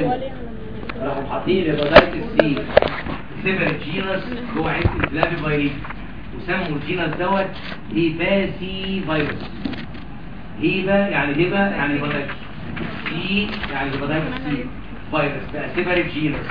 فهموا راحوا حاطين الهيباتيتس سي سيبريت جينس جوه عيله الفلافي فيروس وسموا الجينس دوت هيباسي فيروس هيبا يعني هيبا يعني هيباتيتس سي يعني هيباتيتس سي فيروس بقى سيبريت جينس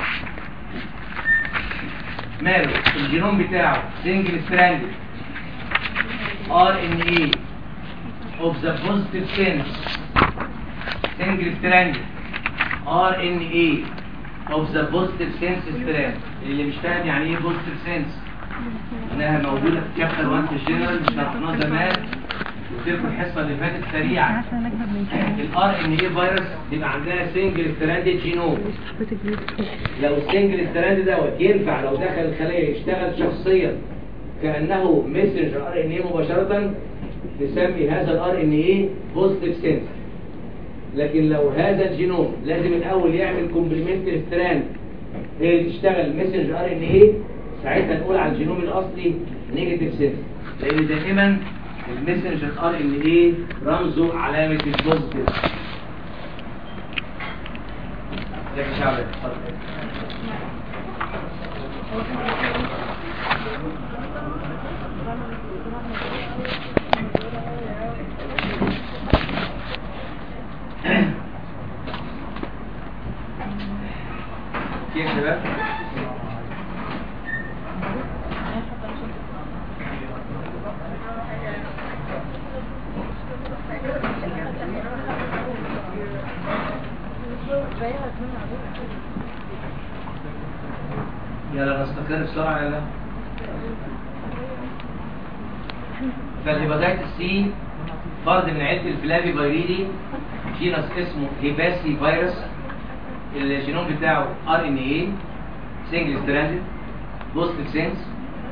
ماله الجينوم بتاعه سنجل ستراند ار ان اي of the positive sense single strand RNA of the positive sense strand اللي مش فاهم يعني ايه positive sense انها موجودة في كابتر 1 في الجنرال شرحناه زمان وتلكم الحصة اللي فاتت سريعا الار ان اي فيروس بيبقى عندنا سنجل ستراند جينوم لو السنجل ستراند دوت ينفع لو دخل الخلية يشتغل شخصيا كأنه ميسنجر ار ان اي مباشرة نسمي هذا الار ان ايه بوزيتيف سنس لكن لو هذا الجينوم لازم الاول يعمل كومبلمنتري ستراند هي اللي تشتغل ميسنجر ار ان ايه ساعتها نقول على الجينوم الاصلي نيجاتيف سنس لان دائما الميسنجر ار ان ايه رمزه علامه البوزيتيف ازيك يا شعبان اتفضل كيف يا شباب؟ يلا نستقر بسرعة يلا فالهيباتيتس سي فرد من عيلة الفلافي فيريدي جينس اسمه هيباسي فيروس الجينوم بتاعه ار ان اي سنجل ستراندد بوزيتيف سينس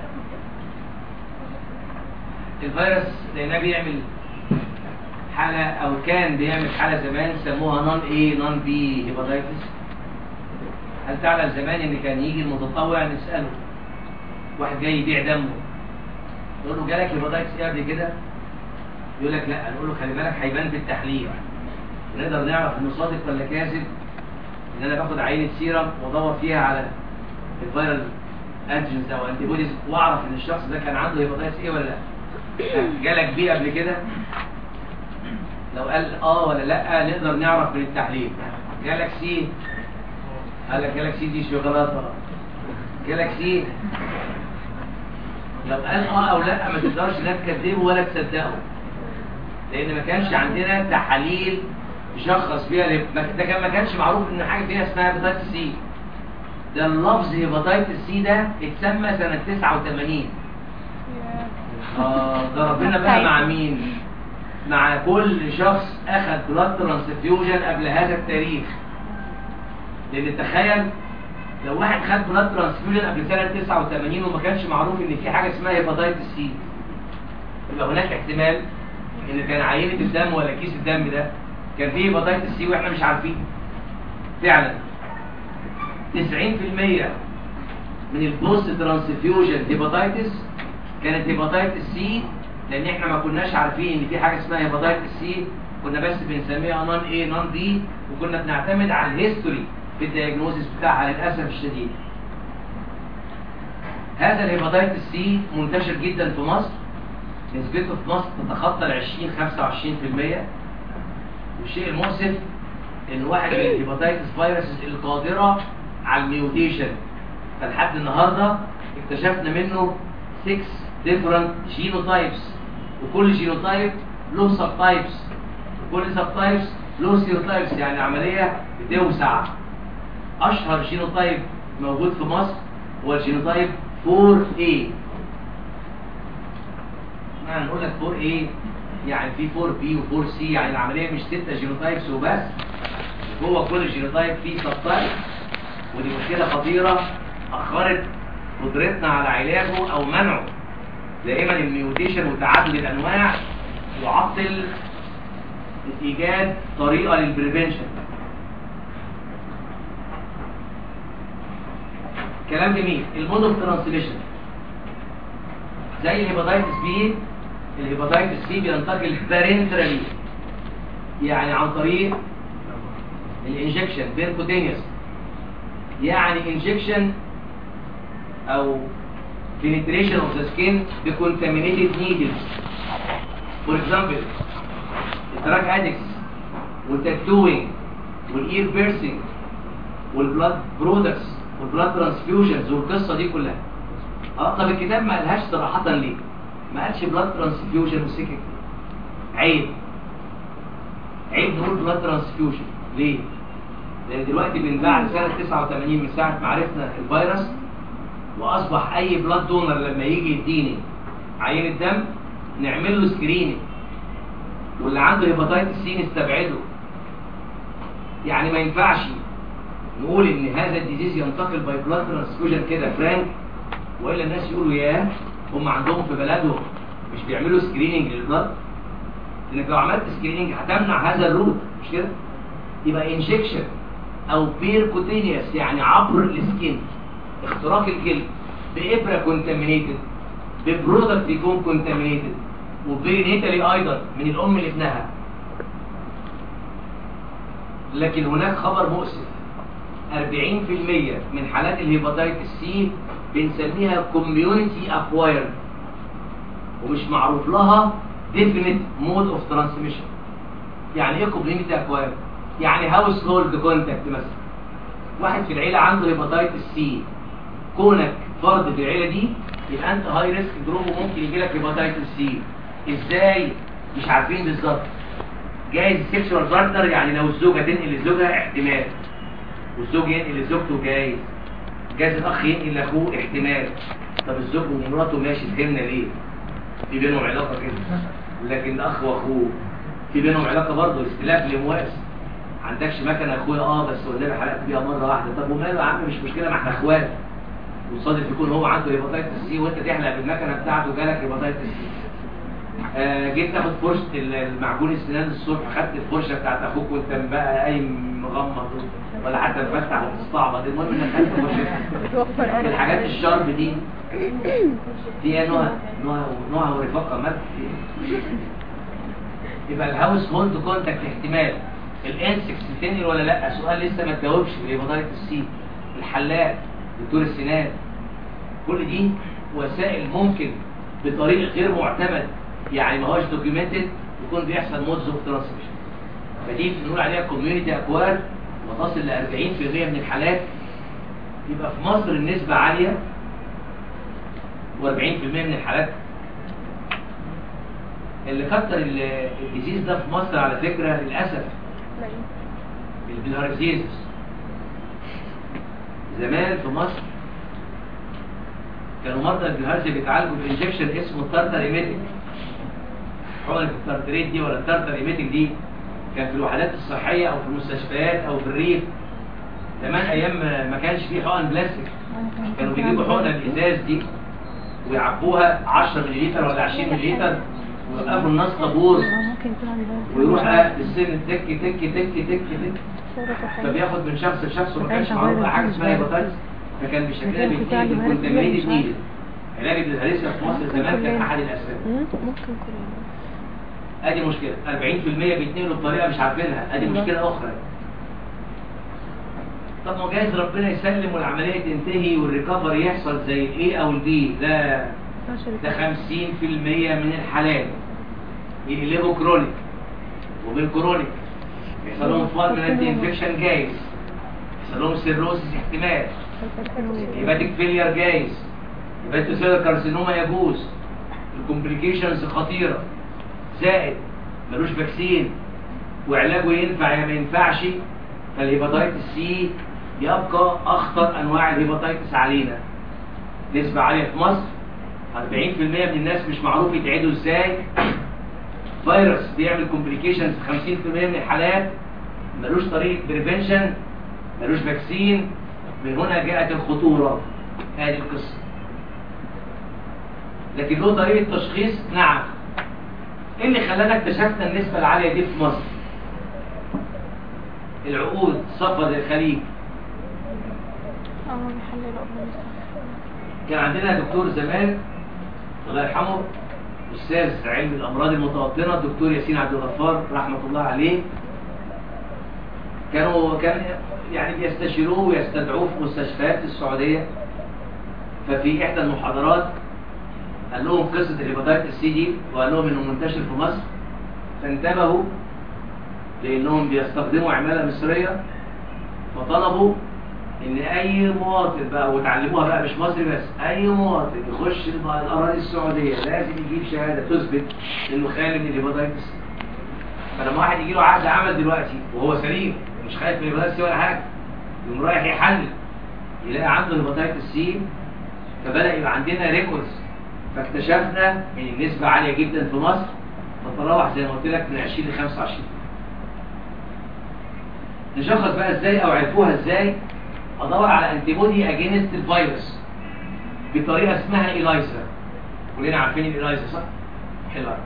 الفيروس لانه بيعمل حالة او كان بيعمل حالة زمان سموها نون اي نون بي هيباتيتس هل تعلم زمان ان كان يجي المتطوع نسأله واحد جاي يبيع دمه نقول له جالك هيباتيتس ايه قبل كده يقول لك لا نقول له خلي بالك هيبان في التحليل نقدر نعرف انه صادق ولا كاذب ان انا باخد عينه سيرم وادور فيها على الفيرال انتيجنز او انتي بوديز واعرف ان الشخص ده كان عنده هيباتيتس ايه ولا لا جالك بيه قبل كده لو قال اه ولا لا نقدر نعرف من التحليل جالك سي قال لك جالك سي دي شوكولاته جالك سي لو قال اه او لا ما تقدرش لا تكذبه ولا تصدقه لان ما كانش عندنا تحاليل يشخص بيها لب... ده كان ما كانش معروف ان حاجه فيها اسمها هيباتيتس سي ده اللفظ هيباتيتس سي ده اتسمى سنه 89 اه ده ربنا بقى مع مين مع كل شخص اخذ بلاد ترانسفيوجن قبل هذا التاريخ لان تخيل لو واحد خد بلاد ترانسفيوجن قبل سنه 89 وما كانش معروف ان في حاجه اسمها هيباتيتس سي يبقى هناك احتمال ان كان عينه الدم ولا كيس الدم ده كان فيه هيباتيتس سي واحنا مش عارفين فعلا 90% من البوست ترانسفيوجن هيباتيتس كانت هيباتيتس سي لان احنا ما كناش عارفين ان في حاجه اسمها هيباتيتس سي كنا بس بنسميها نون اي نون بي وكنا بنعتمد على الهيستوري في الدياجنوزيس بتاعها للاسف الشديد هذا الهيباتيتس سي منتشر جدا في مصر نسبته في مصر تتخطى ال 20 25% والشيء المؤسف ان واحد من الهيباتيتس فيروسز القادره على الميوتيشن فلحد النهارده اكتشفنا منه 6 different genotypes وكل جينوتايب له سب تايبس وكل سب تايبس له سيروتايبس يعني عمليه بتوسع اشهر جينوتايب موجود في مصر هو الجينوتايب 4A معنى نقول لك 4A يعني في 4B و 4C يعني العمليه مش 6 جينوتايبس وبس جوه كل جينوتايب فيه سب تايب ودي مشكله خطيره اخرت قدرتنا على علاجه او منعه دائما الميوتيشن وتعدد الانواع يعطل ايجاد طريقه للبريفنشن كلام جميل المود اوف ترانسميشن زي الهيباتيتس بي الهيباتيتس بي بينتقل بارنترالي يعني عن طريق الانجكشن بيركوتينيوس يعني انجكشن او penetration of the skin بcontaminated needles for example التراك ادكس والتاتوينج والاير بيرسينج والبلاد برودكتس والبلاد ترانسفيوجنز والقصه دي كلها اه طب الكتاب ما قالهاش صراحه ليه ما قالش بلاد ترانسفيوجن وسكك عيب عيب نقول بلاد ترانسفيوجن ليه لان دلوقتي من بعد سنه 89 من ساعه ما عرفنا الفيروس واصبح اي بلاد دونر لما يجي يديني عينه دم نعمل له سكريننج واللي عنده هيباتيتس سي نستبعده يعني ما ينفعش نقول ان هذا الديزيز ينتقل باي بلاد ترانسفيوجن كده فرانك والا الناس يقولوا ياه هم عندهم في بلدهم مش بيعملوا سكريننج للبلاد لانك لو عملت سكريننج هتمنع هذا الروت مش كده يبقى انجكشن او بيركوتينيوس يعني عبر السكين اختراق الجلد بابره كونتامينيتد ببرودكت يكون كونتامينيتد وبرينيتالي ايضا من الام لابنها لكن هناك خبر مؤسف 40% من حالات الهيباتيتس سي بنسميها كوميونتي اكوايرد ومش معروف لها ديفينيت مود اوف ترانسميشن يعني ايه كوميونتي اكوايرد يعني هاوس هولد كونتاكت مثلا واحد في العيله عنده هيباتيتس سي كونك فرد في العيله دي يبقى انت هاي ريسك جروب وممكن يجي لك هيباتيتس سي ازاي مش عارفين بالظبط جايز سيكشوال بارتنر يعني لو الزوجه تنقل لزوجها احتمال والزوج ينقل لزوجته جايز جايز الاخ ينقل لاخوه احتمال طب الزوج ومراته ماشي فهمنا ليه في بينهم علاقه كده لكن الاخ واخوه في بينهم علاقه برضه استلاف لمواس عندكش مكنه اخويا اه بس والنبي حلقت بيها مره واحده طب وماله يا عم مش مشكله ما احنا اخوات وصادف يكون هو عنده هيباتيتس سي وانت تحلق بالمكنه بتاعته جالك هيباتيتس سي آه جيت تاخد فرشه المعجون السنان الصبح خدت الفرشه بتاعت اخوك وانت بقى قايم مغمض ولا حتى مفتح وتستعبط المهم انك خدت فرشتك الحاجات الشارب دي فيها نوع نوع نوع ورفاقه مات يبقى الهاوس هولد كونتاكت احتمال الانسكس تنقل ولا لا سؤال لسه ما تجاوبش الهيباتيتس سي الحلاق دكتور السنان كل دي وسائل ممكن بطريق غير معتمد يعني ما هوش دوكيومنتد يكون بيحصل مودز اوف ترانسميشن فدي بنقول عليها كوميونتي اكوار وتصل ل 40% من الحالات يبقى في مصر النسبة عالية و40% من الحالات اللي كتر الديزيز ده في مصر على فكرة للأسف البلهارزيزس زمان في مصر كانوا مرضى البلهارزي بيتعالجوا بانجكشن اسمه التارتاريميتك حقن التارتريت دي ولا التارتاريميتك دي كان في الوحدات الصحية او في المستشفيات او في الريف زمان ايام ما كانش فيه حقن بلاستيك كانوا بيجيبوا حقن الازاز دي ويعبوها 10 مللتر ولا 20 مللتر ويوقفوا الناس طابور ويروح السن تك تك تك تك تك فبياخد من شخص لشخص وما كانش معروف حاجه اسمها هيباتايتس فكان بالشكل ده بيديه بالكونتامينيتد نيدل علاج الهريسيا في مصر زمان كان احد الاسباب ممكن ادي مشكله 40% بيتنقلوا بطريقه مش عارفينها ادي مشكله اخرى طب ما جايز ربنا يسلم والعمليه تنتهي والريكفري يحصل زي الاي او البي لا ده 50% من الحالات يقلبوا كرونيك وبالكرونيك يحصل لهم فالمنت انفكشن جايز يحصل لهم سيروسيس احتمال هيباتيك فيلير جايز هيباتوسيلر كارسينوما يجوز الكومبليكيشنز خطيره زائد ملوش فاكسين وعلاجه ينفع يا ما ينفعش فالهيباتيتس سي يبقى اخطر انواع الهيباتيتس علينا نسبة عالية في مصر 40% من الناس مش معروف يتعدوا ازاي فيروس بيعمل كومبليكيشنز في 50% من الحالات ملوش طريقة بريفنشن ملوش فاكسين من هنا جاءت الخطورة هذه القصة لكن له طريقة تشخيص نعم ايه اللي خلانا اكتشفنا النسبة العالية دي في مصر العقود صفد الخليج اه بيحللوا قبل كان عندنا دكتور زمان الله يرحمه استاذ علم الامراض المتوطنه الدكتور ياسين عبد الغفار رحمه الله عليه كانوا كان يعني بيستشيروه ويستدعوه في مستشفيات السعوديه ففي احدى المحاضرات قال لهم قصه الهيباتيتس سي دي وقال لهم انه منتشر في مصر فانتبهوا لانهم بيستخدموا عماله مصريه فطلبوا ان اي مواطن بقى وتعلموها بقى مش مصري بس اي مواطن يخش الب- الاراضي السعوديه لازم يجيب شهاده تثبت انه خالي من الهيباتيتس فلما واحد يجي له عقد عمل دلوقتي وهو سليم مش خايف من الهيباتيتس ولا حاجه يقوم رايح يحلل يلاقي عنده هيباتيتس سي فبدا يبقى عندنا ريكوردز فاكتشفنا ان النسبه عاليه جدا في مصر تتراوح زي ما قلت لك من 20 ل 25 نشخص بقى ازاي او عرفوها ازاي ادور على انتي بودي اجينست الفيروس بطريقه اسمها ايلايزا كلنا عارفين الايلايزا صح حلو قوي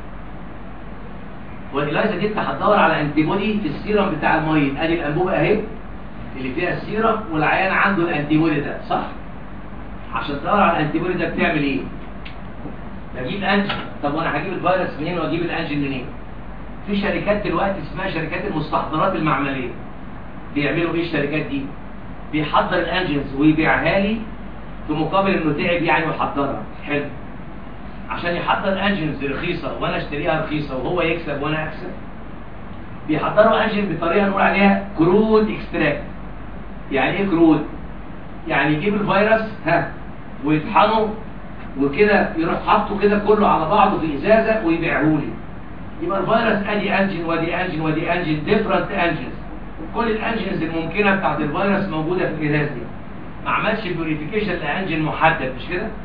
والايلايزا دي انت هتدور على انتي بودي في السيرم بتاع المريض ادي الانبوبه اهي اللي فيها السيرم والعيان عنده الانتي بودي ده صح عشان تدور على الانتي بودي ده بتعمل ايه بجيب انجن طب وانا هجيب الفيروس منين واجيب الانجن منين في شركات دلوقتي اسمها شركات المستحضرات المعمليه بيعملوا ايه الشركات دي بيحضر الانجنز ويبيعها لي في مقابل انه تعب يعني ويحضرها حلو عشان يحضر انجنز رخيصه وانا اشتريها رخيصه وهو يكسب وانا اكسب بيحضروا انجن بطريقه نقول عليها كرود اكستراكت يعني ايه كرود يعني يجيب الفيروس ها ويطحنه وكده يروح حاطه كده كله على بعضه في ازازه ويبيعه لي يبقى الفيروس ادي انجن وادي انجن وادي انجن ديفرنت انجنز كل الانجنز الممكنه بتاعت الفيروس موجوده في الازاز دي ما عملش بيوريفيكيشن لانجن محدد مش كده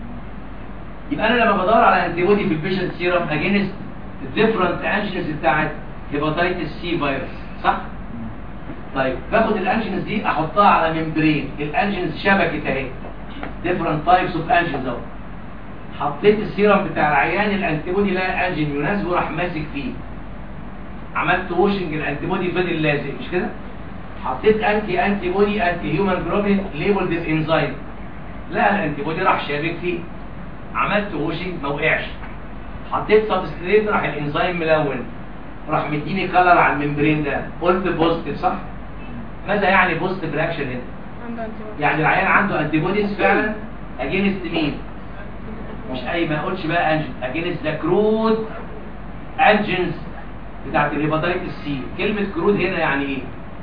يبقى انا لما بدور على انتي بودي في البيشنت سيرم اجينست الديفرنت انجنز بتاعت هيباتيتس سي فيروس صح طيب باخد الانجنز دي احطها على ممبرين الانجنز شبكه اهي ديفرنت تايبس اوف انجنز اهو حطيت السيرم بتاع العيان الانتي بودي لقى انجن يناسبه راح ماسك فيه عملت ووشنج الانتي بودي فضل لازق مش كده حطيت انتي انتي بودي انتي هيومن جلوبين ليبلد انزايم لا الانتي بودي راح شابك فيه عملت ووشنج ما وقعش حطيت سبستريت راح الانزيم ملون راح مديني كلر على الممبرين ده قلت بوزيتيف صح ماذا يعني بوزيتيف رياكشن هنا عنده انتي يعني العيان عنده انتي بوديز فعلا اجينست مين مش اي ما اقولش بقى انجن اجينست ذا كرود انجنز بتاعت الهيباتيتس سي كلمه كرود هنا يعني ايه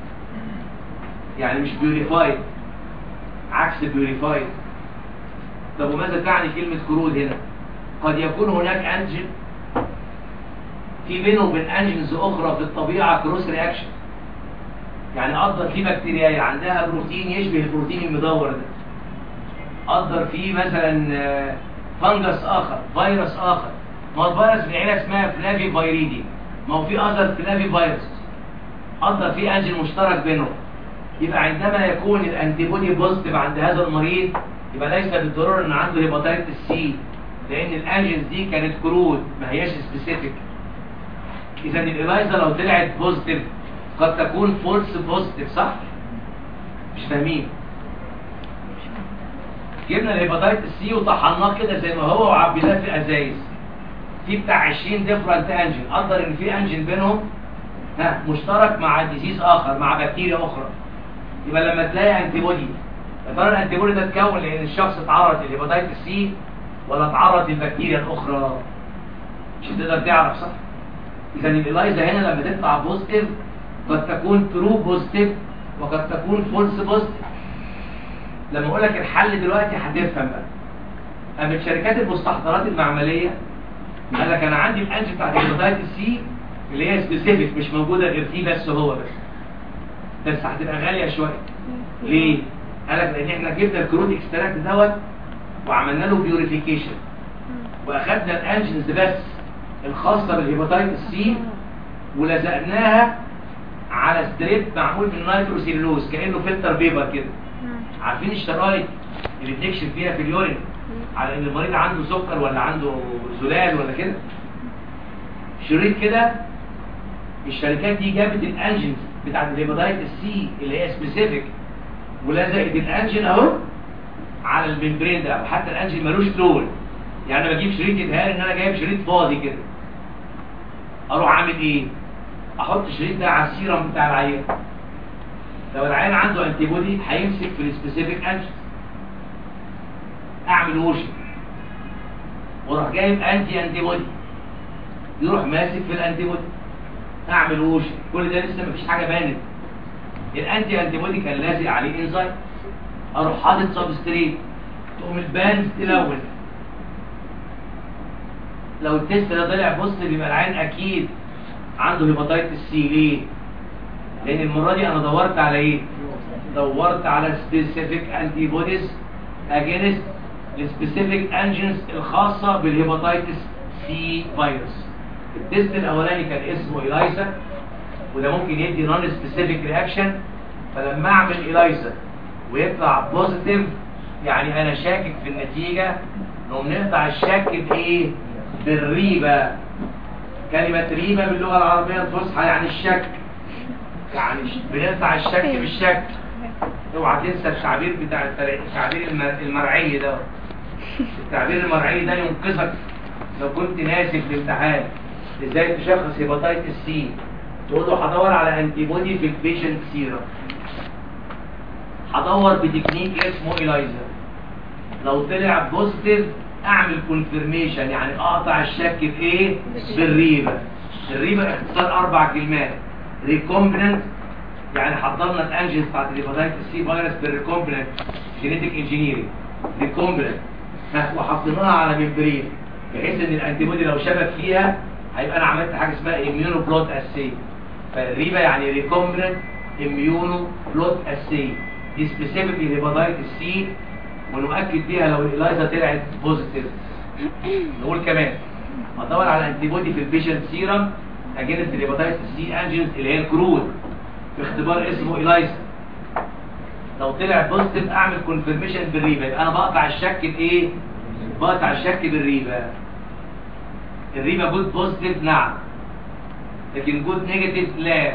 يعني مش بيوريفايد عكس بيوريفايد طب وماذا تعني كلمه كرود هنا قد يكون هناك انجن في بينه وبين انجنز اخرى في الطبيعه كروس رياكشن يعني قدر في بكتيريا عندها بروتين يشبه البروتين المدور ده قدر في مثلا آه، فنجس اخر فيروس اخر ما هو الفيروس في عيله اسمها فلافي فيريدي ما هو في اذر فلافي فيروس قدر في انجن مشترك بينهم يبقى عندما يكون الانتي بودي بوزيتيف عند هذا المريض يبقى ليس بالضروره ان عنده هيباتيتس سي لان الانجنز دي كانت كرود ما هياش سبيسيفيك اذا الالايزا لو طلعت بوزيتيف قد تكون فولس بوزيتيف صح مش فاهمين جبنا الهيباتيتس سي وطحناه كده زي ما هو وعبيناه في ازايز في بتاع 20 ديفرنت انجن قدر ان في انجن بينهم ها مشترك مع ديزيز اخر مع بكتيريا اخرى يبقى لما تلاقي انتي بودي يا ترى الانتي بودي ده اتكون لان الشخص اتعرض للهيباتيتس سي ولا اتعرض للبكتيريا الاخرى مش هتقدر تعرف صح اذا الالايزا هنا لما تطلع بوزيتيف قد تكون ترو بوزيتيف وقد تكون فولس بوزيتيف لما اقول لك الحل دلوقتي هتفهم بقى قامت شركات المستحضرات المعمليه قال لك انا عندي الانج بتاعت الهيباتيتس سي اللي هي سبيسيفيك مش موجوده غير فيه بس هو بس بس هتبقى غاليه شويه ليه؟ قال لك لان احنا جبنا الكرود اكستراكت دوت وعملنا له بيوريفيكيشن واخدنا الانجنز بس الخاصه بالهيباتيتس سي ولزقناها على ستريب معمول من نيتروسيلوز كانه فلتر بيبر كده عارفين الشرايط اللي بنكشف فيها في اليورين على ان المريض عنده سكر ولا عنده زلال ولا كده شريط كده الشركات دي جابت الانجنز بتاعت الهيباتيتس سي اللي هي سبيسيفيك ولزقت الانجن اهو على الممبرين ده وحتى الانجن ملوش لون يعني انا بجيب شريط يتهيألي ان انا جايب شريط فاضي كده اروح عامل ايه احط الشريط ده على السيرم بتاع العيان لو العيان عنده انتي بودي هيمسك في السبيسيفيك انجن اعمل ووشن واروح جايب انتي انتي بودي يروح ماسك في الانتي بودي اعمل ووشن كل ده لسه مفيش حاجه بانت الانتي انتي بودي كان لازق عليه انزايم اروح حاطط سبستريت تقوم البانز تلون لو التست ده طلع بوزيتيف يبقى العين اكيد عنده هيباتيتس سي ليه؟ لان المره دي انا دورت على ايه؟ دورت على سبيسيفيك انتي بوديز اجينست السبيسيفيك انجنز الخاصه بالهيباتيتس سي فيروس التست الاولاني كان اسمه إلايزا وده ممكن يدي نون سبيسيفيك رياكشن فلما اعمل إلايزا ويطلع بوزيتيف يعني انا شاكك في النتيجه نقوم نقطع الشك بايه؟ بالريبه كلمه ريبه باللغه العربيه الفصحى يعني الشك يعني بنقطع الشك بالشك اوعى تنسى التعبير بتاع التر- التعبير الم- المرعي ده التعبير المرعي ده ينقذك لو كنت ناسي في الامتحان ازاي تشخص هيباتيتس سي تقول له هدور على انتي بودي في البيشنت سيرم هدور بتكنيك اسمه إلايزا لو طلع بوزيتيف اعمل كونفirmation يعني اقطع الشك بايه بالريبه الريبه اختصار اربع كلمات ريكومبننت يعني حضرنا الانجنز بتاعت الهيباتيتس سي فيروس بالريكومبننت جينيتك انجينيرنج ريكومبننت وحطيناها على ممبرين بحيث ان الانتي بودي لو شبك فيها هيبقى انا عملت حاجه اسمها اميونو بلوت اسي فالريبه يعني ريكومبننت اميونو بلوت اسي دي سبيسيفيك لهيباتيتس سي ونؤكد بيها لو الإلايزا طلعت بوزيتيف نقول كمان ادور على انتي بودي في البيشنت سيرم اجينست الهيباتيتس سي انجنز اللي هي الكرود في اختبار اسمه إلايزا لو طلع بوزيتيف اعمل كونفirmation بالريبه يبقى انا بقطع الشك بايه بقطع الشك بالريبه الريبه جود بوزيتيف نعم لكن جود نيجاتيف لا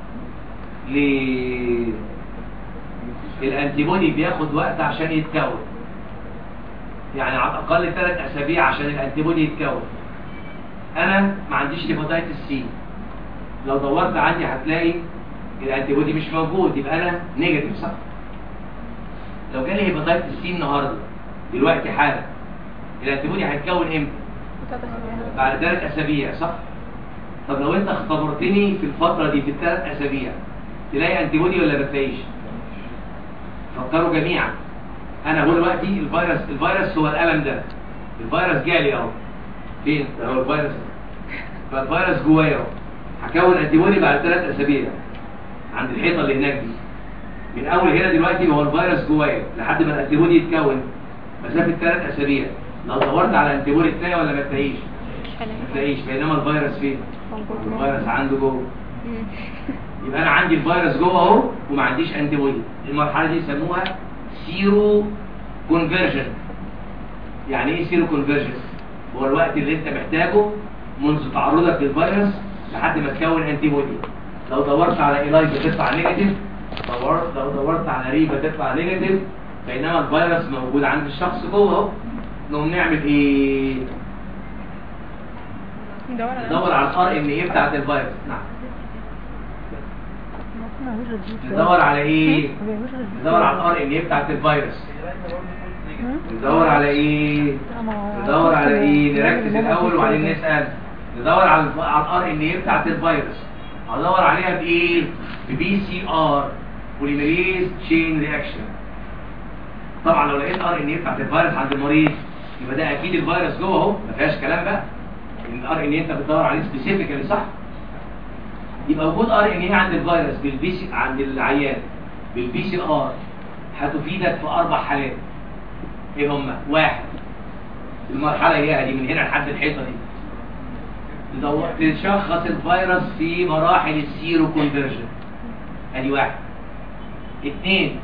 ليه الانتي بودي بياخد وقت عشان يتكون يعني على الاقل ثلاث اسابيع عشان الانتي بودي يتكون انا ما عنديش هيباتيتس سي لو دورت عندي هتلاقي الانتي بودي مش موجود يبقى انا نيجاتيف صح لو جالي هيباتيتس سي النهارده دلوقتي حالا الانتي بودي هيتكون امتى بعد ثلاث اسابيع صح طب لو انت اختبرتني في الفتره دي في الثلاث اسابيع تلاقي انتي بودي ولا ما تلاقيش فكروا جميعا انا هو دلوقتي الفيروس الفيروس هو الالم ده الفيروس جالي اهو فين اهو الفيروس فالفيروس جوايا اهو هكون انتي بودي بعد ثلاث اسابيع عند الحيطه اللي هناك دي من اول هنا دلوقتي هو الفيروس جوايا لحد ما الانتي بودي يتكون مسافه ثلاث اسابيع لو دورت على انتي بودي تلاقي ولا ما تلاقيش ما تلاقيش بينما الفيروس فين الفيروس عنده جوه يبقى انا عندي الفيروس جوه اهو وما عنديش انتي بودي المرحله دي يسموها سيرو كونفرجن يعني ايه سيرو كونفرجن هو الوقت اللي انت محتاجه منذ تعرضك للفيروس لحد ما تكون انتي بودي لو دورت على ايلايزا تطلع نيجاتيف دورت لو دورت على ريبا تطلع نيجاتيف بينما الفيروس موجود عند الشخص جوه اهو نقوم نعمل ايه ندور على الار ان ايه بتاعت الفيروس نعم ندور على ايه ندور على الار ان ايه بتاعت الفيروس ندور على ايه ندور على ايه نركز الاول وبعدين نسال ندور على الار ان ايه بتاعت الفيروس هدور عليها بايه ببي سي ار بوليميريز تشين رياكشن طبعا لو لقيت ار ان ايه بتاعت الفيروس عند المريض يبقى ده اكيد الفيروس جوه اهو ما فيهاش كلام بقى ان الار ان ايه انت بتدور عليه سبيسيفيكالي صح يبقى وجود ار ان ايه عند الفيروس بالبي سي عند العيان بالبي سي ار هتفيدك في اربع حالات ايه هم واحد المرحله هي دي من هنا لحد الحيطه دي تدور تشخص الفيروس في مراحل السيرو كونفرجن ادي واحد اثنين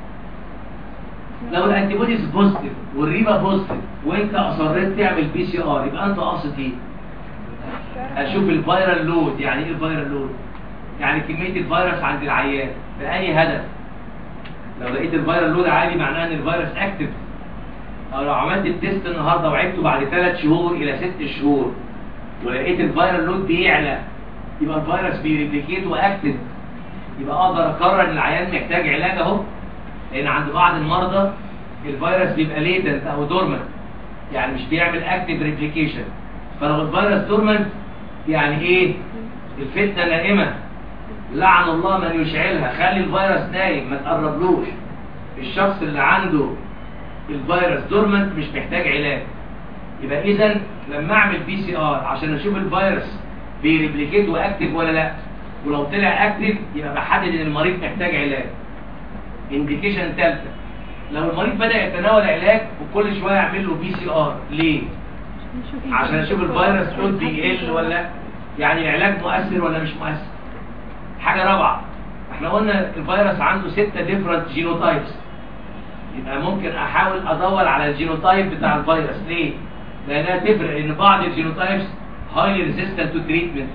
لو الانتي بوديز بوزيتيف والريبا بوزيتيف وانت اصريت تعمل بي سي ار يبقى انت قاصد ايه اشوف الفيرال لود يعني ايه الفيرال لود يعني كميه الفيروس عند العيان بأني هدف لو لقيت الفيرال لود عالي معناه ان الفيروس اكتف او لو عملت التيست النهارده وعدته بعد ثلاث شهور الى ست شهور ولقيت الفيرال لود بيعلى يبقى الفيروس بيريبليكيت واكتف يبقى اقدر اقرر ان العيان محتاج علاج اهو لان عند بعض المرضى الفيروس بيبقى ليتنت او دورمنت يعني مش بيعمل اكتيف ريبليكيشن فلو الفيروس دورمنت يعني ايه الفتنه نائمه لعن الله من يشعلها خلي الفيروس نايم ما تقربلوش الشخص اللي عنده الفيروس دورمنت مش محتاج علاج يبقى اذا لما اعمل بي سي ار عشان اشوف الفيروس بيريبليكيت واكتف ولا لا ولو طلع اكتف يبقى بحدد ان المريض محتاج علاج انديكيشن ثالثه لو المريض بدا يتناول علاج وكل شويه اعمل له بي سي ار ليه عشان اشوف الفيروس لود بيقل ولا يعني العلاج مؤثر ولا مش مؤثر حاجه رابعه احنا قلنا الفيروس عنده ستة ديفرنت جينوتايبس يبقى ممكن احاول ادور على الجينوتايب بتاع الفيروس ليه لانها تفرق ان بعض الجينوتايبس هايلي ريزيستنت تو تريتمنت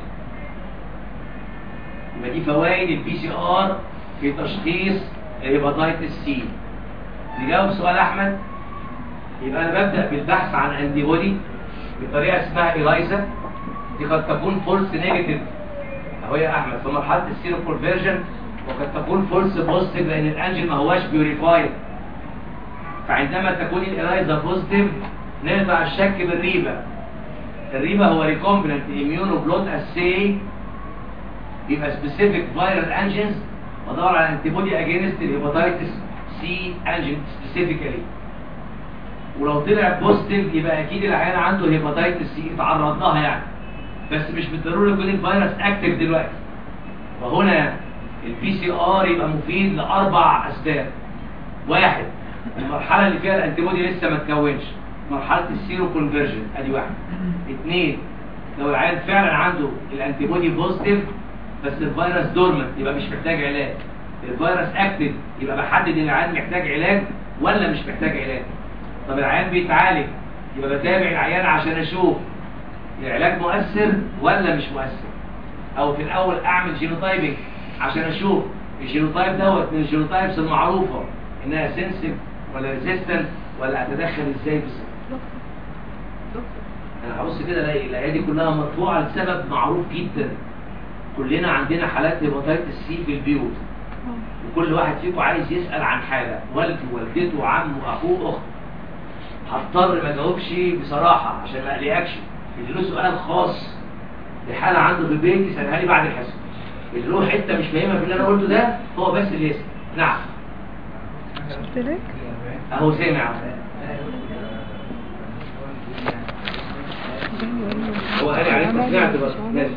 يبقى دي فوائد البي سي ار في تشخيص الهيباتيتس سي نجاوب سؤال احمد يبقى انا ببدا بالبحث عن انتي بودي بطريقه اسمها إلايزا دي قد تكون فولس نيجاتيف اهو يا احمد في مرحله السيرو كونفرجن وقد تكون فولس بوزيتيف لان الانجل ما هواش بيوريفايد فعندما تكون الإلايزا بوزيتيف نقطع الشك بالريبا الريبا هو ريكومبننت اميونو بلوت اسي يبقى سبيسيفيك فايرال انجنز بدور على انتي بودي اجينست الهيباتيتس سي انجن سبيسيفيكالي ولو طلع بوزيتيف يبقى اكيد العيان عنده هيباتيتس سي اتعرض لها يعني بس مش بالضروره يكون الفيروس اكتف دلوقتي وهنا البي سي ار يبقى مفيد لاربع اسباب واحد المرحله اللي فيها الانتي بودي لسه ما اتكونش مرحله السيرو كونفرجن ادي واحد اثنين لو العيان فعلا عنده الانتي بودي بوزيتيف بس الفيروس دورمنت يبقى مش محتاج علاج الفيروس اكتف يبقى بحدد ان العيان محتاج علاج ولا مش محتاج علاج طب العيان بيتعالج يبقى بتابع العيان عشان اشوف العلاج مؤثر ولا مش مؤثر او في الاول اعمل جينوتايبنج عشان اشوف الجينوتايب دوت من الجينوتايبس المعروفه انها سنسيف ولا ريزيستنت ولا اتدخل ازاي بالظبط انا هبص كده الاقي الايادي كلها مرفوعه لسبب معروف جدا كلنا عندنا حالات هيباتيتس سي في البيوت وكل واحد فيكم عايز يسال عن حاجه والده والدته عمه اخوه اخته هضطر ما اجاوبش بصراحه عشان ما اقلقكش اللي له سؤال خاص لحاله عنده في البيت يسالها لي بعد الحصه اللي له حته مش فاهمها في اللي انا قلته ده هو بس اللي يسال نعم قلت لك اهو سامع هو قال لي عليك سمعت بس ماشي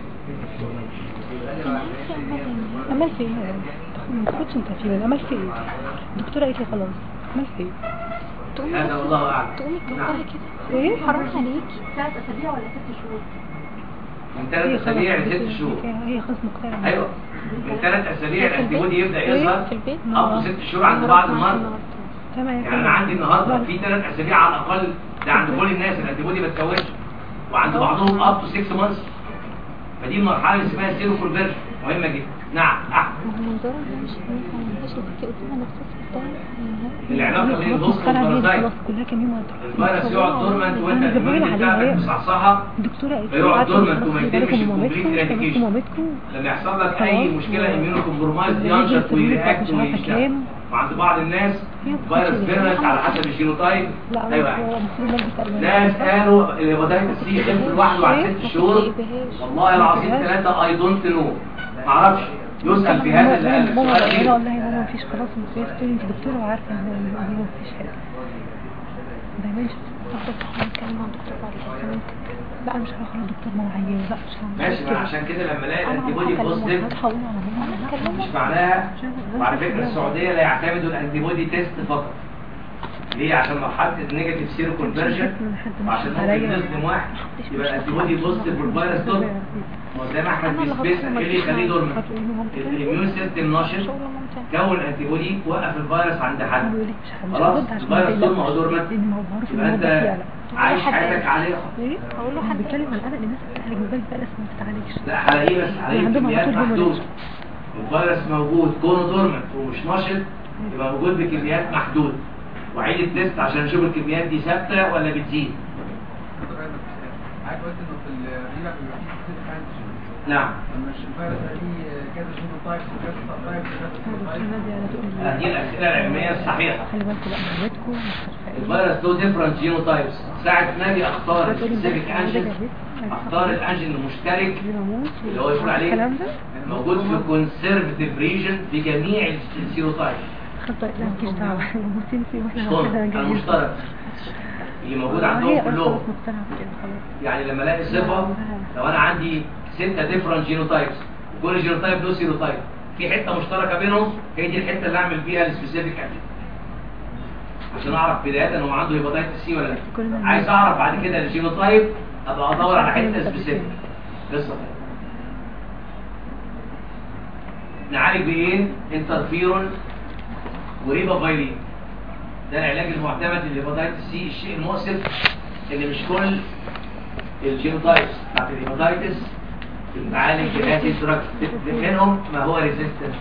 عملت ايه ما تاخدش انت فيه عملت ايه الدكتوره قالت لي خلاص عملت ايه تقومي هذا والله اعلم تقومي نعم. تقولي كده ايه حرام عليكي ثلاث اسابيع ولا ست شهور من ثلاث اسابيع لست شهور هي خلاص مقتنعه ايوه من ثلاث اسابيع في الانتي بودي يبدا البيت؟ يظهر في البيت؟ اب ست شهور عند بعض المرضى تمام يعني انا عندي النهارده في ثلاث اسابيع على الاقل ده عند كل الناس الانتي بودي ما تكونش وعند بعضهم اب تو 6 مانثs فدي المرحله اللي اسمها سيرو كونفرجن مهمه جدا نعم احمد المنظرة ده مش هينفع ما ينفعش تحكي قدام نفسك بتاعي العلاقه بين الهوست مقتنعه بيه والبارازايت خلاص كلها كام يوم وهتروح. الفيروس يقعد دورمنت وانت أنا جبريل الاميونيتي عليه. بتاعتك مصحصحه الدكتوره قالت فيقعد عارفة دورمنت خلاص وما خلي بالكم يتمش من مامتكم complete خلي بالكم eradication. من مامتكم لما يحصل لك اي خلاص. مشكله اميونو كومبرومايز زي ينشط السرير ويرياكت مش عارفة ويشتغل كام. وعند بعض الناس هي فيروس بتخش فيرنت على حسب الجينوتايب لا ايوه هو يعني. المفروض نلبس ألوان. ناس قالوا الهيباتيتس سي خف لوحده على ست شهور والله العظيم ثلاثه اي دونت نو معرفش يسال في هذا اللي قال ماما السؤال بقى ايه والله ماما مفيش خلاص مقياس تقولي انت دكتوره وعارفه ان هو إن هو مفيش حاجه ما يعملش نتكلم مع الدكتور بعد كده ممكن لا مش هروح للدكتور ما هو عيان لا مش هعمل ماشي ما كده. عشان كده لما الاقي انا الانتي هروح بودي اكلمه بوزيتيف هروح اقول على ماما لا، هكلمه. مش معناها وعلى فكره السعوديه لا يعتمدوا الانتي بودي تيست فقط ليه عشان مرحله النيجاتيف سيرو كونفرجن وعشان ممكن نصدم واحد يبقى الانتي بودي بوزيتيف والفيروس دول ما هو زي ما احنا أنا اللي بنسبيس هروح ايه اللي يخليه دورمنت هتقولي له مامتك الاميون سيستم نشط شغل ممتع كون انتي بودي وقف الفيروس عند حد بيقول لك مش مش خلاص هرد عشان ما الفيروس طول ما هو تقلقش. دورمنت لان ما هو معروف ان يبقى هو انت بيقلق. عايش حد حياتك قال. عليه ايه اقول له احنا حد بنتكلم عن القلق الناس بتعالج بالبال بقى لسه ما بتتعالجش لا هلاقيه بس هلاقيه عندهم على كميات طول محدوده هيموريج. الفيروس موجود كونه دورمنت ومش نشط يبقى موجود بكميات محدوده وعيد التيست عشان نشوف الكميات دي ثابته ولا بتزيد عارف قلت انه في الرينا بيبقى فيه ست انتيجين نعم لما الفيروس دي كذا جينوتايبس وكذا سبتايبس وكذا الدكتور نادي على تقول هذه الاسئله العلميه الصحيحه خلي بالكم بقى من ولادكم مش عارفه ايه الفيروس له ديفرنت جينوتايبس ساعة ما اجي اختار السبيسيفيك انجن اختار الانجن المشترك اللي هو يقول عليه الكلام ده موجود في كونسرفتيف ريجن في جميع السيروتايب خطة لا مفيش دعوة وسنسي واحنا شلون المشترك اللي موجود عندهم كلهم مقتنعة بكده خلاص يعني لما الاقي صفه لو انا عندي ستة ديفرنت جينوتايبس وكل جينوتايب له سيروتايب في حته مشتركه بينهم هي دي الحته اللي اعمل بيها السبيسيفيك انجن عشان اعرف بدايه هو عنده هيباتيتس سي ولا لا كل ما عايز اعرف بعد كده الجينوتايب ابقى ادور على حته سبيسيفيك قصه تانية. نعالج بايه انترفيرون وريبا فايرين ده العلاج المعتمد للهيباتيتس سي الشيء المؤسف ان مش كل الجينوتايبس بتاعت الهيباتيتس بتتعالج بهذه الدرجة منهم ما هو ريزيستنت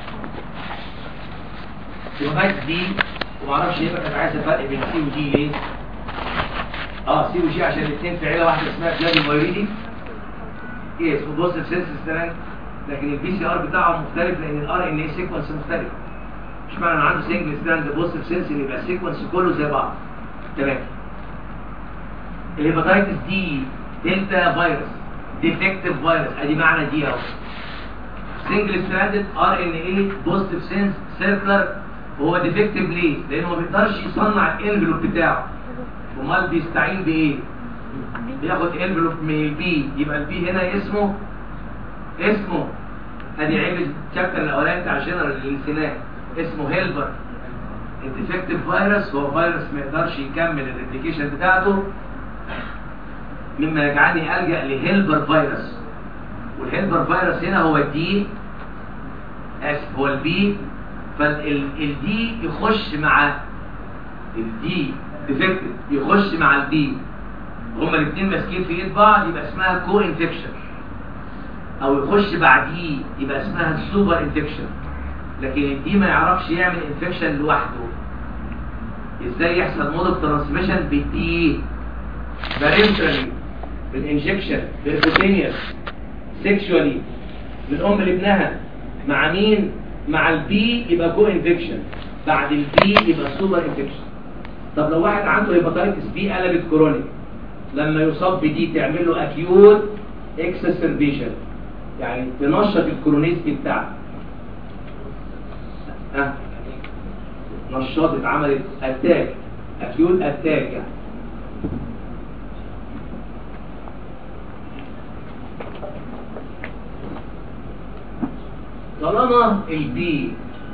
الهيباتيتس دي ومعرفش ليه بقى كانت عايزه فرق بين سي ودي ليه اه سي وجي عشان الاثنين في عيله واحده اسمها فلافي فايريدي ايه اسمه بوزيتيف سينسس تمام لكن البي سي ار بتاعهم مختلف لان الار ان اي سيكونس مختلف مش معنى ان عنده سنجل ستراند بوزيتيف سينس يبقى السيكونس كله زي بعض تمام الهيباتيتس دي دلتا فيروس ديفكتيف فيروس ادي معنى دي اهو سنجل ستراندد ار ان اي بوزيتيف سينس سيركلر وهو ديفكتيف ليه؟ لانه ما بيقدرش يصنع الانفلوب بتاعه امال بيستعين بايه؟ بياخد انفلوب من البي يبقى البي هنا اسمه اسمه ادي عيب الشابتر الاولاني بتاع جنرال الانسنان اسمه هيلبر الديفكتيف فيروس هو فيروس ما يقدرش يكمل الريبليكيشن بتاعته مما يجعلني الجا لهيلبر فيروس والهيلبر فيروس هنا هو الدي اسف هو البي فالدي يخش مع الدي ديفكتيف يخش مع البي هما الاثنين ماسكين في ايد بعض يبقى اسمها كو انفكشن او يخش بعديه يبقى اسمها سوبر انفكشن لكن الدي ما يعرفش يعمل انفكشن لوحده ازاي يحصل مود اوف ترانسميشن بالدي بارنترالي بالانجكشن بالكوتينيوس سيكشوالي من ام لابنها مع مين مع البي يبقى كو انفكشن بعد البي يبقى سوبر انفكشن طب لو واحد عنده هيباتيتس بي قلبت كرونيك لما يصاب بدي تعمل له اكيوت اكسسربيشن يعني تنشط الكرونيزم بتاعه ها نشاطت عملت اتاك اكيوت اتاك يعني طالما البي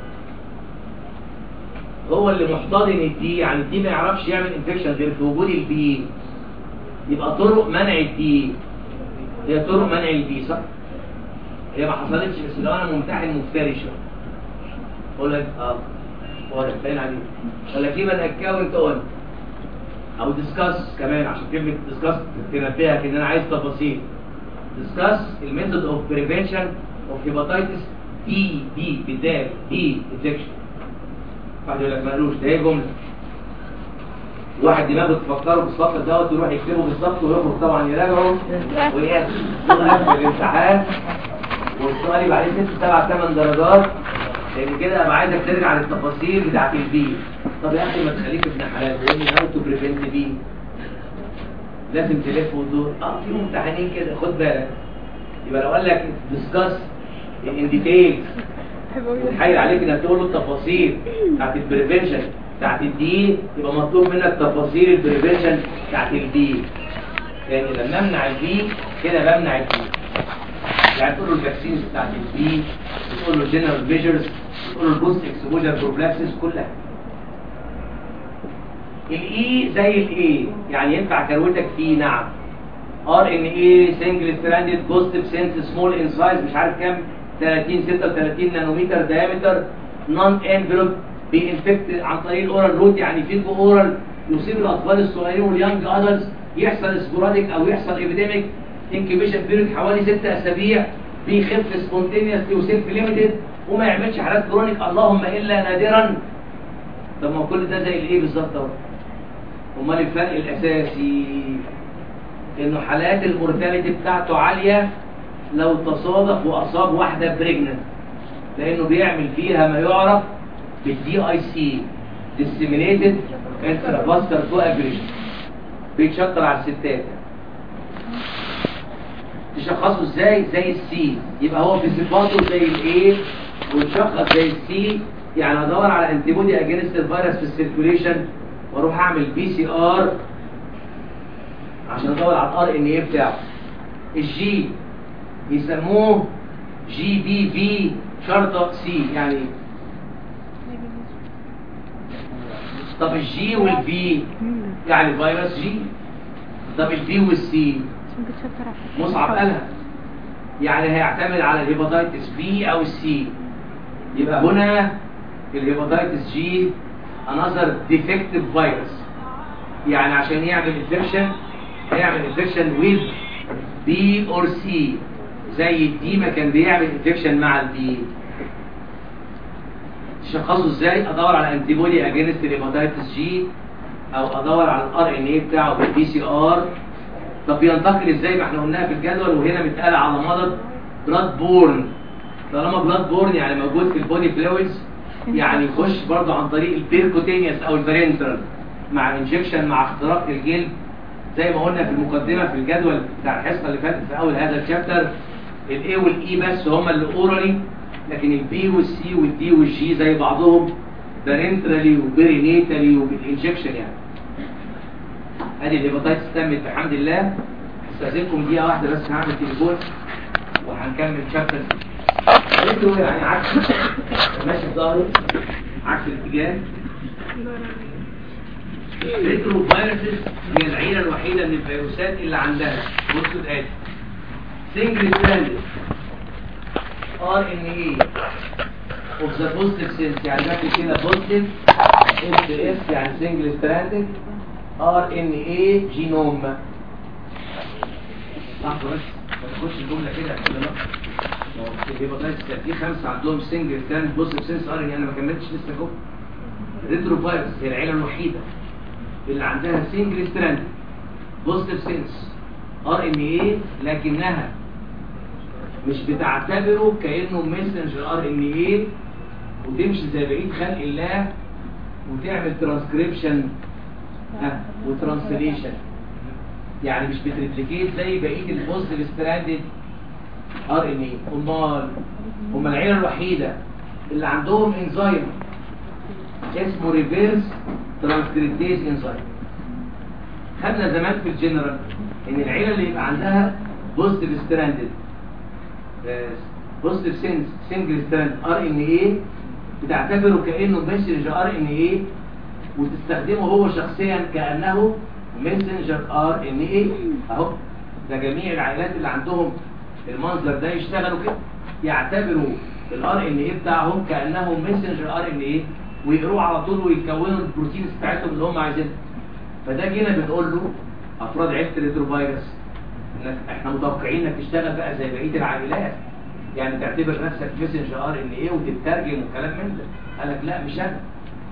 هو اللي محتضن الدي يعني الدي ما يعرفش يعمل انفكشن غير في وجود البي يبقى طرق منع الدي هي طرق منع البي صح؟ هي ما حصلتش بس لو انا ممتحن مفترشه اقول لك اه واضح باين عليك ولا في من اكاونت اون او ديسكاس كمان عشان كلمه ديسكاس تنبهك ان انا عايز تفاصيل ديسكاس الميثود اوف بريفنشن اوف هيباتيتس دي دي بدال دي انفكشن واحد يقول لك مالوش ده هي جمله واحد دماغه تفكره بالسطر دوت يروح يكتبه بالظبط ويخرج طبعا يراجعه ويقفل الامتحان والسؤال يبقى عليه ست سبع ثمان درجات لان كده ابقى عايزك ترجع للتفاصيل بتاعت البي طب يا اخي ما تخليك ابن حلال تقول لي هاو تو بريفنت بي لازم تلف وتدور اه في ممتحنين كده خد بالك يبقى لو قال لك ديسكاس ان ديتيلز الحايل عليك انك تقول له التفاصيل بتاعت البريفنشن بتاعت الدي يبقى مطلوب منك تفاصيل البريفنشن بتاعت البي يعني لما امنع البي كده بمنع البي يعني تقول له الفاكسينز بتاعت البي تقول له جنرال ميجرز تقول له البوست اكسبوجر بروبلاكسس كلها الاي زي الاي يعني ينفع كروتك فيه نعم ار ان اي سنجل ستراندد بوزيتيف سنس سمول ان سايز مش عارف كام 30 36 نانومتر دايمتر نون انفلوب بينفكت عن طريق الاورال روت يعني فيدجو اورال يصيب الاطفال الصغيرين واليانج ادلتس يحصل سبوراديك او يحصل ايبيديميك انكيبيشن بيريد حوالي 6 اسابيع بيخف سبونتينيوسلي وسيلف ليميتد وما يعملش حالات كرونيك اللهم الا نادرا طب ما كل ده زي الايه بالظبط اهو امال الفرق الاساسي انه حالات المورتاليتي بتاعته عاليه لو تصادف واصاب واحده بريجننت لانه بيعمل فيها ما يعرف بالدي اي سي disseminated intravascular coagulation بيتشطر على الستات تشخصه ازاي زي السي يبقى هو في صفاته زي الايه ويتشخص زي السي يعني ادور على انتي بودي اجينست الفيروس في السيركوليشن واروح اعمل بي سي ار عشان ادور على الار ان ايه بتاعه الجي يسموه جي بي في شرطه سي يعني إيه؟ طب الجي والبي يعني فيروس جي طب البي والسي عشان بتشطر على مصعب قالها يعني هيعتمد على الهيباتيتس بي او السي يبقى هنا الهيباتيتس جي انذر ديفكتيف فيروس يعني عشان يعمل انفكشن هيعمل انفكشن ويز بي اور سي زي الدي ما كان بيعمل انفكشن مع البي تشخصه ازاي ادور على انتي بودي اجينست الهيباتيتس جي او ادور على الار ان اي بتاعه بالبي سي ار طب بينتقل ازاي ما احنا قلناها في الجدول وهنا متقال على مرض بلاد بورن طالما بلاد بورن يعني موجود في البودي فلويدز يعني يخش برضه عن طريق البيركوتينيوس او الفارنترال مع انجكشن مع اختراق الجلد زي ما قلنا في المقدمه في الجدول بتاع الحصه اللي فاتت في اول هذا الشابتر الاي والاي بس هما اللي اورالي لكن البي والسي والدي والجي زي بعضهم بارنترالي وبيرينيتالي وبالانجكشن يعني ادي الهيباتايتس تمت بحمد الله استاذنكم دقيقه واحده بس هعمل تليفون وهنكمل شابتر ريترو يعني عكس ماشي بظهره عكس الاتجاه ريترو فيروسز هي العيله الوحيده من الفيروسات اللي عندها بصوا الاتي سنجل ستراندد ار ان اي اوف ذا بوزيتيف سيلز يعني ده كده بوزيتيف اس اس يعني سنجل ستراندد ار ان اي جينوم لحظه بس ما تاخدش الجمله كده كده لا ما هو في الهيباتايتس كان في خمسه عندهم سنجل ستراند بوزيتيف سيلز ار ان اي انا ما كملتش لسه جوه ريترو فيروس هي العيله الوحيده اللي عندها سنجل ستراند بوزيتيف سيلز ار ان اي لكنها مش بتعتبره كانه ميسنجر ار ان اي وتمشي زي بقيه خلق الله وتعمل ترانسكريبشن وترانسليشن يعني مش بتريبليكيت زي بقيه البوزيتيف ستراندد ار ان اي امال هم العيله الوحيده اللي عندهم انزيم اسمه ريفيرس ترانسكريبتيز انزيم خدنا زمان في الجنرال ان العيله اللي يبقى عندها بوزيتيف ستراندد بوزيتيف سينس سنجل ستراند ار ان اي بتعتبره كانه ميسنجر ار ان اي وتستخدمه هو شخصيا كانه ميسنجر ار ان اي اهو ده جميع العائلات اللي عندهم المنظر ده يشتغلوا كده يعتبروا الار ان اي بتاعهم كانه ميسنجر ار ان اي ويقروه على طول ويكونوا البروتينز بتاعتهم اللي هم عايزينها فده جينا بنقول له افراد عيله الريتروفيروس انك احنا متوقعين انك تشتغل بقى زي بقيه العائلات يعني تعتبر نفسك ميسنجر ار ان ايه وتترجم وكلام من ده قال لك لا مش انا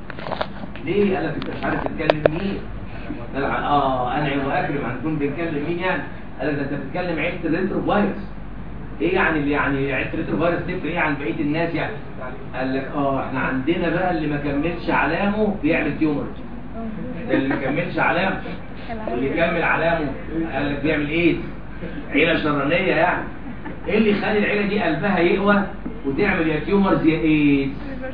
ليه قال لك انت مش عارف تتكلم مين قال لك اه انعم واكرم هنكون بنتكلم مين يعني قال لك ده انت بتتكلم عيله الريتروفيروس ايه يعني اللي يعني عيله الريتروفيروس تفرق ايه عن بقيه الناس يعني قال لك اه احنا عندنا بقى اللي ما كملش علامه بيعمل تيومر ده اللي ما كملش علامه واللي يكمل علامه قال لك بيعمل ايه عيله شرانيه يعني ايه اللي يخلي العيله دي قلبها يقوى وتعمل يا تيومرز يا ايدز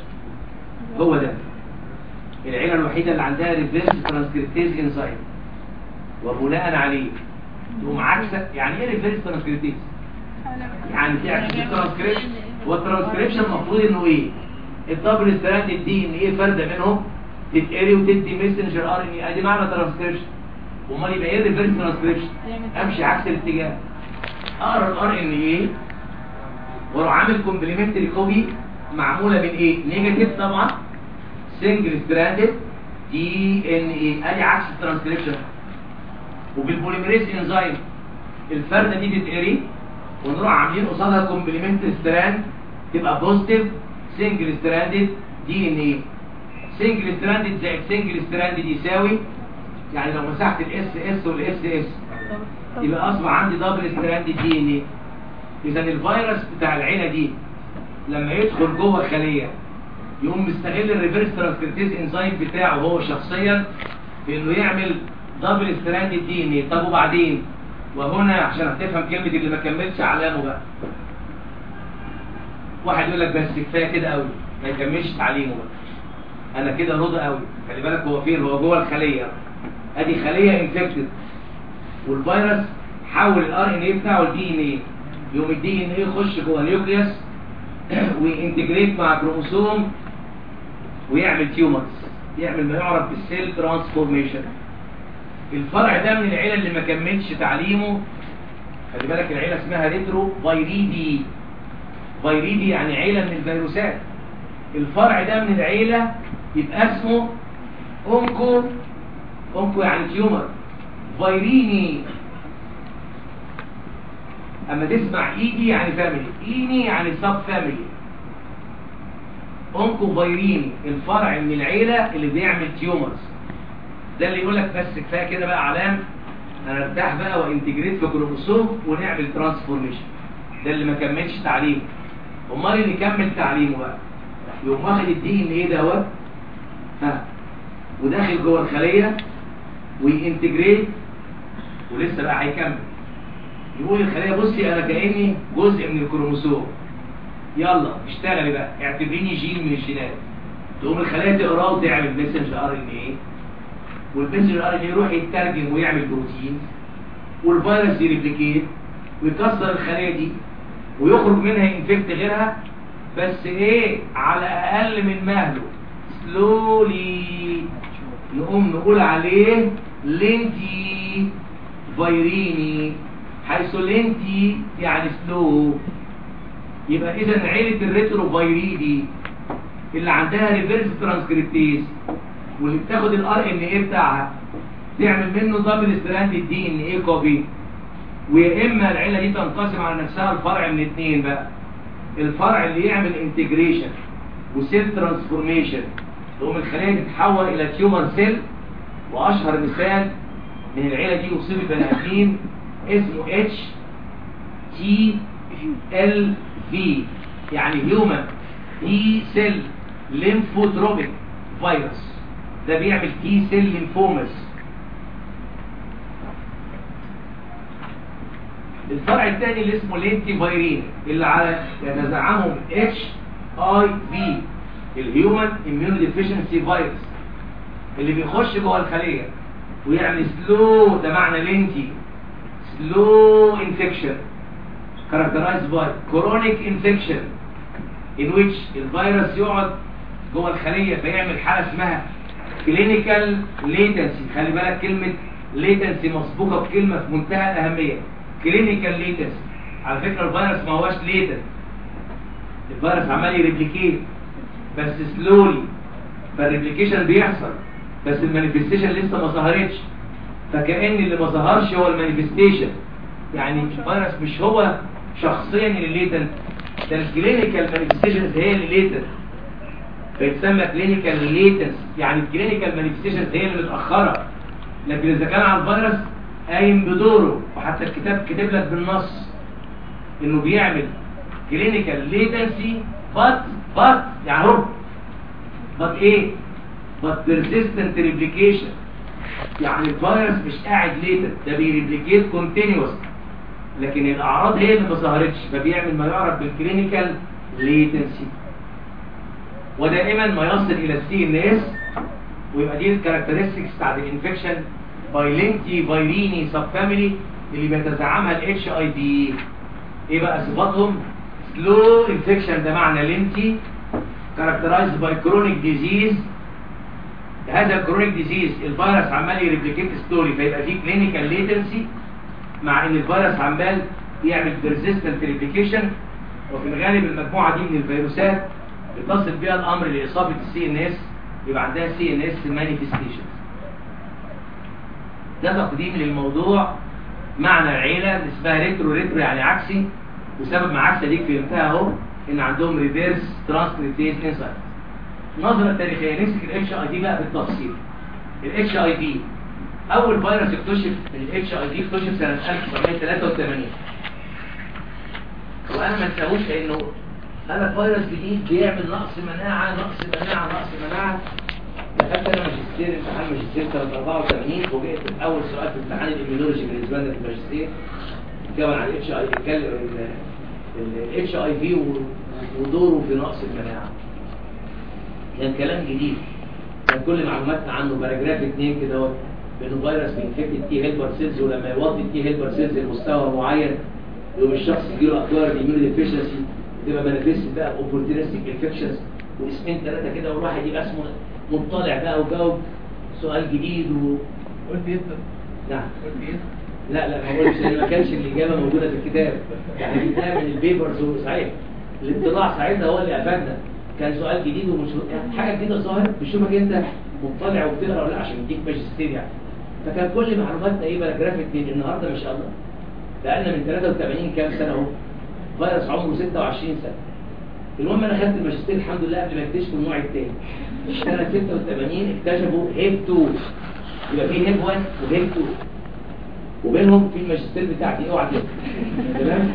هو ده العيله الوحيده اللي عندها ريفيرس ترانسكريبتيز انزايم وبناء عليه تقوم عكسك يعني ايه ريفيرس ترانسكريبتيز يعني تعكس الترانسكريبشن هو الترانسكريبشن المفروض انه ايه الدبل ستراند الدي ان ايه فرده منهم تتقري وتدي ميسنجر ار ان اي ادي معنى ترانسكريبشن امال يبقى ايه ريفيرس ترانسكريبشن امشي عكس الاتجاه اقرا الار ان ايه واروح عامل كومبلمنتري كوبي معموله من ايه نيجاتيف طبعا سنجل ستراندد دي ان ايه ادي عكس الترانسكريبشن وبالبوليميريز انزيم الفرده دي تتقري ونروح عاملين قصادها كومبلمنتري ستراند تبقى بوزيتيف سنجل ستراندد دي ان ايه سنجل ستراندد زائد سنجل ستراندد يساوي يعني لو مسحت الاس اس والاس اس يبقى اصبح عندي دبل ستراند دي ان ايه اذا الفيروس بتاع العيله دي لما يدخل جوه خليه يقوم مستغل الريفرس ترانسكريبتيز انزيم بتاعه هو شخصيا في انه يعمل دبل ستراند دي ان ايه طب وبعدين وهنا عشان هتفهم كلمه اللي ما كملش علامه بقى واحد يقول لك بس كفايه كده قوي ما يكملش تعليمه بقى انا كده رضا قوي خلي بالك هو فين هو جوه الخليه ادي خليه انفكتد والفيروس حول الار ان اي بتاعه لدي ان ايه يقوم الدي ان ايه يخش جوه النيوكليوس وينتجريت مع كروموسوم ويعمل تيومرز يعمل ما يعرف بالسيل ترانسفورميشن الفرع ده من العيله اللي ما كملش تعليمه خلي بالك العيله اسمها ريترو فيريدي فيريدي يعني عيله من الفيروسات الفرع ده من العيله يبقى اسمه اونكو اونكو يعني تيومر فيريني اما تسمع ايدي يعني فاميلي ايني يعني سب فاميلي اونكو فيريني الفرع من العيله اللي بيعمل تيومرز ده اللي يقول لك بس كفايه كده بقى علام انا ارتاح بقى وانتجريت في كروموسوم ونعمل ترانسفورميشن ده اللي ما كملش تعليمه امال اللي كمل تعليمه بقى يقوم واخد الدي ان ايه دوت ها وداخل جوه الخليه وينتجريت ولسه بقى هيكمل يقول الخليه بصي انا كاني جزء من الكروموسوم يلا اشتغلي بقى اعتبريني جين من الجينات تقوم الخليه تقراه وتعمل ميسنجر ار ان ايه والميسنجر ار ان ايه يروح يترجم ويعمل بروتين والفيروس يريبليكيت ويكسر الخليه دي ويخرج منها انفكت غيرها بس ايه على اقل من مهله سلولي نقوم نقول عليه لينتي فيريني حيث لينتي يعني سلو يبقى اذا عيلة الريترو فيريدي اللي عندها ريفيرس ترانسكريبتيز واللي بتاخد الار ان ايه بتاعها تعمل منه دبل ستراند الدي ان ايه كوبي ويا اما العيله دي تنقسم على نفسها الفرع من اتنين بقى الفرع اللي يعمل انتجريشن وسيل ترانسفورميشن تقوم الخليه تتحول الى تيومر سيل واشهر مثال من العيله دي يصيب البني ادمين اسمه اتش تي ال في يعني هيومن تي سيل ليمفوتروبيك فيروس ده بيعمل تي سيل ليمفومس الفرع الثاني اللي اسمه لينتي فايرين اللي على يتزعمهم اتش اي في الهيومن اميون ديفيشنسي فيروس اللي بيخش جوه الخليه ويعمل سلو ده معنى لينتي سلو انفكشن characterized by chronic infection in which الفيروس يقعد جوه الخليه فيعمل حاله اسمها clinical latency خلي بالك كلمه latency مسبوقه بكلمه في منتهى الاهميه كلينيكال ليتنس على فكرة الفيروس ما هواش ليتن الفيروس عمال يريبليكيت بس سلولي فالريبليكيشن بيحصل بس المانيفستيشن لسه ما ظهرتش فكأن اللي ما ظهرش هو المانيفستيشن يعني الفيروس مش هو شخصيا اللي ليتن ده الكلينيكال مانيفستيشنز هي اللي ليتن فيتسمى كلينيكال ليتنس يعني الكلينيكال مانيفستيشنز هي اللي متأخرة لكن إذا كان على الفيروس قايم بدوره وحتى الكتاب كتب لك بالنص انه بيعمل كلينيكال ليتنسي بات بات يعني هو بات ايه بات بيرسيستنت ريبليكيشن يعني الفيروس مش قاعد ليتن ده بيريبليكيت كونتينيوس لكن الاعراض هي اللي ما ظهرتش فبيعمل ما يعرف بالكلينيكال ليتنسي ودائما ما يصل الى السي ان اس ويبقى دي الكاركترستكس بتاعت الانفكشن بايلينتي فايريني سب فاميلي اللي بيتزعمها الاتش اي في ايه بقى صفاتهم سلو انفكشن ده معنى لينتي كاركترايزد باي كرونيك ديزيز هذا الكرونيك ديزيز الفيروس عمال يريبليكيت ستوري فيبقى فيه كلينيكال ليتنسي مع ان الفيروس عمال يعمل بيرسيستنت ريبليكيشن وفي الغالب المجموعه دي من الفيروسات بتصل بها الامر لاصابه السي ان اس يبقى عندها سي ان اس مانيفستيشن ده تقديم للموضوع معنى العيلة اللي اسمها ريترو ريترو يعني عكسي وسبب ما عكسة ديك فهمتها اهو ان عندهم ريفيرس ترانسكريبتيز انسايت نظرة تاريخية نمسك الاتش اي دي بقى بالتفصيل الاتش اي دي اول فيروس اكتشف الاتش اي دي اكتشف سنة 1983 وانا ما انساهوش لانه انا فيروس جديد بيعمل نقص مناعه نقص مناعه نقص مناعه دخلت انا ماجستير امتحان ماجستير سنه 84 فوجئت باول سؤال في امتحان الاميونولوجي بالنسبه لنا في الماجستير كمان عن الاتش اي بيتكلم الاتش اي في ودوره في نقص المناعه كان كلام جديد كان كل معلوماتنا عنه باراجراف اتنين كده اهو بانه فيروس بينفكت التي هيلبر سيلز ولما يوطي التي هيلبر سيلز لمستوى معين يقوم الشخص يجيله اكوار ديميوني ديفيشنسي تبقى مانيفيست بقى اوبورتونستيك انفكشنز واسمين ثلاثه كده والواحد يبقى اسمه مطلع بقى وجاوب سؤال جديد و... قلت يسر نعم قلت يسر لا لا ما قلتش لان ما كانش الاجابه موجوده في الكتاب يعني جبناها من البيبرز صحيح الاطلاع ساعتها هو اللي افادنا كان سؤال جديد ومش يعني حاجه جديده ظهرت بيشوفك انت مطلع وبتقرا ولا لا عشان يديك ماجستير يعني فكان كل معلوماتنا ايه باراجراف اتنين النهارده ما شاء الله بقالنا من 83 كام سنه اهو فيروس عمره 26 سنه المهم انا خدت الماجستير الحمد لله قبل ما يكتشفوا النوع الثاني سنه 86 اكتشفوا هيب 2 يبقى في هيب 1 وهيب 2 وبينهم في الماجستير بتاعتي اوعى تنسى تمام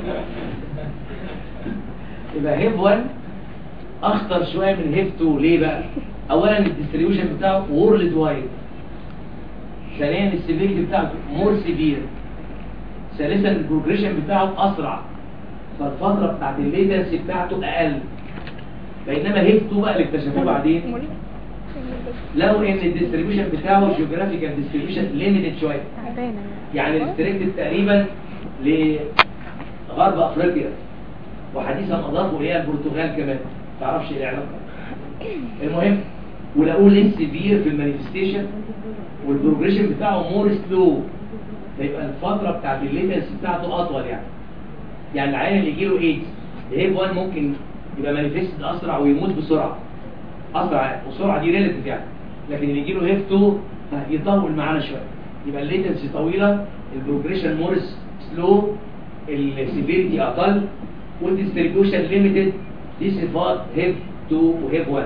يبقى هيب 1 اخطر شويه من هيب 2 ليه بقى اولا الديستريبيوشن بتاعه وورلد وايد ثانيا السيفيريتي بتاعته مور سيفير ثالثا البروجريشن بتاعه اسرع فالفتره بتاعت الليتنسي بتاعته اقل بينما هيب 2 بقى اللي اكتشفوه بعدين لو ان الديستريبيوشن بتاعه جيوغرافيكال ديستريبيوشن ليميتد شويه تعبانة يعني ريستريكتد تقريبا لغرب افريقيا وحديثا اضافوا اليها البرتغال كمان ما تعرفش ايه العلاقه المهم ولقوه ليس سيفير في المانيفستيشن والبروجريشن بتاعه مور سلو فيبقى الفتره بتاعت الليتنس بتاعته اطول يعني يعني العيان اللي يجيله ايدز الهيب 1 ممكن يبقى مانيفست اسرع ويموت بسرعه اسرع والسرعه دي ريليتيف يعني لكن اللي يجيله هيب 2 يطول معانا شويه يبقى الليتنسي طويله البروجريشن مور سلو السيفيريتي اقل والديستريبيوشن ليميتد دي صفات هيب 2 وهيب 1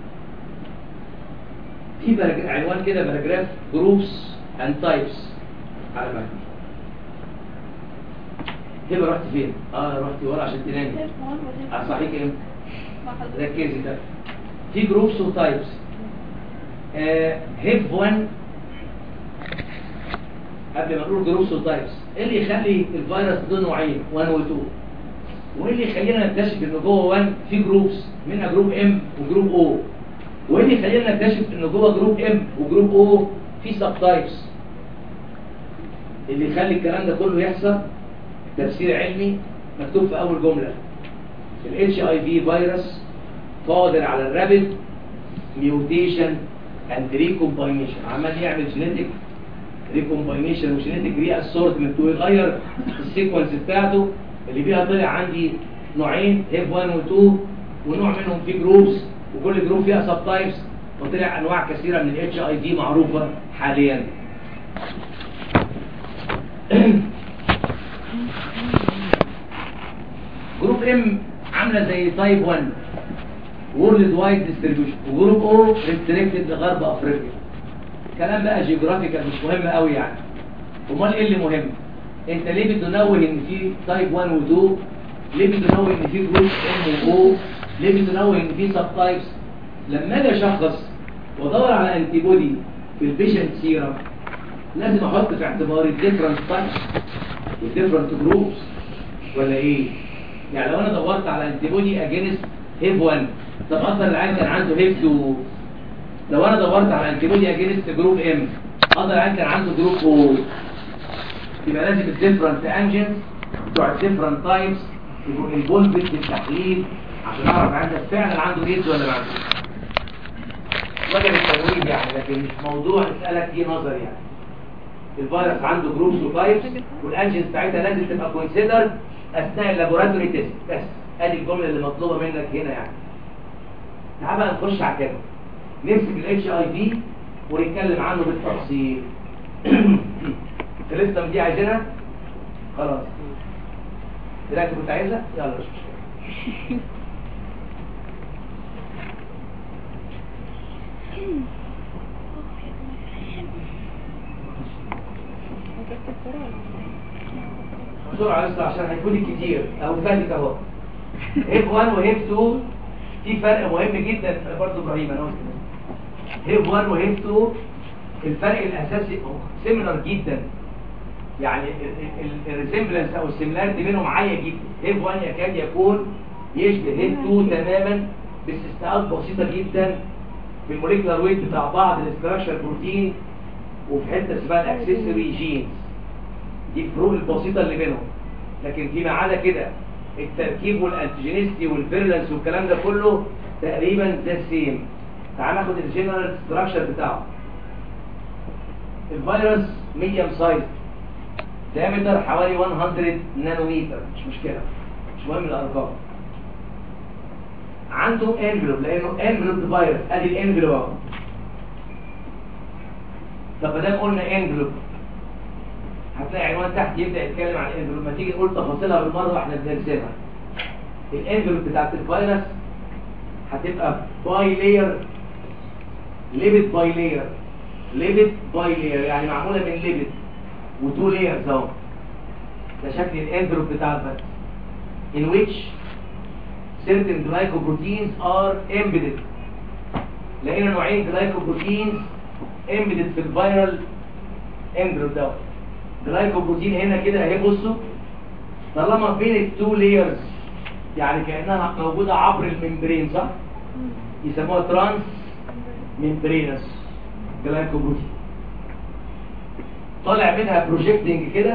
في برج- عنوان كده باراجراف جروبس اند تايبس على بالك هبه رحت فين؟ اه رحت ورا عشان تنامي اصحيك امتى؟ ركزي ده في جروبس وتايبس آه هيب 1 قبل ما نقول جروبس وتايبس ايه اللي يخلي الفيروس له نوعين 1 و 2 وايه اللي يخلينا نكتشف ان جوه 1 في جروبس منها جروب ام وجروب او وايه اللي يخلينا نكتشف ان جوه جروب ام وجروب او في سب تايبس اللي يخلي الكلام ده كله يحصل تفسير علمي مكتوب في اول جمله الاتش اي في فيروس قادر على الرابد ميوتيشن اند ريكومباينيشن عمال يعمل جينيتك ريكومباينيشن وجينيتك ري اسورتمنت ويغير السيكونس بتاعته اللي بيها طلع عندي نوعين هيب 1 و 2 ونوع منهم فيه جروبس وكل جروب فيها سب تايبس وطلع انواع كثيره من الاتش اي في معروفه حاليا جروب ام عامله زي تايب 1 وورلد وايد ديستريبيوشن وجروب او ريستريكتد لغرب افريقيا كلام بقى جيوغرافيكال مش مهم قوي يعني امال ايه اللي مهم انت ليه بتنوه ان في تايب 1 و 2 ليه بتنوه ان في جروب ام و او ليه بتنوه ان في سب تايبس لما اجي اشخص وادور على انتي بودي في البيشنت سيرم لازم احط في اعتباري الديفرنت تايبس والديفرنت جروبس ولا ايه يعني لو انا دورت على انتي بودي اجينست هيب 1 طب اصلا العيان كان عنده هيب 2 لو انا دورت على انتي بودي اجينست جروب ام اقدر العيان كان عنده جروب او يبقى لازم الديفرنت انجنز بتوع الديفرنت تايبس يبقوا انفولفد في التحليل عشان اعرف عندك فعلا عنده ايدز ولا ما عندوش وجب التمويل يعني لكن مش موضوع اسالك ايه نظر يعني الفيروس عنده جروبس وتايبس والانجنز بتاعتها لازم تبقى كونسيدر اثناء اللابوراتوري تيست بس ادي الجمله اللي مطلوبه منك هنا يعني تعال بقى نخش على كده نمسك الاتش اي في ونتكلم عنه بالتفصيل السيستم دي عايزينها خلاص دلوقتي كنت عايزها يلا مش مشكله بسرعه بس عشان هيكون لي كتير اهو فاتك اهو هيب 1 وهيب 2 في فرق مهم جدا برضه ابراهيم انا قلت هيب 1 وهيب 2 الفرق الاساسي سيميلر جدا يعني الريسمبلنس او السيميلاريتي بينهم عاليه جدا هيب 1 يكاد يكون يشبه هيب 2 تماما باستثناءات بسيطه جدا في الموليكولار ويت بتاع بعض الاستراكشر بروتين وفي حته اسمها الاكسسوري جينز دي الفروق البسيطه اللي بينهم لكن فيما عدا كده التركيب والانتيجينيستي والفيرلنس والكلام ده كله تقريبا ده السيم تعال ناخد الجنرال ستراكشر بتاعه الفيروس ميديوم سايز diameter حوالي 100 نانومتر مش مشكله مش مهم الارقام عنده انفلوب لانه انفلوب فيروس ادي الانفلوب اهو طب ما دام قلنا انفلوب هتلاقي عنوان تحت يبدا يتكلم عن الانفلوب ما تيجي نقول تفاصيلها بالمره واحنا بنرسمها الانفلوب بتاعت الفيروس هتبقى باي لاير ليبت باي لاير ليبت باي لاير يعني معموله من ليبت وتو لايرز اهو ده شكل الانفلوب بتاع الفيروس in which certain glycoproteins are embedded لقينا نوعين glycoproteins embedded في الفيرال envelope ده جلايكوبروتين هنا كده اهي بصوا طالما بين التو لايرز يعني كانها موجوده عبر الممبرين صح يسموها ترانس ممبرينس جلايكوبروتين طالع منها بروجيكتنج كده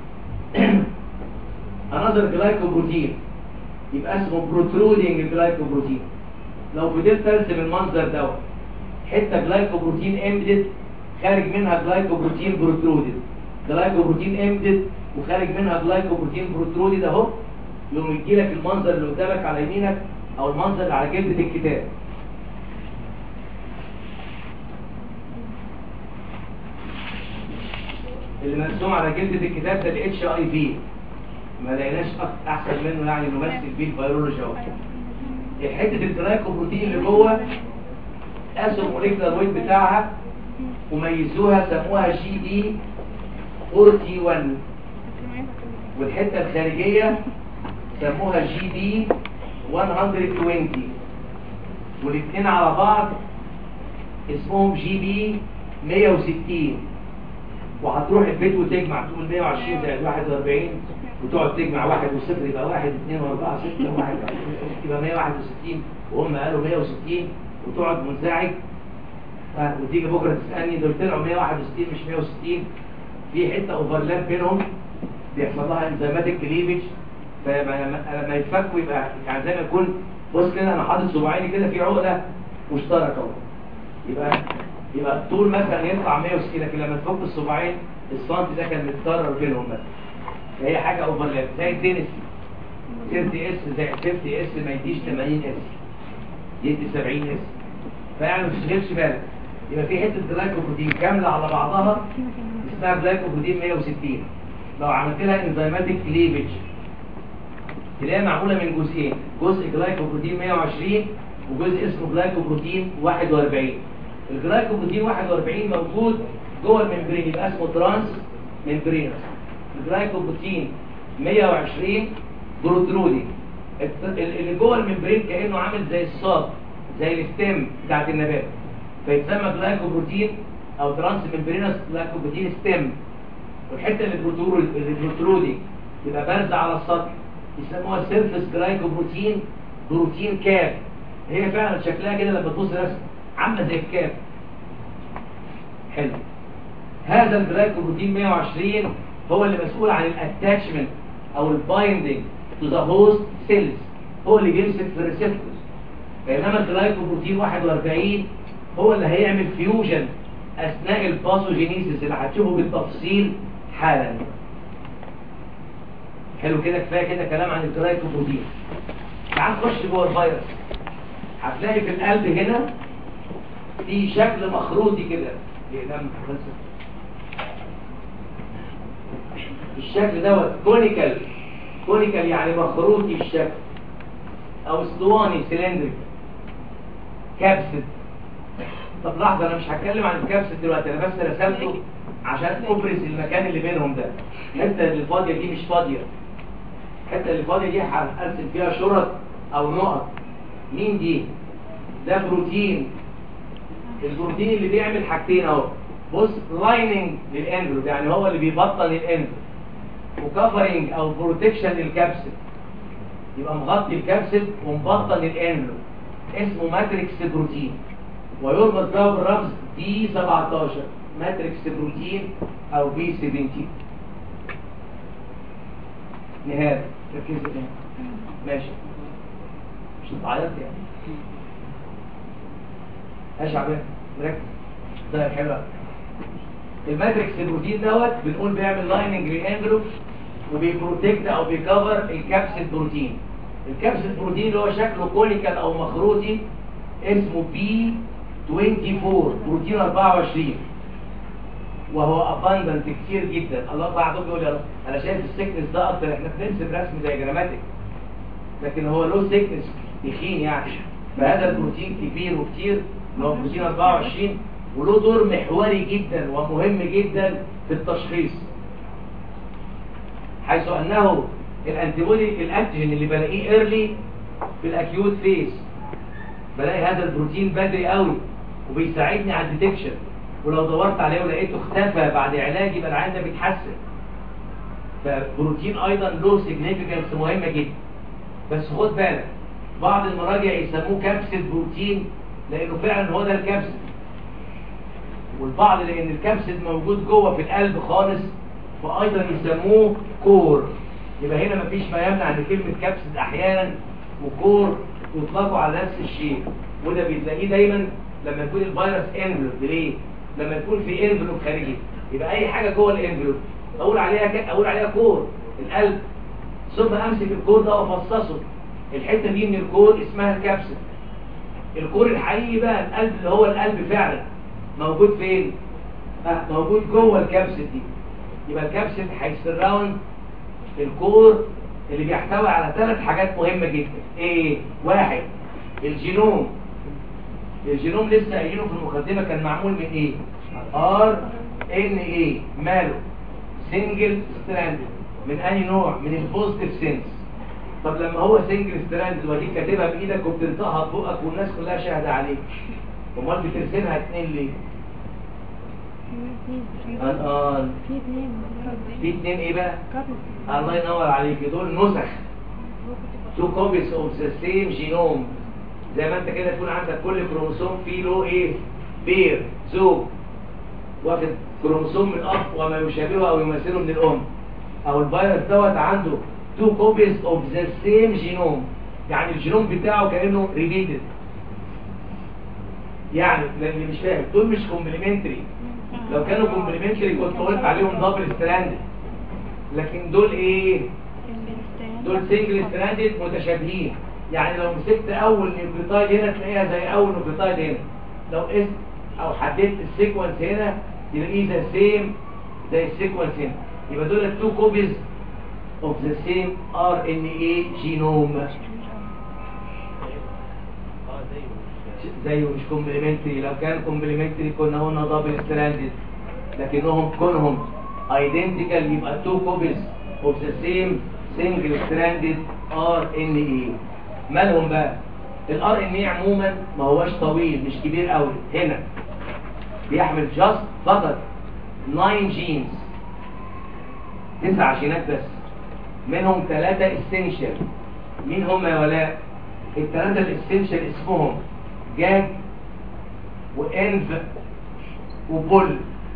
انذر جلايكوبروتين يبقى اسمه بروترودنج جلايكوبروتين لو فضلت ارسم المنظر دوت حته جلايكوبروتين امبدد خارج منها جلايكوبروتين بروترودد جلايكوبروتين امبدد وخارج منها جلايكوبروتين بروترودد اهو يقوم يجي لك المنظر اللي قدامك على يمينك او المنظر اللي على جلده الكتاب اللي مرسوم على جلده الكتاب ده الاتش اي في ما لقيناش أك- احسن منه يعني نمثل بيه الفيرولوجي اهو حته الجلايكوبروتين اللي جوه قاسوا الموليكولار ويت بتاعها وميزوها سموها جي دي 41 والحته الخارجيه سموها جي دي 120 والاثنين على بعض اسمهم جي بي 160 وهتروح البيت وتجمع تقول 120 زائد 41 وتقعد تجمع واحد وصفر يبقى واحد اثنين واربعة ستة وواحد يبقى 161 وهم قالوا 160 وتقعد منزعج ها، وتيجي بكره تسالني دول طلعوا 161 مش 160 في حته اوفرلاب بينهم بيحصل لها انزيماتيك كليفج فلما لما يتفكوا يبقى يعني زي ما يكون بص كده انا حاطط صباعيني كده في عقده مشتركه اهو يبقى يبقى الطول مثلا يطلع 160 لكن لما تفك الصباعين السنتي ده كان متكرر بينهم مثلا فهي حاجه اوفرلاب زي التنس 30 اس زائد 50 اس ما يديش 80 اس يدي 70 اس فيعني ما تشغلش بالك يبقى في حته جلايكوبروتين كامله على بعضها اسمها جلايكوبروتين 160 لو عملت لها انزيماتيك كليفج تلاقيها معموله من جزئين جزء جلايكوبروتين 120 وجزء اسمه جلايكوبروتين 41 الجلايكوبروتين 41 موجود جوه الممبرين يبقى اسمه ترانس ممبرينس الجلايكوبروتين 120 بروترودي الت- اللي جوه الممبرين كانه عامل زي الصاب زي الستيم بتاعت النبات فيتسمى جلايكوبروتين او ترانس ممبرينس جلايكوبروتين ستيم والحته اللي بروترود اللي بروترودي تبقى بارزه على السطح يسموها سيرفس جلايكوبروتين بروتين كاب هي فعلا شكلها كده لما تبص رسم عامله زي الكاب حلو هذا الجلايكوبروتين 120 هو اللي مسؤول عن الاتاتشمنت او البايندنج تو ذا هوست سيلز هو اللي بيمسك في الريسبتورز بينما الجلايكوبروتين 41 هو اللي هيعمل فيوجن اثناء الباثوجينيسيس اللي هتشوفه بالتفصيل حالا حلو كده كفايه كده كلام عن الجلايكوبروتين تعال نخش جوه الفيروس هتلاقي في القلب هنا في شكل مخروطي كده لأقلام حضرتك. الشكل دوت كونيكال كونيكال يعني مخروطي الشكل او اسطواني سلندريك كابسد طب لحظه انا مش هتكلم عن الكابسد دلوقتي انا بس رسمته عشان ابرز المكان اللي بينهم ده الحته اللي فاضيه دي مش فاضيه الحته اللي فاضيه دي هرسم فيها شرط او نقط مين دي ده بروتين البروتين اللي بيعمل حاجتين اهو بص لايننج للانفلوب يعني هو اللي بيبطن الانفلوب وكفرنج او بروتكشن للكبسل يبقى مغطي الكبسل ومبطن الانفلوب اسمه ماتريكس بروتين ويرمز له بالرمز دي 17 ماتريكس بروتين او بي 17 نهاية ركز هنا ماشي مش هتعيط يعني ماشي يا عباد ركز ده حلو أوي. الماتريكس بروتين دوت بنقول بيعمل لايننج للانفلوب وبيبروتكت او بيكفر الكبسل بروتين الكبسل بروتين اللي هو شكله كونيكال او مخروطي اسمه بي 24 بروتين 24 وهو اباندنت كتير جدا الله بعده بيقول يا رب انا شايف السكنس ده اكتر احنا بنرسم رسم دياجراماتيك لكن هو له سكنس تخين يعني فهذا البروتين كبير وكتير اللي هو بروتين 24 وله دور محوري جدا ومهم جدا في التشخيص حيث انه الانتيبودي الانتيجين اللي بلاقيه ايرلي في الاكيوت فيس بلاقي هذا البروتين بدري قوي وبيساعدني على الديتكشن ولو دورت عليه ولقيته اختفى بعد علاج يبقى العيان ده بيتحسن فبروتين ايضا له سيجنيفيكانس مهمه جدا بس خد بالك بعض المراجع يسموه كبسة بروتين لانه فعلا هو ده الكبسة والبعض لان الكبسة موجود جوه في القلب خالص فايضا يسموه كور يبقى هنا مفيش ما يمنع ان كلمة كبسة احيانا وكور يطلقوا على نفس الشيء وده بتلاقيه دايما لما يكون الفيروس انفلوب ليه؟ لما يكون في انفلوب خارجي يبقى اي حاجة جوه الانفلوب اقول عليها ك... اقول عليها كور القلب ثم امسك الكور ده وافصصه الحته دي من الكور اسمها الكبسة الكور الحقيقي بقى القلب اللي هو القلب فعلا موجود فين آه موجود جوه الكبسة دي يبقى الكبسة هيسراوند الكور اللي بيحتوي على ثلاث حاجات مهمة جدا ايه واحد الجينوم الجينوم لسه قايلينه في المقدمة كان معمول من ايه ار ان ايه ماله سنجل ستراند من اي نوع من البوزيتيف سينس طب لما هو سنجل ستراند ودي كاتبها بايدك وبتنطقها ببقك والناس كلها شاهده عليك امال بترسمها اتنين ليه الان في اتنين في اتنين ايه بقى الله ينور عليك دول نسخ تو كوبيز اوف ذا سيم جينوم زي ما انت كده تكون عندك كل كروموسوم فيه له ايه بير زوج واخد كروموسوم من الاب وما يشابهه او يمثله من الام او الفيروس دوت عنده تو كوبيز اوف ذا سيم جينوم يعني الجينوم بتاعه كانه ريبيتد يعني للي مش فاهم دول مش كومبلمنتري لو كانوا كومبلمنتري كنت قلت عليهم دبل ستراند لكن دول ايه دول سنجل ستراندد متشابهين يعني لو مسكت اول نيوكليوتايد هنا تلاقيها زي اول نيوكليوتايد هنا لو قست او حددت السيكونس هنا تلاقيه زي سيم زي السيكونس هنا يبقى دول التو كوبيز اوف ذا سيم ار ان اي جينوم زيه مش كومبلمنتري لو كان كومبلمنتري كنا قلنا دبل ستراندد لكنهم كونهم ايدنتيكال يبقى تو كوبيز اوف ذا سيم سنجل ستراندد ار ان اي مالهم بقى الار ان اي عموما ما هوش طويل مش كبير قوي هنا بيحمل جاست فقط 9 جينز تسع جينات بس منهم ثلاثة اسينشال مين هم يا ولاء الثلاثة الاسينشال اسمهم جاج وانف وبول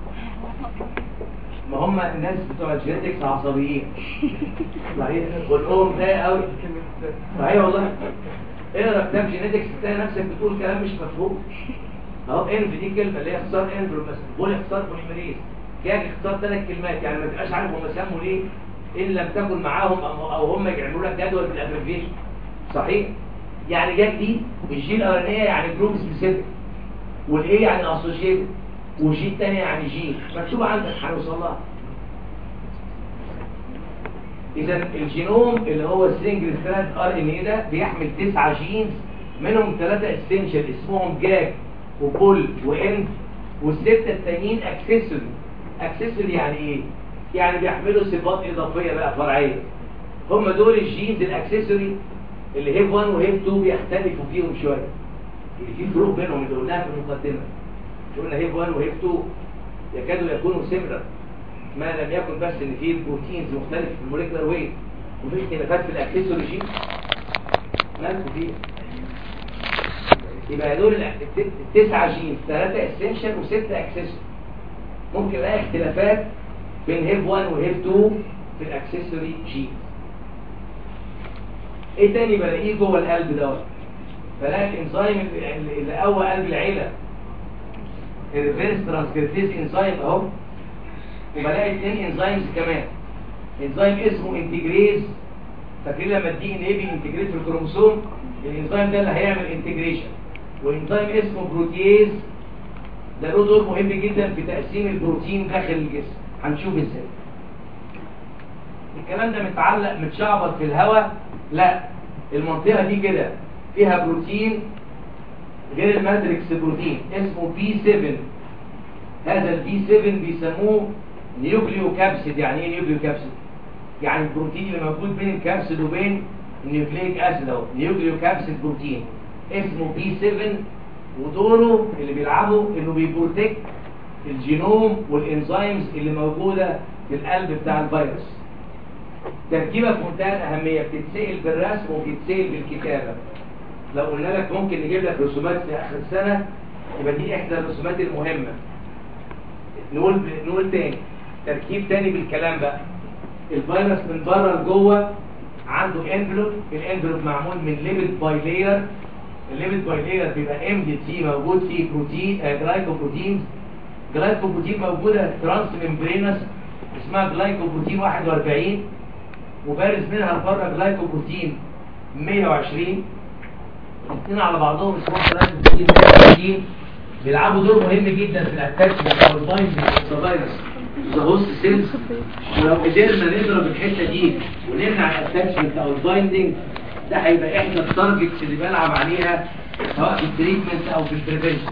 ما هم الناس بتوع الجينيتكس عصبيين صحيح والام ده قوي صحيح والله اقرا كتاب جينيتكس تلاقي نفسك بتقول كلام مش مفهوم اهو انف دي كلمه اللي هي اختصار انف مثلا بول اختصار بوليمريز جاج اختصار ثلاث كلمات يعني ما تبقاش عارف هم سموا ليه ان لم تكن معاهم او أو هم يعملوا لك جدول بالابريفيشن صحيح يعني جاك دي الجي الاولانيه يعني جروب سبيسيفيك والايه يعني اسوشيتد والجي الثانيه يعني جي مكتوبه عندك هنوصل لها اذا الجينوم اللي هو السنجل ستراند ار ان اي ده بيحمل تسعة جينز منهم ثلاثة اسينشال اسمهم جاك وبول واند والستة التانيين اكسسوري اكسسوري يعني ايه يعني بيحملوا صفات اضافيه بقى فرعيه هم دول الجينز الاكسسوري اللي هيف 1 وهيف 2 بيختلفوا فيهم شويه اللي في فروق بينهم اللي قلناها في المقدمه قلنا هيف 1 وهيف 2 يكادوا يكونوا سيميلر ما لم يكن بس ان في بروتينز مختلفه في الموليكولار ويت وفي اختلافات في الاكسسوري جين مالكوا فيه يبقى دول الت- التسعة جينز ثلاثة اسينشال وستة اكسسوري ممكن الاقي اختلافات بين هيف 1 وهيف 2 في الاكسسوري جينز ايه تاني بلاقيه جوه القلب دوت بلاقي الانزيم اللي اللي قوى قلب العيله الريفيرس ترانسكريبتيز انزيم اهو وبلاقي اثنين انزيمز كمان انزيم اسمه انتجريز فاكرين لما الدي ان ايه بينتجريت في الكروموسوم الانزيم ده اللي هيعمل انتجريشن وانزيم اسمه بروتييز ده له دور مهم جدا في تقسيم البروتين داخل الجسم هنشوف ازاي الكلام ده متعلق متشعبط في الهواء لا المنطقه دي كده فيها بروتين غير الماتريكس بروتين اسمه بي 7 هذا البي 7 بيسموه نيوكليو كابسيد يعني ايه نيوكليو كابسيد يعني البروتين اللي موجود بين الكابسيد وبين النيوكليك اسيد اهو نيوكليو كابسيد بروتين اسمه بي 7 ودوره اللي بيلعبه انه بيبروتكت الجينوم والانزيمز اللي موجوده في القلب بتاع الفيروس تركيبه في منتهى الاهميه بتتسال بالرسم وبتتسال بالكتابه لو قلنا لك ممكن نجيب لك رسومات في اخر السنه يبقى دي احدى الرسومات المهمه نقول نقول تاني تركيب تاني بالكلام بقى الفيروس من بره لجوه عنده انفلوب الانفلوب معمول من ليبيد باي لاير الليبيد باي لاير بيبقى ام دي تي موجود فيه بروتين آه جلايكوبروتينز جلايكوبروتين موجوده ترانس ممبرينس اسمها جلايكوبروتين 41 وبارز منها لبره جلايكوبروتين 120 الاثنين على بعضهم اسمهم جلايكوبروتين 120 بيلعبوا دور مهم جدا في الاتاتشمنت او البايندنج اوف ذا فيروس ذا هوست سيلز ولو قدرنا نضرب الحته دي ونمنع الاتاتشمنت او البايندنج ده هيبقى احدى التارجتس اللي بلعب عليها سواء في التريتمنت او في البريفنشن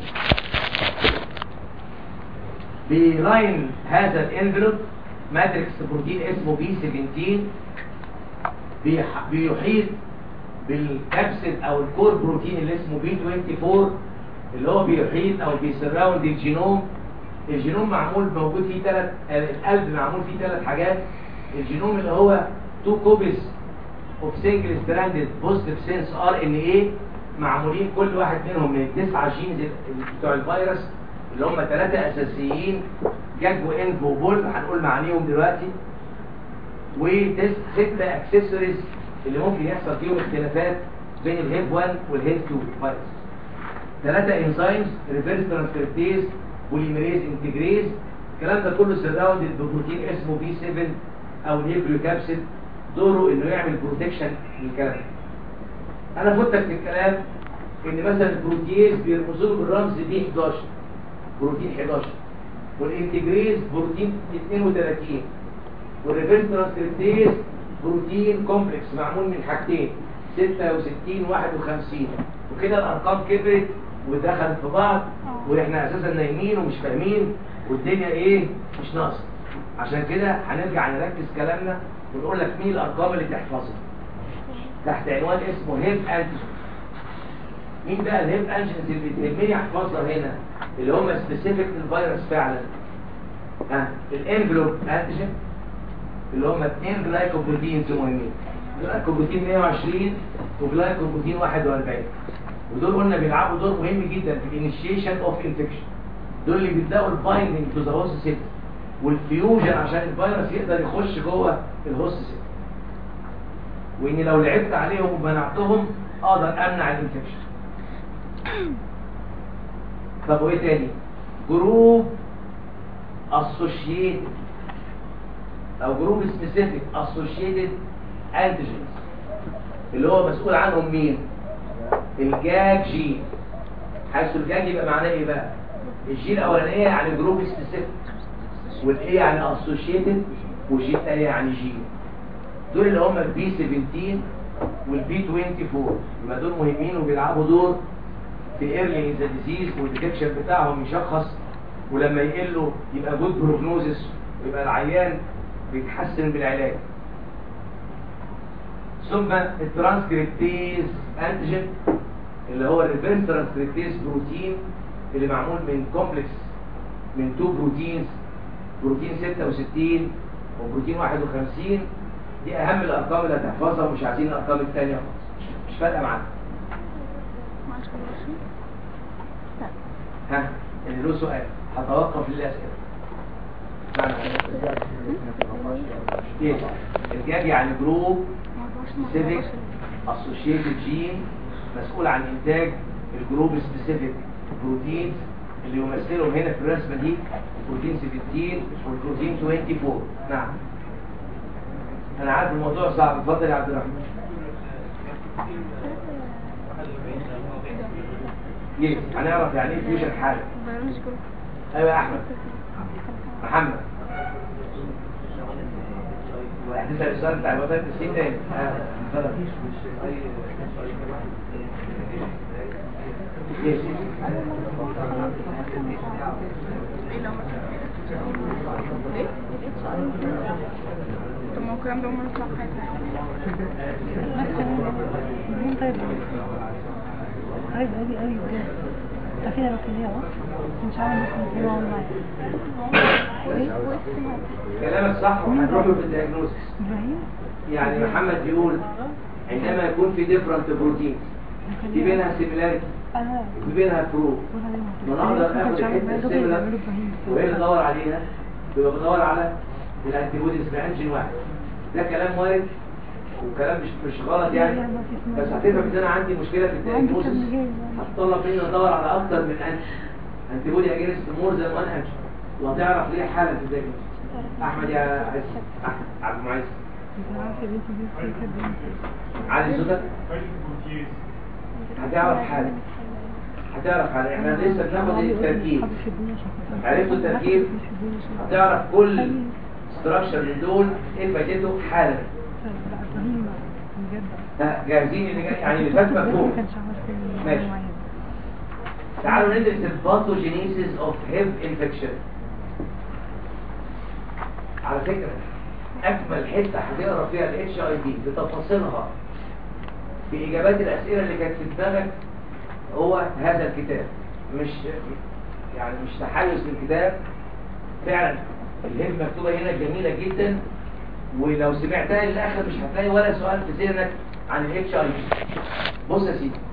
بيلاين هذا الانفلوب ماتريكس بروتين اسمه بي 17 بيح- بيحيط بالكبسل او الكور بروتين اللي اسمه بي 24 اللي هو بيحيط او بيسراوند الجينوم الجينوم معمول موجود فيه ثلاث القلب معمول فيه ثلاث حاجات الجينوم اللي هو تو كوبيز اوف سنجل ستراندد بوزيتيف سنس ار ان ايه معمولين كل واحد منهم من التسعه جينز ال- بتوع الفيروس اللي هم ثلاثه اساسيين جاج وانف وبول هنقول معانيهم دلوقتي وستة اكسسوارز اللي ممكن يحصل فيهم اختلافات بين الهيب 1 والهيب 2 فيروس ثلاثة انزيمز ريفيرس ترانسكريبتيز بوليميريز انتجريز الكلام ده كله سراوندد ببروتين اسمه بي 7 او الهيبريو كابسيد دوره انه يعمل بروتكشن للكلام ده. انا فتك في الكلام ان مثلا البروتيز بيرمزوا له بالرمز بي 11 بروتين 11 والانتجريز بروتين 32 والريفيرس ترانسكريبتيز بروتين كومبلكس معمول من حاجتين 66 51 وكده الارقام كبرت ودخلت في بعض واحنا اساسا نايمين ومش فاهمين والدنيا ايه مش ناقصه عشان كده هنرجع نركز كلامنا ونقول لك مين الارقام اللي تحفظها تحت عنوان اسمه هيب انتيجين مين بقى الهيب انجنز اللي تهمني احفظها هنا اللي هم سبيسيفيك للفيروس فعلا ها الانفلوب انتيجين اللي هم اثنين جلايكوبروتينز مهمين جلايكوبروتين 120 وجلايكوبروتين 41 ودول قلنا بيلعبوا دور مهم جدا في الانيشيشن اوف انفكشن دول اللي بيبداوا البايندنج تو ذا هوست سيل والفيوجن عشان الفيروس يقدر يخش جوه الهوست سيل واني لو لعبت عليهم ومنعتهم اقدر امنع الانفكشن طب وايه تاني جروب اسوشيتد او جروب سبيسيفيك اسوشيتد انتيجنز اللي هو مسؤول عنهم مين الجاج جين حيث الجاج يبقى معناه ايه بقى الجين الاولانيه يعني جروب سبيسيفيك والايه يعني اسوشيتد والجين الثانيه يعني جين دول اللي هم البي 17 والبي 24 يبقى دول مهمين وبيلعبوا دور في ايرلي ذا ديزيز والديتكشن بتاعهم يشخص ولما يقله يبقى جود بروجنوزس ويبقى العيان بيتحسن بالعلاج ثم الترانسكريبتيز انتيجين اللي هو الريفرس ترانسكريبتيز بروتين اللي معمول من كومبلكس من تو بروتينز بروتين 66 وبروتين 51 دي اهم الارقام اللي هتحفظها ومش عايزين الارقام الثانيه خالص مش فارقه معانا ها اللي له سؤال هتوقف للاسئله معنى كيف الجاب يعني جروب سيفيك اسوشيتد جين مسؤول عن انتاج الجروب سبيسيفيك بروتين اللي يمثلهم هنا في الرسمه دي بروتين 17 والبروتين 24 نعم انا عارف الموضوع صعب اتفضل يا عبد الرحمن يس هنعرف يعني ايه فيوجن حاله ايوه يا احمد محمد هتسال السؤال بتاع الوفاه السين تاني آه، اتفضل. يس طب ما هو الكلام ده عمره يطلع في حياتنا مين طيب عايز قوي قوي بجد تعرفين انا كلية اه مش عارفة مثلا كلمة معايا كلامك صح وهنروح له في الدياجنوستس ابراهيم يعني محمد بيقول عندما يكون في ديفرنت بروتين في بينها سيميلاريتي انا في بينها فروق ما انا اقدر اخد الحته السيميلار وهي اللي ادور عليها يبقى بدور على الانتي بوديز بانجين واحد ده كلام وارد وكلام مش مش غلط يعني بس هتفهم ان انا عندي مشكله في الدياجنوستس هتطلب مني ادور على اكتر من انتي انتي بودي اجينست مور ذان وان انتي وهتعرف ليه حاله في الدياجنوستس احمد يا عز احمد عبد المعز انت عارفة بنتي دي بتحب عادي صوتك هتعرف حاله هتعرف حاله احنا لسه بناخد التركيب عرفتوا التركيب هتعرف كل ستراكشر من دول ايه فايدته حالا لا ابراهيم بجد ها، جاهزين اللي جاي يعني اللي فات ما مفهوم كانش عمل كده ماشي. معايا. تعالوا ندرس الباثوجينيسيس اوف هيب انفكشن على فكرة اجمل حتة هتقرا فيها الاتش اي دي بتفاصيلها باجابات الاسئلة اللي كانت في دماغك هو هذا الكتاب مش يعني مش تحيز للكتاب فعلا الهيب مكتوبة هنا جميلة جدا ولو سمعتها للاخر مش هتلاقي ولا سؤال في ذهنك عن الاتش اي دي بص يا سيدي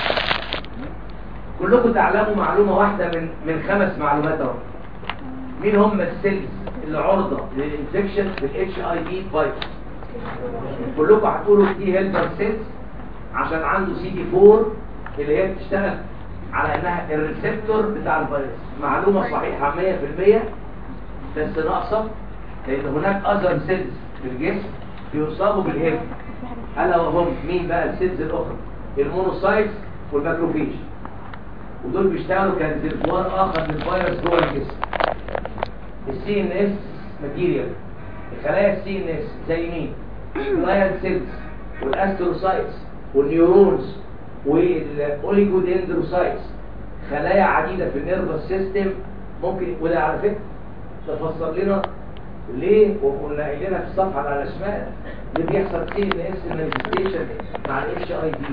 كلكم تعلموا معلومة واحدة من من خمس معلومات اهو مين هم السيلز اللي عرضة للانفكشن بالاتش اي في فيروس كلكم هتقولوا دي هيلبر سيلز عشان عنده سي دي 4 اللي هي بتشتغل على انها الريسبتور بتاع الفيروس معلومة صحيحة 100% بس ناقصة لان هناك اذر سيلز في الجسم بيصابوا بالهيب الا وهم مين بقى السيلز الاخرى المونوسايتس والماكروفيج ودول بيشتغلوا كريزرفوار اخر للفيروس جوه الجسم السي ان اس ماتيريال الخلايا السي ان اس زي مين الجلايال سيلز والاستروسايتس والنيورونز والاوليجودندروسايتس خلايا عديده في النيرفس سيستم ممكن وده على فكره تفسر لنا ليه وقلنا قايلينها في الصفحه على الشمال ليه بيحصل سي ان اس مانيفستيشن مع الاتش اي دي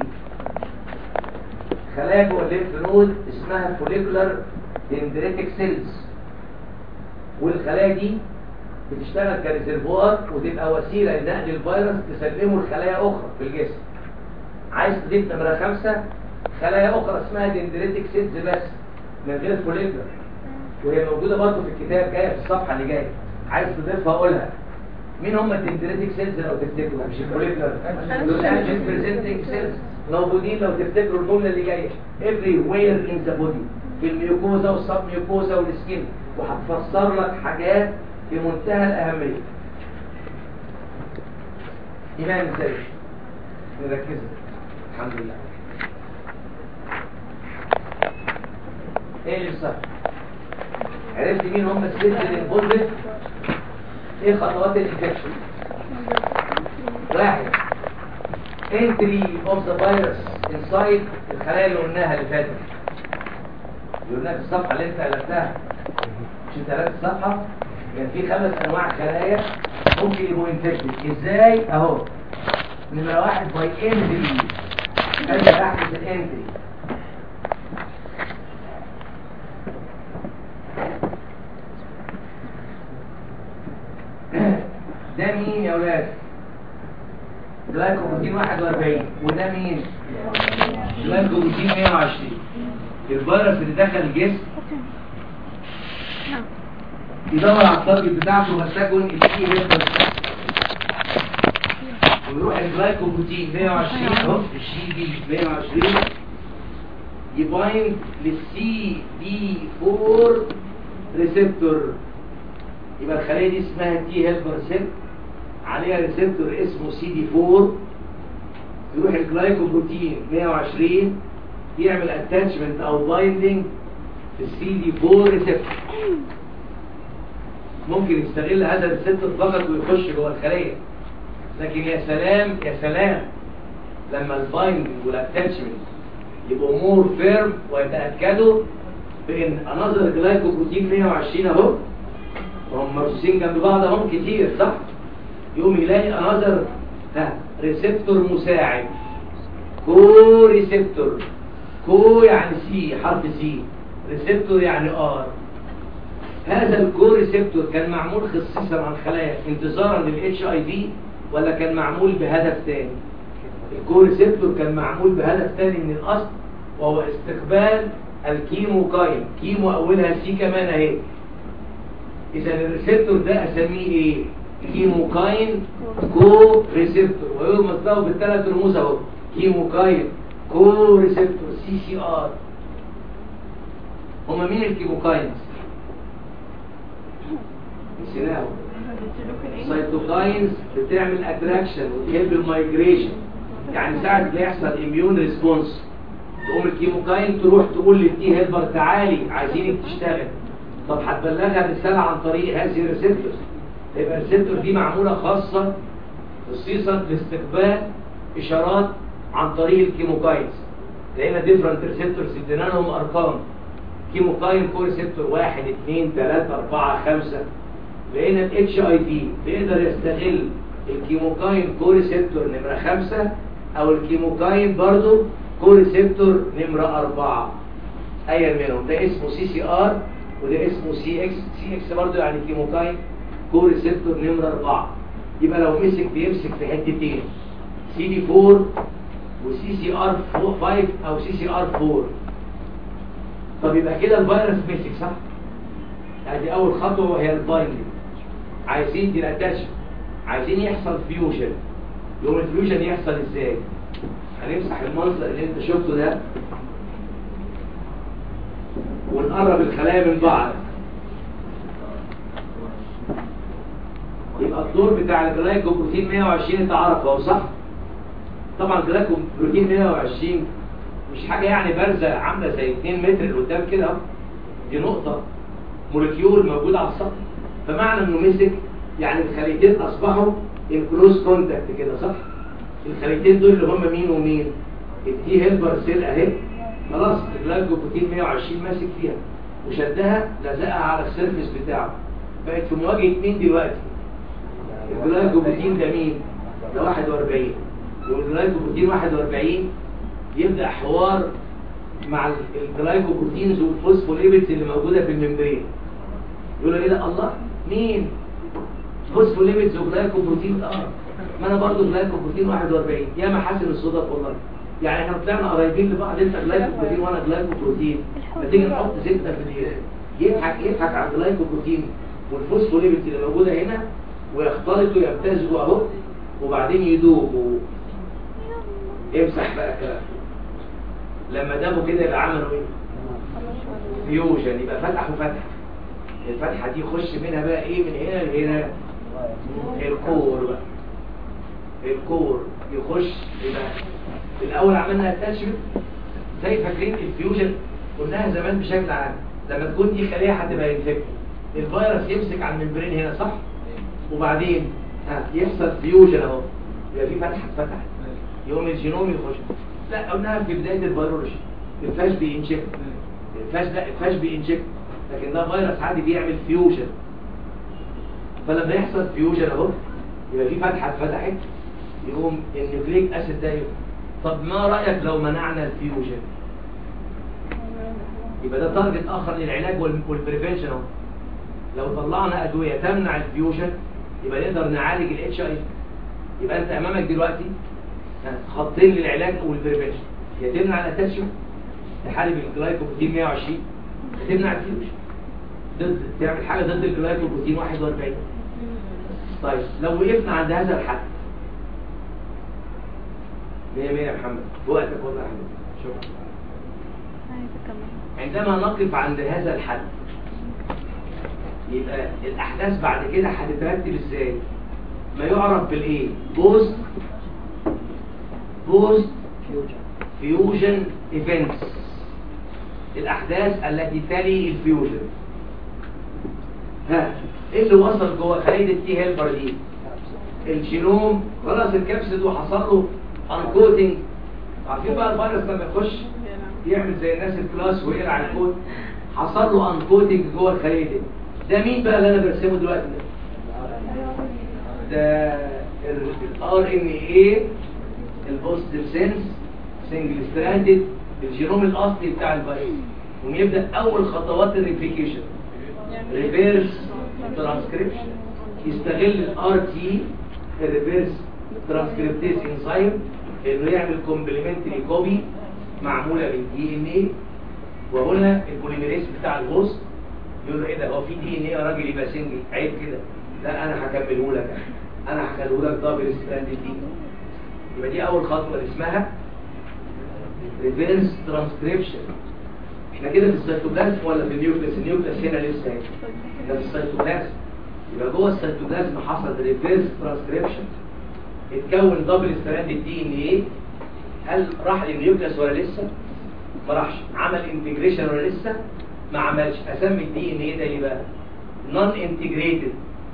خلايا جوه الليمف نود اسمها فوليكولار دندريتك سيلز والخلايا دي بتشتغل كريزرفوار وتبقى وسيله لنقل الفيروس تسلمه لخلايا اخرى في الجسم عايز تضيف نمره خمسة خلايا اخرى اسمها دندريتك سيلز بس من غير فوليكولار وهي موجوده برضه في الكتاب جايه في الصفحه اللي جايه عايز تضيفها قولها مين هم الدندريتك سيلز لو تفتكروا مش الفوليكولار دول انجين بريزنتنج سيلز موجودين لو تفتكروا الجمله اللي جايه everywhere in the body في الميوكوزا والسب ميوكوزا والسكين وهتفسر لك حاجات في منتهى الاهميه ايمان ازاي نركز الحمد لله ايه اللي صح عرفت مين هم السيلز الانفولفد ايه خطوات الانفكشن واحد entry of the virus inside الخلايا اللي قلناها اللي فاتت اللي قلناها في الصفحه اللي انت قلبتها في ثلاث صفحة كان في خمس انواع خلايا ممكن يبقوا انفكتد ازاي اهو نمرة واحد باي انتري خلي بحث الانتري ده مين يا ولاد جلايكوبروتين 41 وده مين جلايكوبروتين 120 الفيروس اللي دخل الجسم يدور على التارجت بتاعته مساكن التي هيلبر ويروح الجلايكوبروتين 120 اهو الشي دي 120 يبايند للسي دي 4 ريسبتور يبقى الخليه دي اسمها تي هيلبر سيل عليها ريسبتور اسمه سي دي 4 يروح الجلايكوبروتين 120 يعمل اتاتشمنت او بايندنج في السي دي 4 ريسبتور ممكن يستغل هذا الريسبتور فقط ويخش جوه الخليه لكن يا سلام يا سلام لما البايندنج والاتاتشمنت يبقوا مور فيرم ويتاكدوا بان انظر الجلايكوبروتين 120 اهو وهم مرصوصين جنب بعض اهم كتير صح يقوم يلاقي انظر ها ريسبتور مساعد كو ريسبتور كو يعني سي حرف سي ريسبتور يعني ار هذا الكو ريسبتور كان معمول خصيصا عن الخلايا انتظارا للاتش اي في ولا كان معمول بهدف تاني الكو ريسبتور كان معمول بهدف تاني من الاصل وهو استقبال الكيموكاين كيمو اولها سي كمان اهي اذا الريسبتور ده اسميه ايه كيموكاين كو ريسبتور ويرمز له بالثلاث رموز اهو كيموكاين كو ريسبتور سي سي ار هما مين الكيموكاينز نسيناهم سيتوكاينز بتعمل اتراكشن وتهب المايجريشن يعني ساعة ما يحصل اميون ريسبونس تقوم الكيموكاين تروح تقول للتي هيلبر تعالي عايزينك تشتغل طب هتبلغها الرسالة عن طريق هذه الريسبتور يبقى الريسبتور دي معمولة خاصة خصيصا لاستقبال اشارات عن طريق الكيموكاينز لقينا ديفرنت ريسبتورز ادينا لهم ارقام كيموكاين كو ريسبتور 1 2 3 4 5 لقينا الاتش اي في بيقدر يستغل الكيموكاين كو ريسبتور نمرة 5 او الكيموكاين برضو كو ريسبتور نمرة 4 ايا منهم ده اسمه سي سي ار وده اسمه سي اكس سي اكس برضو يعني كيموكاين كو ريسبتور نمرة 4 يبقى لو مسك بيمسك في حتتين سي دي 4 وسي سي ار 5 او سي سي ار 4 طب يبقى كده الفيروس مسك صح؟ ادي اول خطوه وهي البايندنج عايزين دي الاتاشن عايزين يحصل فيوجن يوم الفيوجن يحصل ازاي هنمسح المنظر اللي انت شفته ده ونقرب الخلايا من بعض يبقى الدور بتاع الجلايكوبروتين 120 انت عارفه اهو صح طبعا الجلايكوبروتين 120 مش حاجه يعني بارزه عامله زي 2 متر لقدام كده اهو دي نقطه مولكيول موجود على السطح فمعنى انه مسك يعني الخليتين اصبحوا ان كلوز كونتاكت كده صح الخليتين دول اللي هم مين ومين التي هيلبر سيل اهي خلاص الجلايكوبروتين 120 ماسك فيها وشدها لزقها على السيرفيس بتاعه بقت في مواجهه مين دلوقتي الجلايكوبروتين ده مين ده 41 والجلايكوبروتين 41 يبدا حوار مع الجلايكوبروتينز والفوسفوليبيدز اللي موجوده في الممبرين يقولوا ايه ده الله مين فوسفوليبيدز وجلايكوبروتين اه ما انا برضه جلايكوبروتين 41 يا ما حاسن الصدف والله يعني احنا طلعنا قريبين لبعض انت جلايكوبروتين وانا جلايكوبروتين ما تيجي نحط زبده في الهيئه يضحك يضحك على الجلايكوبروتين والفوسفوليبيدز اللي موجوده هنا ويختلطوا يمتزجوا اهو وبعدين يدوبوا امسح بقى كلام لما دابوا كده يبقى عملوا ايه فيوجن يبقى فتحوا فتحه الفتحه دي يخش منها بقى ايه من هنا لهنا الكور بقى الكور يخش يبقى الاول عملنا اتاشمنت زي فاكرين الفيوجن قلناها زمان بشكل عام لما تكون دي خليه هتبقى انفكت الفيروس يمسك على الممبرين هنا صح وبعدين ها يحصل فيوجن اهو يبقى في فتحه اتفتحت يوم الجينوم يخش لا قلناها في بدايه الفيرولوجي الفاش بينشك الفاش لا الفاش بينشك لكن ده فيروس عادي بيعمل فيوجن فلما يحصل فيوجن اهو يبقى في فتحه اتفتحت يقوم النيوكليك اسيد ده يقوم. طب ما رايك لو منعنا الفيوجن يبقى ده تارجت اخر للعلاج وال- والبريفنشن اهو لو طلعنا ادويه تمنع الفيوجن يبقى نقدر نعالج الاتش اي يبقى انت امامك دلوقتي ها، خطين للعلاج والبريفنشن يا تمنع الاتاشيوم تحارب الجلايكوبروتين 120 يا تمنع الفيوجن ضد تعمل حاجه ضد الجلايكوبروتين 41 طيب لو وقفنا عند هذا الحد مية مية يا محمد وقتك والله يا حبيبي شكرا عايزة كمان عندما نقف عند هذا الحد يبقى الأحداث بعد كده هتترتب ازاي ما يعرف بالايه بوست بوست فيوجن ايفنتس الأحداث التي تلي الفيوجن ها ايه اللي وصل جوه خلية التي هيلبر دي الجينوم خلاص الكبسد وحصل له انكوتنج عارفين بقى الفيروس لما يخش يعمل زي الناس الكلاس ويقرا على الكود حصل له انكوتنج جوه الخليه دي ده مين بقى اللي انا برسمه دلوقتي ده ده الار ان اي البوزيتيف سنس سنجل ستراندد الجينوم الاصلي بتاع الفيروس ونبدا اول خطوات الريبليكيشن ريفيرس ترانسكريبشن يستغل الار تي الريفيرس ترانسكريبتيز انزيم انه يعمل كومبلمنتري كوبي معموله من دي ان ايه وهنا البوليميريز بتاع الهوست يقول له ايه ده هو في دي ان ايه يا راجل يبقى سنجل عيب كده لا انا هكمله لك انا هخليه لك دبل ستراند دي يبقى دي اول خطوه اللي اسمها ريفيرس ترانسكريبشن احنا كده في السيتوبلازم ولا في النيوكليس النيوكليس هنا لسه اهي ده في السيتوبلازم يبقى جوه السيتوبلازم حصل ريفيرس ترانسكريبشن اتكون دبل ستراند دي ان ايه هل راح للنيوكليس ولا لسه ما راحش عمل انتجريشن ولا لسه ما عملش اسمي الدي ان ايه ده ايه بقى نون انتجريتد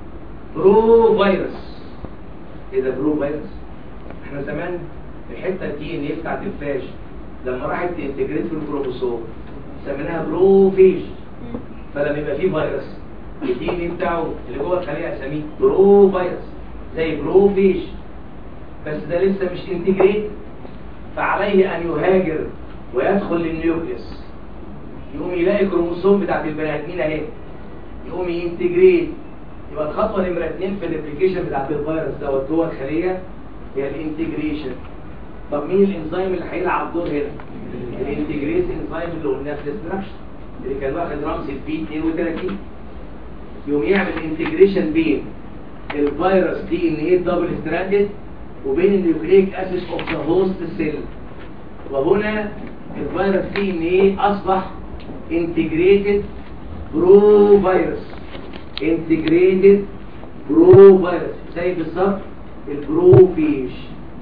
برو فيروس ايه ده برو فيروس احنا زمان الحته الدي ان ايه بتاعت الفاش لما راحت تنتجريت في الكروموسوم سميناها بروفيج فلما يبقى فيه فيروس الدي ان ايه بتاعه اللي جوه الخليه اسميه برو فيروس زي بروفيج بس ده لسه مش انتجريت فعليه ان يهاجر ويدخل للنيوكليس يقوم يلاقي الكروموسوم بتاعت البني ادمين اهي يقوم ينتجريت يبقى الخطوه نمره اثنين في الريبليكيشن بتاعت الفيروس دوت جوه الخليه هي الانتجريشن طب مين الانزيم اللي هيلعب دور هنا؟ الانتجريز انزيم اللي قلناه في الاستراكشن اللي كان واخد رمز البي 32 يقوم يعمل انتجريشن بين الفيروس دي ان ايه دبل ستراندد وبين النيوكليك اسيد اوف ذا هوست سيل وهنا الفيروس دي ان ايه اصبح انتجريتد برو فيروس انتجريتد برو فيروس زي بالظبط البروفيش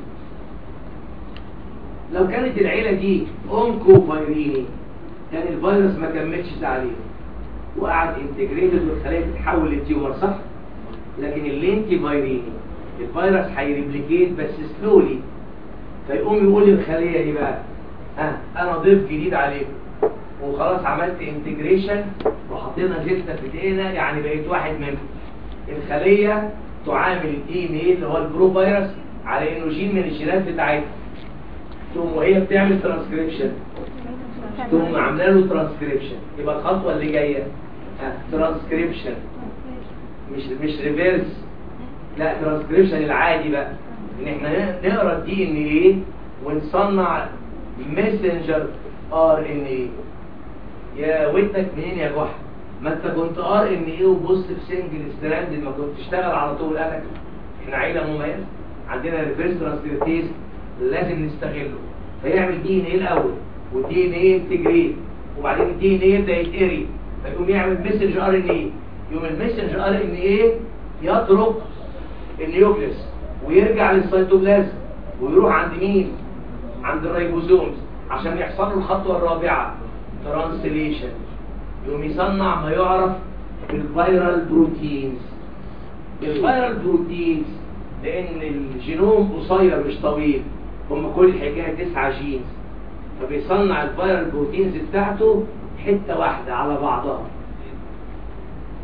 لو كانت العيلة دي اونكو فيريني كان الفيروس ما كملش تعليمه وقعد انتجريتد والخلايا تتحول لتيومر صح لكن اللينتي فيريني الفيروس هيريبليكيت بس سلولي فيقوم يقول للخلية دي بقى ها انا ضيف جديد عليكم وخلاص عملت انتجريشن وحطينا جلدة في ايدينا يعني بقيت واحد منكم الخلية تعامل الدي ان ايه اللي هو البرو فيروس على انه جين من الجينات بتاعتها ثم وهي بتعمل ترانسكريبشن ثم عامله له ترانسكريبشن يبقى الخطوه اللي جايه ترانسكريبشن مش مش ريفيرس لا ترانسكريبشن العادي بقى ان احنا نقرا الدي ان ايه ونصنع ميسنجر ار ان ايه يا ودك منين يا جحا ما انت كنت ار ان ايه وبص في سنجل ستراند ما كنت تشتغل على طول قالك احنا عيله مميزه عندنا ريفيرس ترانسكريبتيز لازم نستغله فيعمل دي ان ايه الاول والدي ان ايه انتجريت وبعدين الدي ان ايه يبدا يتقري فيقوم يعمل مسج ار ان ايه يقوم المسج ار ان ايه يترك النيوكليس ويرجع للسيتوبلازم ويروح عند مين عند الريبوزومز عشان يحصل له الخطوه الرابعه ترانسليشن يقوم يصنع ما يعرف بالفيرال بروتينز الفيرال بروتينز لان الجينوم قصير مش طويل هم كل حكايه تسعة جينز فبيصنع الفيرال بروتينز بتاعته حته واحده على بعضها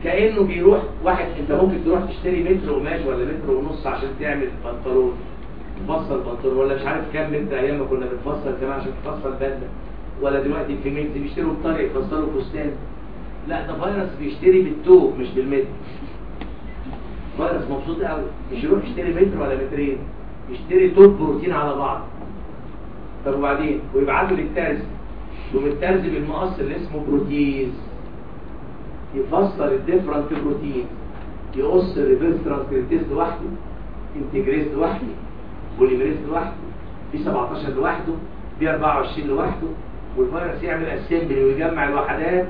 كانه بيروح واحد انت ممكن تروح تشتري متر قماش ولا متر ونص عشان تعمل بنطلون تفصل بنطلون ولا مش عارف كام متر ايام ما كنا بنفصل كمان عشان تفصل بدله ولا دلوقتي في متر بيشتروا بطريقه يفصلوا فستان لا ده فيروس بيشتري بالتوب مش بالمتر فيروس مبسوط قوي مش يروح يشتري متر ولا مترين يشتري توب بروتين على بعض طب وبعدين ويبعته للترز يقوم الترز بالمقص اللي اسمه بروتيز يفسر الديفرنت بروتين يقص الريفرس ترانسكريبتيز لوحده انتجريز لوحده بوليمريز لوحده بي 17 لوحده بي 24 لوحده والفيروس يعمل اسمبلي ويجمع الوحدات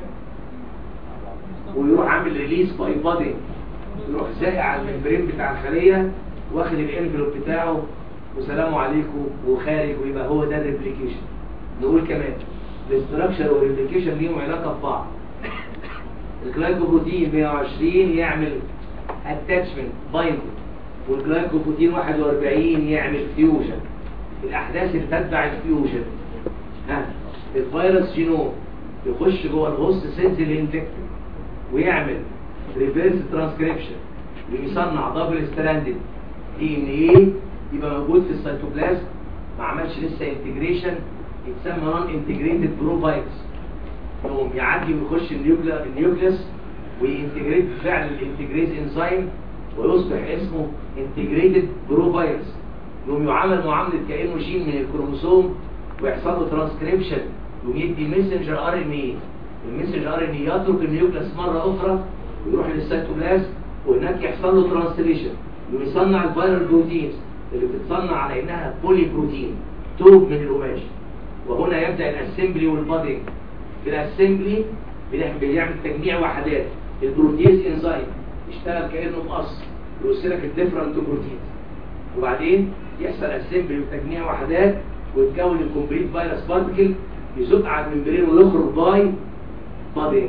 ويروح عامل ريليس باي بادي يروح زائع على الممبرين بتاع الخليه واخد الانفلوب بتاعه وسلام عليكم وخارج ويبقى هو ده الريبليكيشن نقول كمان الاستراكشر والريبليكيشن ليهم علاقه ببعض الجلايكوبروتين 120 يعمل اتاتشمنت بايند والجلايكوبروتين 41 يعمل فيوجن الاحداث اللي تتبع الفيوجن ها الفيروس جينوم يخش جوه الهوست سيلز الانفكتد ويعمل ريفيرس ترانسكريبشن ويصنع دبل ستراندد دي ان ايه يبقى موجود في السيتوبلازم ما عملش لسه انتجريشن يتسمى نون انتجريتد بروفايتس يقوم يعدي ويخش النيوكلا النيوكليس وينتجريت بفعل الانتجريز انزيم ويصبح اسمه انتجريتد بروفايرس يقوم يعامل معامله كانه جين من الكروموسوم ويحصل له ترانسكريبشن يقوم يدي ميسنجر ار ان اي الميسنجر ار ان اي يترك النيوكليس مره اخرى ويروح للسيتوبلازم وهناك يحصل له ترانسليشن ويصنع الفيرال بروتينز اللي بتتصنع على انها بولي بروتين توب من القماش وهنا يبدا الاسمبلي والبادنج في الاسمبلي بنح- بيعمل تجميع وحدات البروتيز انزيم يشتغل كانه مقص يوصلك الديفرنت بروتينز وبعدين يحصل اسمبلي وتجميع وحدات ويتكون الكومبليت فيروس بارتكل يزق على الممبرين ويخرج باي بادنج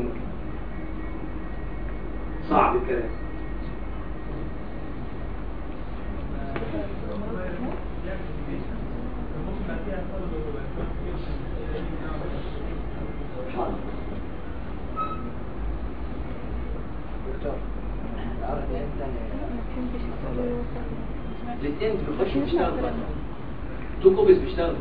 صعب الكلام حاضر الاثنين بيخشوا بيشتغلوا تو كوبيز بيشتغلوا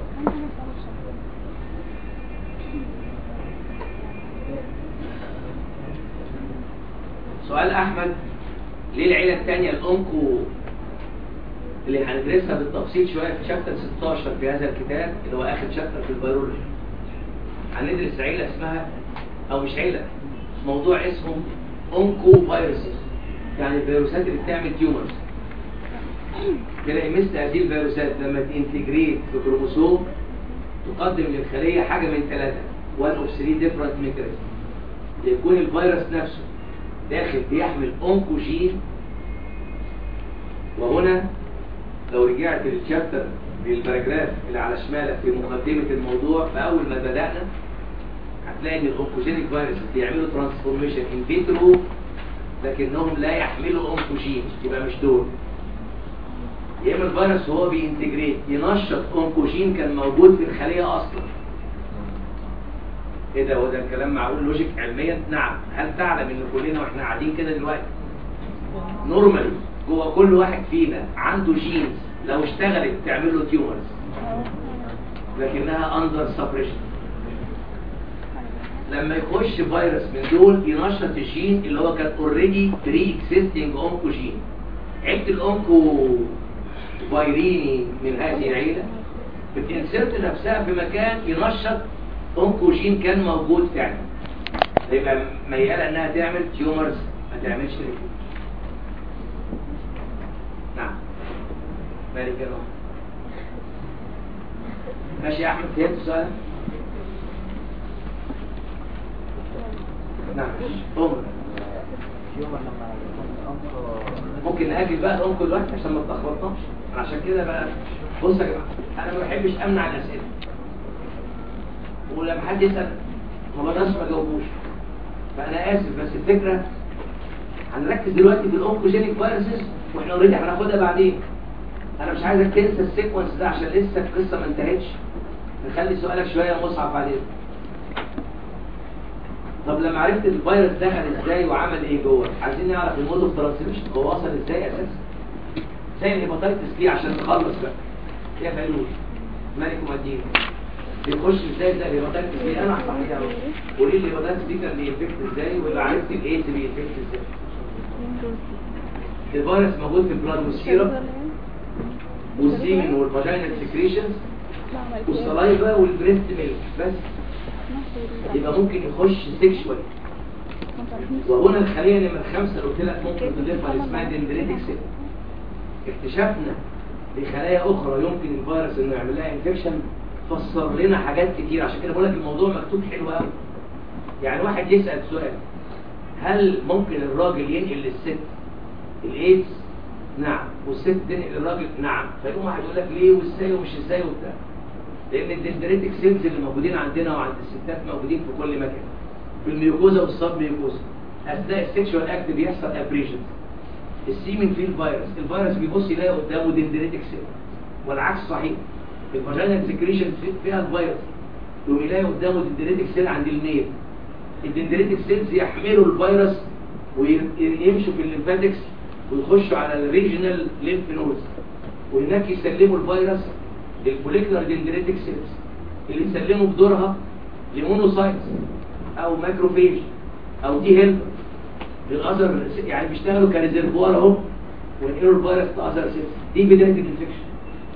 سؤال احمد ليه العيله الثانيه الانكو اللي هندرسها بالتفصيل شويه في شابتر 16 في هذا الكتاب اللي هو اخر شابتر في البيولوجي هندرس عيله اسمها او مش عيله موضوع اسمه اونكو فيروسز يعني الفيروسات اللي بتعمل تيومرز تلاقي مثل هذه الفيروسات لما تنتجريت في كروموسوم تقدم للخليه حاجه من ثلاثه one of three different mechanisms يكون الفيروس نفسه داخل بيحمل اونكوجين وهنا لو رجعت للشابتر بالباراجراف اللي على شمالك في مقدمة الموضوع فأول ما بدأنا هتلاقي ان الاونكوجينيك فيروس بيعملوا ترانسفورميشن ان فيترو لكنهم لا يحملوا اونكوجين يبقى مش دول يا اما الفيروس وهو بينتجريت ينشط اونكوجين كان موجود في الخلية اصلا ايه ده هو ده الكلام معقول لوجيك علميا نعم هل تعلم ان كلنا واحنا قاعدين كده دلوقتي نورمالي جوه كل واحد فينا عنده جينز لو اشتغلت تعمل له تيومرز لكنها اندر سبريشن لما يخش فيروس من دول ينشط الجين اللي هو كان اوريدي بري اكزيستنج اونكوجين عيله الاونكو فايريني من هذه العيله بتنسرت نفسها في مكان ينشط اونكوجين كان موجود فعلا يبقى مياله انها تعمل تيومرز ما تعملش كده نعم مالك يا نور ماشي يا احمد فهمت السؤال نعم عمر ممكن نأجل بقى الأنكو دلوقتي عشان ما تلخبطناش عشان كده بقى بص يا جماعه انا ما بحبش امنع الاسئله ولما حد يسال ما بقدرش ما اجاوبوش فانا اسف بس الفكره هنركز دلوقتي في الاونكوجينيك فيروسز واحنا اوريدي هناخدها بعدين انا مش عايزك تنسى السيكونس ده عشان لسه القصه ما انتهتش نخلي سؤالك شويه مصعب بعدين طب لما عرفت الفيروس دخل ازاي وعمل ايه جوه عايزين نعرف المود اوف ترانسميشن هو وصل ازاي اساسا زي الهيباتيتس دي عشان نخلص بقى يا فلوس مالك ومدين بيخش ازاي زي الهيباتيتس دي انا هحكي اهو قولي لي الهيباتيتس دي كان بينفكت ازاي ولا عرفت الايدز بينفكت ازاي الفيروس موجود في البلاد والسيرم والسيمن والفاجينال سكريشنز والسلايفا والبريست ميلك بس يبقى ممكن يخش سيكشوال وهنا الخليه نمرة خمسة اللي قلت لك ممكن تضيفها اللي اسمها دندريتك سيل اكتشفنا لخلايا اخرى يمكن الفيروس انه يعمل لها انفكشن فسر لنا حاجات كتير عشان كده بقول لك الموضوع مكتوب حلو قوي يعني واحد يسأل سؤال هل ممكن الراجل ينقل للست الايدز نعم والست تنقل للراجل نعم فيقوم واحد يقول لك ليه وازاي ومش ازاي وبتاع لان الدندريتك سيلز اللي موجودين عندنا وعند الستات موجودين في كل مكان في الميوكوزا والصب ميوكوزا اثناء السكشوال اكت بيحصل ابريشن السيمن فيه الفيروس الفيروس بيبص يلاقي قدامه دندريتك سيل والعكس صحيح الفاجينال سكريشن فيها الفيروس يقوم يلاقي قدامه دندريتك سيل عند الميل الدندريتك سيلز يحملوا الفيروس ويمشوا في الليمفاتكس ويخشوا على الريجنال ليمف نودز وهناك يسلموا الفيروس للموليكولار دندريتك سيلز اللي يسلموا بدورها لمونوسايتس او ماكروفيج او دي هيلبر للاذر يعني بيشتغلوا كريزرفوار اهو وينقلوا الفيروس لاذر سيلز دي بدايه الانفكشن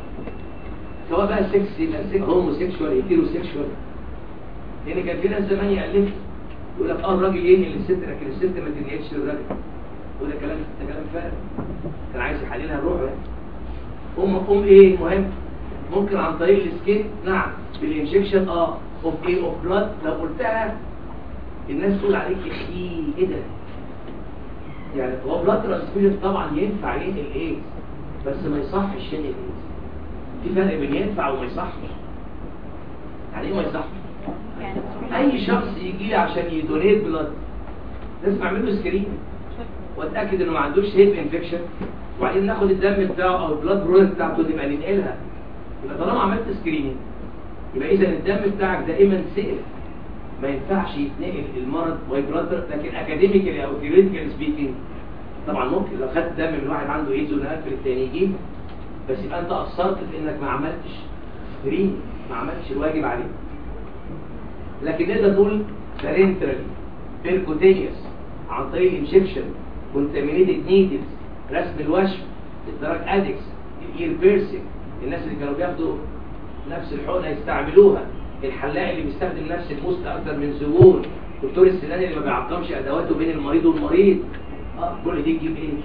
سواء بقى سكس يبقى سكس هومو سيكشوال هيتيرو سيكشوال لان كان في ناس زمان يالف يقول لك اه الراجل ينقل للست لكن الست ما تنقلش للراجل وده كلام ده كلام فارغ كان عايز يحللها الروح يعني ام ام ايه مهم ممكن عن طريق السكين نعم بالانجكشن اه اوف ايه اوف بلاد لو قلتها الناس تقول عليك اخي ايه ده يعني هو بلاد ترانسفيوجن طبعا ينفع ينقل ايه بس ما يصحش ينقل ايه في فرق بين ينفع وما يصحش يعني ايه ما يصحش اي شخص يجي لي عشان يدونيت بلاد لازم اعمل له سكرين واتاكد انه ما عندوش هيب انفكشن وبعدين ناخد الدم بتاعه او البلاد برودكت بتاعته نبقى ننقلها يبقى طالما عملت سكريننج يبقى اذا الدم بتاعك دائما سيف ما ينفعش يتنقل المرض واي بلاد لكن اكاديميكالي او ثيوريتيكال سبيكينج طبعا ممكن لو خدت دم من واحد عنده ايدز ونقلت للتاني يجيب بس يبقى انت قصرت في انك ما عملتش سكرين ما عملتش الواجب عليه لكن نقدر نقول بارنترالي بيركوتينيوس عن طريق الانجكشن كونتامينيتد نيدلز رسم الوشم الدراج ادكس الاير بيرسينج الناس اللي كانوا بياخدوا نفس الحقنه يستعملوها الحلاق اللي بيستخدم نفس الموست اكتر من زبون دكتور السنان اللي ما بيعقمش ادواته بين المريض والمريض اه كل دي تجيب ايه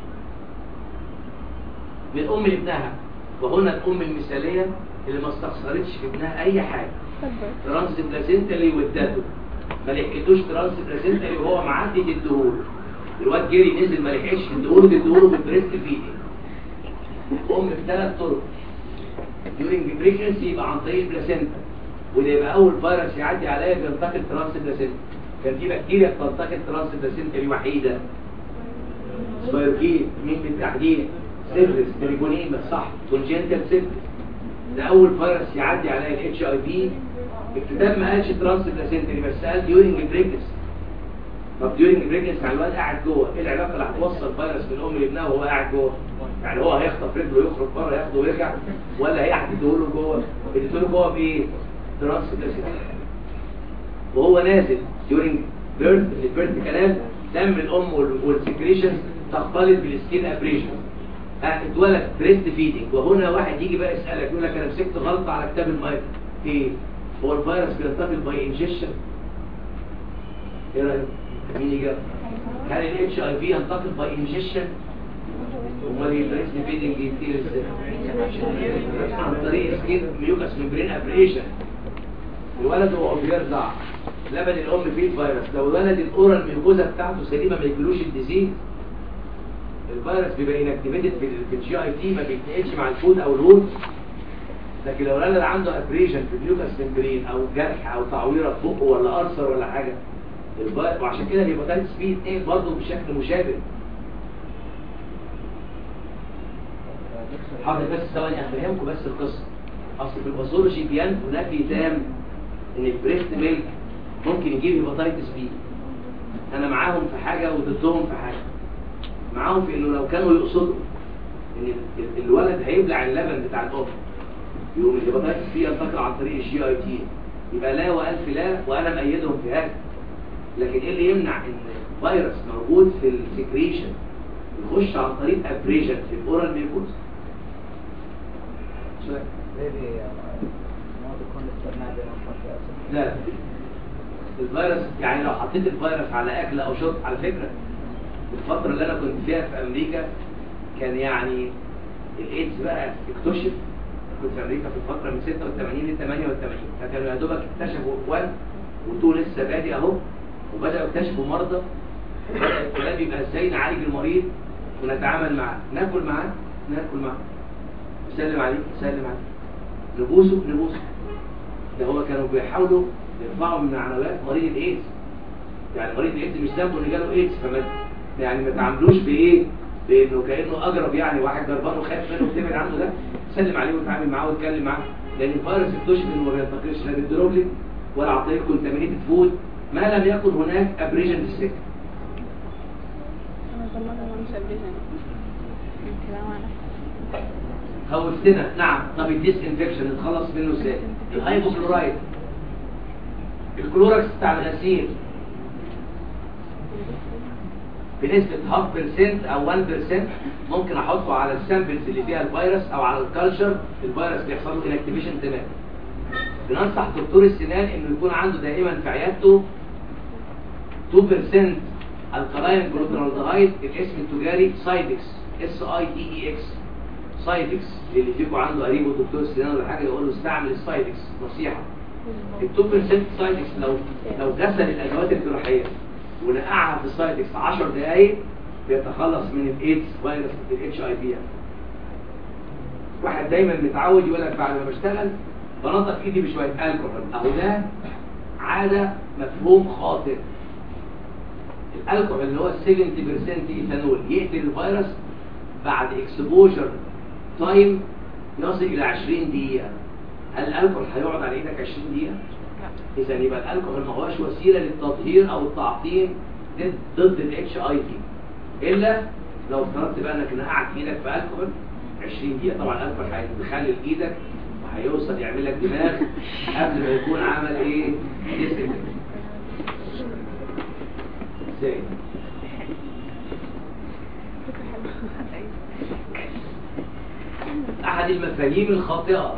من ام لابنها وهنا الام المثاليه اللي ما استخسرتش في ابنها اي حاجه ترانس بلاسنتالي وادته ما لحقتوش ترانس بلاسنتالي وهو معدي تديهوله الواد جري نزل ما لحقش تديهوله تديهوله بالبريست فيدنج ام بثلاث طرق ديورنج بريجنسي يبقى عن طريق البلاسنتا وده يبقى اول فيروس يعدي عليا بينتقل ترانس بلاسنتا كان في بكتيريا بتنتقل ترانس بلاسنتا دي وحيده سبايروكين مين بالتحديد سيفلس تريبونيما صح كونجنتال سيفلس ده اول فيروس يعدي عليا الاتش اي في الكتاب ما قالش ترانس بلاسنتا بس قال ديورنج بريجنسي طب ديورنج بريجنسي على الواد قاعد جوه ايه العلاقه اللي هتوصل فيروس من الام لابنها وهو قاعد جوه يعني هو هيخطف رجله يخرج بره ياخده ويرجع ولا هي هتديهوله جوه اديتهوله جوه بايه ترانس بلاسنتا وهو نازل ديورنج بيرث البيرث كلام دم الام والسكريشن تختلط بالسكين ابريشن اتولد بريست فيدنج وهنا واحد يجي بقى يسالك يقول لك انا مسكت غلطه على كتاب المايك ايه هو الفيروس بينتقل باي انجكشن ايه رايك مين يجاوب هل الاتش اي في ينتقل باي انجكشن امال البريست فيدنج يطير ازاي عن طريق سكين ميوكس ممبرين ابريشن الولد هو بيرضع لبن الام فيه الفيروس لو الولد الاورال ميوكوزا بتاعته سليمه ما يجيلوش الديزيز الفيروس بيبقى انكتيفيتد في الجي اي تي ما بيتنقلش مع الفود او الهود لكن لو الولد عنده ابريشن في الميوكس ممبرين او جرح او تعويره في بقه ولا ارثر ولا حاجه الفيروس وعشان كده الهيباتيتس بي 2 برضه بشكل مشابه حاضر بس ثواني افهمكم بس القصه اصل في الباثولوجي بينفي نفي تام ان البريست ميلك ممكن يجيب هيباتيتس بي انا معاهم في حاجه وضدهم في حاجه معاهم في انه لو كانوا يقصدوا ان ال- الولد هيبلع اللبن بتاع الام يقوم الهيباتيتس بي ينتقل عن طريق الجي اي تي يبقى لا والف لا وانا مأيدهم في هذا لكن ايه اللي يمنع ان فيروس موجود في السكريشن يخش عن طريق ابريجن في الاورال ميكوز سؤال Maybe uh, ما تكون استثناء بين الصفر لا الفيروس يعني لو حطيت الفيروس على اكل او شرب على فكره الفتره اللي انا كنت فيها في امريكا كان يعني الايدز بقى اكتشف كنت في امريكا في الفتره من 86 ل 88 فكانوا يا دوبك اكتشفوا 1 و2 لسه بادئ اهو وبداوا يكتشفوا مرضى وبدا الكلام يبقى ازاي نعالج المريض ونتعامل معاه ناكل معاه ناكل معاه سلم عليك سلم عليك نبوسه نبوسه ده هو كانوا بيحاولوا يرفعوا من معنويات مريض الايدز يعني مريض الايدز مش ذنبه ان جاله ايدز فما يعني ما تعاملوش بايه بانه كانه اجرب يعني واحد جربان وخايف منه وبتبعد عنه ده سلم عليه وتعامل معاه واتكلم معاه لان الفيروس اكتشف انه ما بينتقلش لا بالدروبلين ولا عن طريق كونتامينيتد فود ما لم يكن هناك ابريجن في السكه انا ضمنت ما مش ابريشن كده معنا خوفتنا نعم طب الديس انفكشن نتخلص منه ازاي الهايبوكلورايد الكلوركس بتاع الغسيل بنسبة هاف بيرسنت او 1% ممكن احطه على السامبلز اللي فيها الفيروس او على الكالتشر الفيروس بيحصل له انكتيفيشن تماما بننصح دكتور السنان انه يكون عنده دائما في عيادته 2% الكلاين جلوترالدهايد الاسم التجاري سايدكس اس اي دي اي اكس سايدكس اللي فيكم عنده قريب ودكتور السنان ولا حاجه يقول له استعمل السايدكس نصيحه ال 2% سايدكس لو لو غسل الادوات الجراحيه ونقعها في السايدكس 10 دقائق بيتخلص من الايدز فيروس الاتش اي في واحد دايما متعود يقول لك بعد ما بشتغل بنظف ايدي بشويه الكحول اهو ده عاده مفهوم خاطئ الالكحول اللي هو 70% ايثانول يقتل الفيروس بعد اكسبوجر تايم يصل الى 20 دقيقه هل الالكحول هيقعد على ايدك 20 دقيقه اذا يبقى الالكحول ما هوش وسيله للتطهير او التعقيم ضد ضد الاتش اي في الا لو افترضت بقى انك نقعت ايدك في الكحول 20 دقيقه طبعا الالكحول هيخلي ايدك وهيوصل يعمل لك دماغ قبل ما يكون عمل ايه ديسكتنج ازاي احد المفاهيم الخاطئه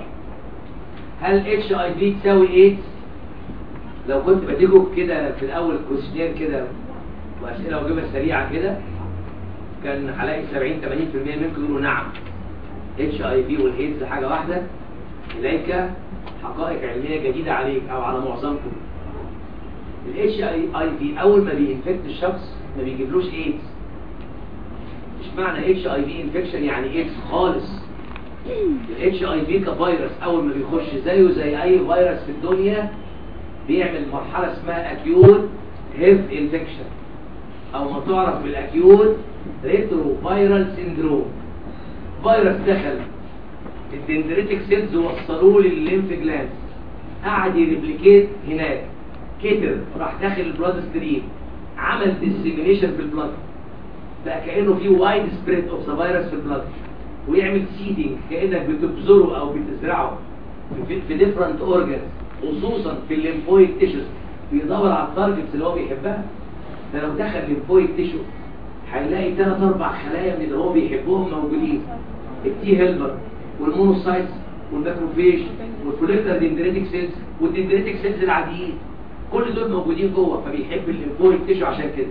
هل اتش اي في تساوي ايدز لو كنت بديكم كده في الاول كويشنير كده واسئله واجوبه سريعه كده كان هلاقي 70 80% منكم يقولوا نعم اتش اي في والايدز حاجه واحده اليك حقائق علميه جديده عليك او على معظمكم الاتش اي في اول ما بينفكت الشخص ما بيجيبلوش ايدز مش معنى اتش اي في انفكشن يعني ايدز خالص الاتش اي في كفيروس اول ما بيخش زيه زي اي فيروس في الدنيا بيعمل مرحله اسمها اكيوت هيف انفكشن او ما تعرف بالاكيوت ريترو فيرال سيندروم فيروس دخل الدندريتك سيلز وصلوه للليمف جلاند قعد يريبليكيت هناك كتر راح داخل البلاد ستريم عمل ديسيمينيشن في البلاد بقى كانه في وايد سبريد اوف ذا فيروس في البلاد ويعمل سيدنج كانك بتبذره او بتزرعه في في ديفرنت اورجانز خصوصا في الليمفويد تيشوز بيدور على التارجتس اللي هو بيحبها ده لو دخل ليمفويد تيشو هيلاقي ثلاث اربع خلايا من اللي هو بيحبهم موجودين التي هيلبر والمونوسايتس والماكروفيج والكوليكتر دندريتك سيلز والدندريتك سيلز العاديين كل دول موجودين جوه فبيحب الليمفويد تيشو عشان كده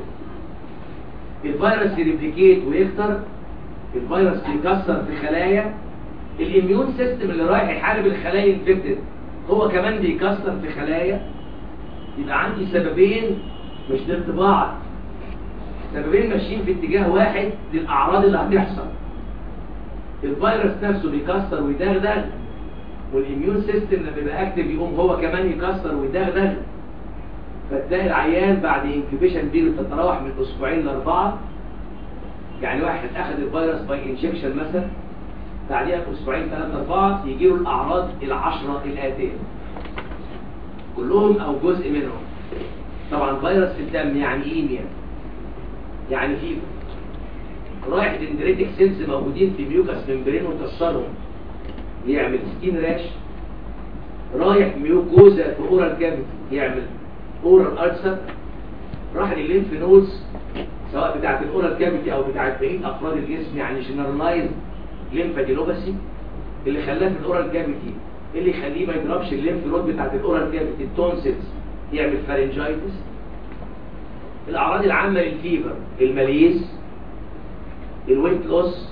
الفيروس يريبليكيت ويكتر الفيروس بيكسر في خلايا الاميون سيستم اللي رايح يحارب الخلايا انفكتد هو كمان بيكسر في خلايا يبقى عندي سببين مش ضد بعض سببين ماشيين في اتجاه واحد للاعراض اللي هتحصل الفيروس نفسه بيكسر ويدغدغ والاميون سيستم لما بيبقى اكتف يقوم هو كمان يكسر ويدغدغ فتلاقي العيان بعد انكيبيشن بيريود تتراوح من اسبوعين لاربعه يعني واحد اخذ الفيروس باي انجكشن مثلا بعديها باسبوعين ثلاثه اربعه يجي له الاعراض العشره الاتيه كلهم او جزء منهم طبعا فيروس في الدم يعني ايميا يعني فيفر رايح دندريتك سيلز موجودين في ميوكاس ممبرين وكسرهم يعمل سكين راش رايح ميوكوزا في اورال كافيتي يعمل اورال ألسر راح للليمف نودز سواء بتاعت الاورال كافيتي او بتاعت بقيه افراد الجسم يعني جنرالايز ليمفادينوباسي اللي خلاه في الاورال كافيتي اللي يخليه ما يضربش الليمف نود بتاعت الاورال كافيتي التونسلز يعمل فارنجايتس الاعراض العامه للفيفر الماليز الويت لوس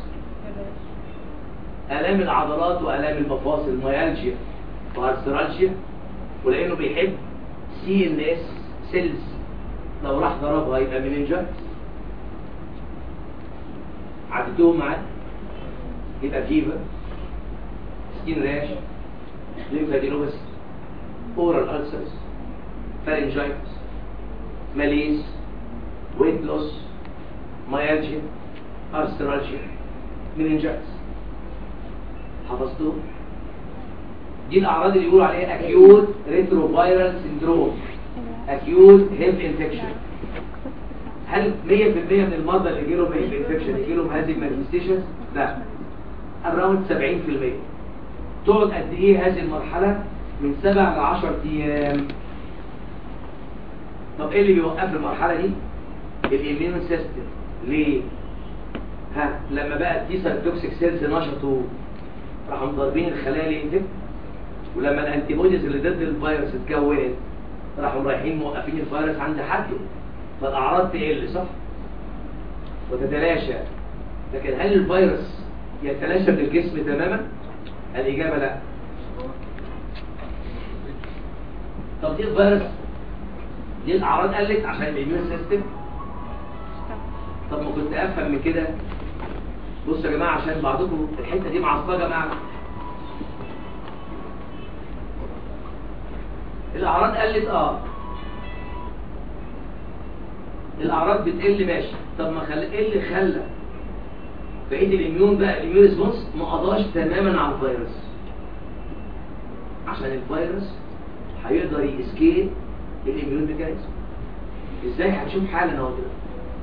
الام العضلات والام المفاصل ميالجيا وارثرالجيا ولانه بيحب سي ان اس سيلز لو راح ضربها يبقى مننجايتس عدتهم معاك يبقى فيفر سكين راش ليمفادينوباثي اورال ألسرز فارنجايتس ماليز ويت لوس مايالجيا ارثرالجيا مننجايتس حفظتوه دي الاعراض اللي يقولوا عليها acute retroviral syndrome acute هيب انفكشن هل 100% من المرضى اللي يجيلهم هيب انفكشن يجيلهم هذه المانيفستيشنز لا اراوند 70% تقعد قد ايه هذه المرحله من 7 ل 10 ايام طب ايه اللي بيوقف المرحله دي الاميون سيستم ليه ها لما بقى التي توكسيك سيلز نشطوا راحوا مضربين الخلايا اللي انفكت ولما الانتيبوديز اللي ضد الفيروس اتكونت راحوا رايحين موقفين الفيروس عند حده فالاعراض تقل صح وتتلاشى لكن هل الفيروس يتلاشى من الجسم تماما الاجابه لا طب دي الفيروس دي الاعراض قلت عشان الاميون سيستم طب ما كنت افهم من كده بصوا يا جماعه عشان بعضكم الحته دي معصبه معاكم الاعراض قلت اه الاعراض بتقل ماشي طب ما خل... ايه اللي خلى بقيه الاميون بقى الاميون ريسبونس ما قضاش تماما على الفيروس عشان الفيروس هيقدر يسكيل الاميون ميكانيزم ازاي هتشوف حالا اهو كده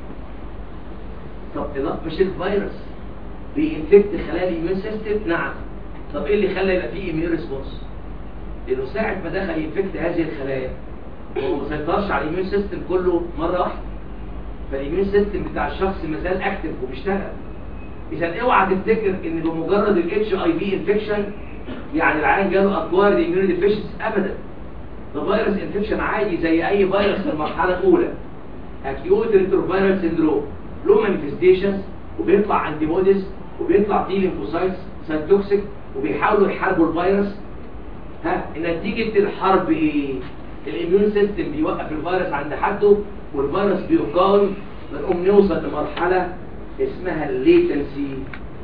طب لا مش الفيروس بينفكت خلايا الاميون سيستم نعم طب ايه اللي خلى يبقى فيه اميون ريسبونس لانه ساعه ما دخل ينفكت هذه الخلايا هو ما سيطرش على الاميون سيستم كله مره واحده فالاميون سيستم بتاع الشخص ما زال اكتف وبيشتغل اذا اوعى تفتكر ان بمجرد الاتش اي في انفكشن يعني العيان جاله اكوارد اميون ديفيشنس ابدا ده فيروس انفكشن عادي زي اي فيروس في المرحله الاولى اكيوت ريتروفيرال سيندروم له مانيفستيشنز وبيطلع انتي بوديز وبيطلع تي ليمفوسايتس سايتوكسيك وبيحاولوا يحاربوا الفيروس ها نتيجة الحرب ايه الاميون سيستم بيوقف الفيروس عند حده والفيروس بيقاوم بنقوم نوصل لمرحلة اسمها الليتنسي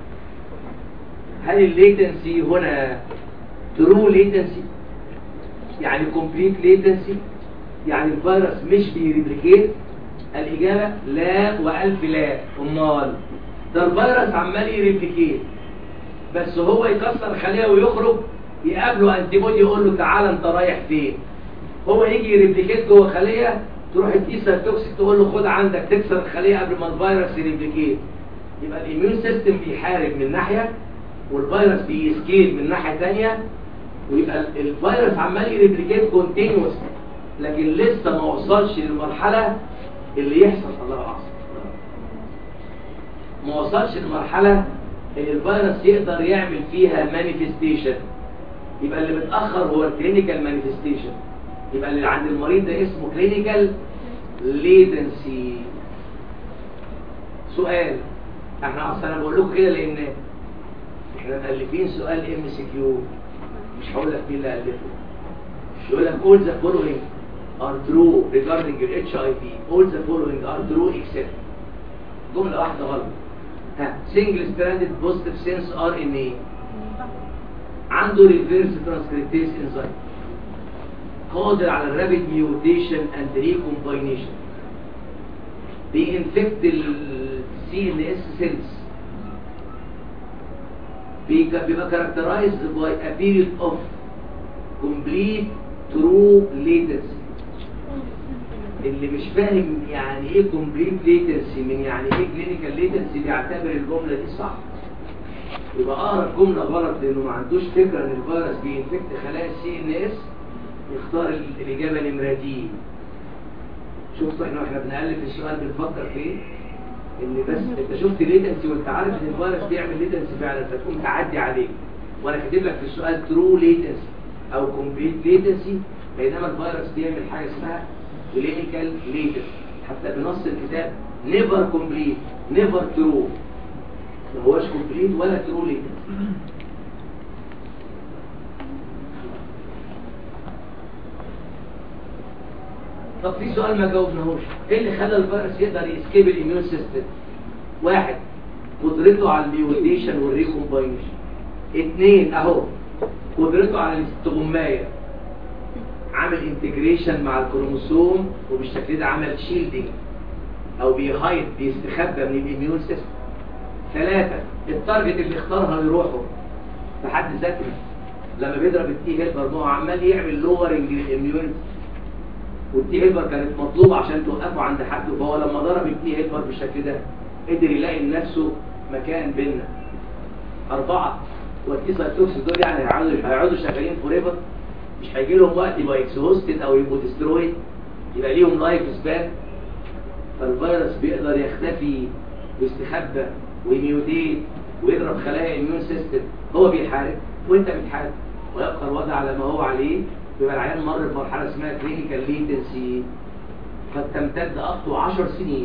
هل الليتنسي هنا ترو ليتنسي يعني كومبليت ليتنسي يعني الفيروس مش بيريبليكيت الإجابة لا وألف لا أمال ده الفيروس عمال يريبليكيت بس هو يكسر خلية ويخرج يقابله انتي بودي يقول له تعالى انت رايح فين هو يجي يريبليكيت جوه خليه تروح التيسا توكسيك تقول له خد عندك تكسر الخليه قبل ما الفيروس يريبليكيت يبقى الاميون سيستم بيحارب من ناحيه والفيروس بيسكيل من ناحيه ثانيه ويبقى الفيروس عمال يريبليكيت كونتينوس لكن لسه ما وصلش للمرحله اللي يحصل الله اعلم ما وصلش للمرحله اللي الفيروس يقدر يعمل فيها مانيفستيشن يبقى اللي متأخر هو الكلينيكال مانيفستيشن يبقى اللي عند المريض ده اسمه كلينيكال ليتنسي سؤال احنا اصلا انا بقول لكم كده لان احنا مؤلفين سؤال ام سي كيو مش هقول لك مين اللي الفه يقول لك all the following are true regarding your HIV all the following are true except جملة واحدة غلط ها single stranded positive sense RNA عنده ريفيرس ترانسكريبتيز انزايم قادر على الرابيد ميوتيشن اند ريكومباينيشن بينفكت السي ان اس سيلز بيبقى كاركترايزد باي a period of complete true latency اللي مش فاهم يعني ايه كومبليت ليتنسي من يعني ايه كلينيكال ليتنسي بيعتبر الجمله دي صح يبقى اقرا الجمله غلط لانه ما عندوش فكره ان الفيروس بينفكت خلايا السي ان اس يختار ال- الاجابه نمره دي شفتوا احنا واحنا بنالف السؤال بنفكر في ايه؟ ان بس انت شفت ليتنسي وانت عارف ان الفيروس بيعمل ليتنسي فعلا فتقوم تعدي عليه وانا كاتب لك في السؤال ترو ليتنسي او كومبليت ليتنسي بينما الفيروس بيعمل حاجه اسمها كلينيكال ليتنسي حتى بنص الكتاب نيفر كومبليت نيفر ترو ما هوش كومبليت ولا ترو ليتنسي طب في سؤال ما جاوبناهوش ايه اللي خلى الفيروس يقدر يسكيب الاميون سيستم واحد قدرته على الميوتيشن والريكومباينيشن اثنين اهو قدرته على الاستغمايه عامل انتجريشن مع الكروموسوم وبالشكل ده عمل شيلدنج او بيهايد بيستخبى من الاميون سيستم ثلاثة التارجت اللي اختارها يروحوا في حد ذاته لما بيضرب التي هيلبر ما هو عمال يعمل لورنج للاميونيتي والتي هيلبر كانت مطلوبة عشان توقفه عند حد فهو لما ضرب التي هيلبر بالشكل ده قدر يلاقي لنفسه مكان بيننا أربعة والتي سايتوكس دول يعني هيقعدوا هيقعدوا شغالين فوريفر مش هيجي لهم وقت يبقى اكسهوستد او يبقوا ديسترويد يبقى ليهم لايف سبان فالفيروس بيقدر يختفي ويستخبى ويميوتيت ويضرب خلايا الاميون سيستم هو بيحارب وانت بتحارب ويبقى الوضع على ما هو عليه يبقى العيان مر بمرحله اسمها كلينيكال ليتنسي قد تمتد up to 10 سنين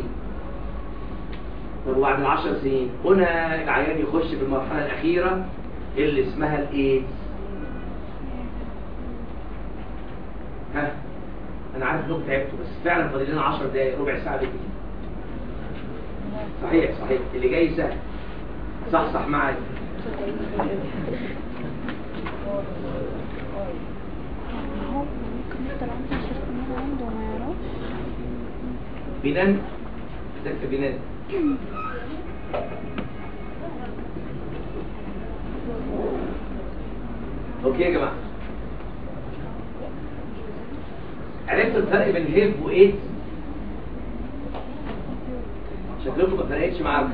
طب وبعد العشر سنين هنا العيان يخش في المرحله الاخيره اللي اسمها الايدز ها انا عارف انكم تعبتوا بس فعلا فاضل لنا 10 دقايق ربع ساعه بالكتير صحيح صحيح اللي جاي سهل صح صح معايا هو ممكن يفضل عنده شرط ان هو عنده وما يعرفش بنان ذاك بنان اوكي يا جماعه عرفتوا الفرق بين هيب وايدز شكلكم ما فرقتش معاكم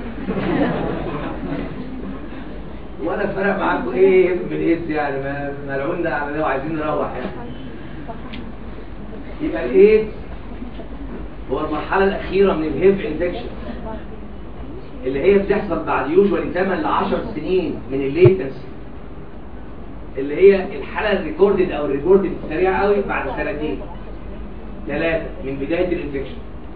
ولا فرق معاكم ايه هيب من ايدز يعني ما ملعون ده على ده وعايزين نروح يعني يبقى الايدز هو المرحلة الأخيرة من الهيف انفكشن اللي هي بتحصل بعد يوجوالي 8 ل 10 سنين من الليتنسي اللي هي الحالة الريكوردد أو الريبورتد السريعة قوي بعد سنتين ثلاثة من بداية الانفكشن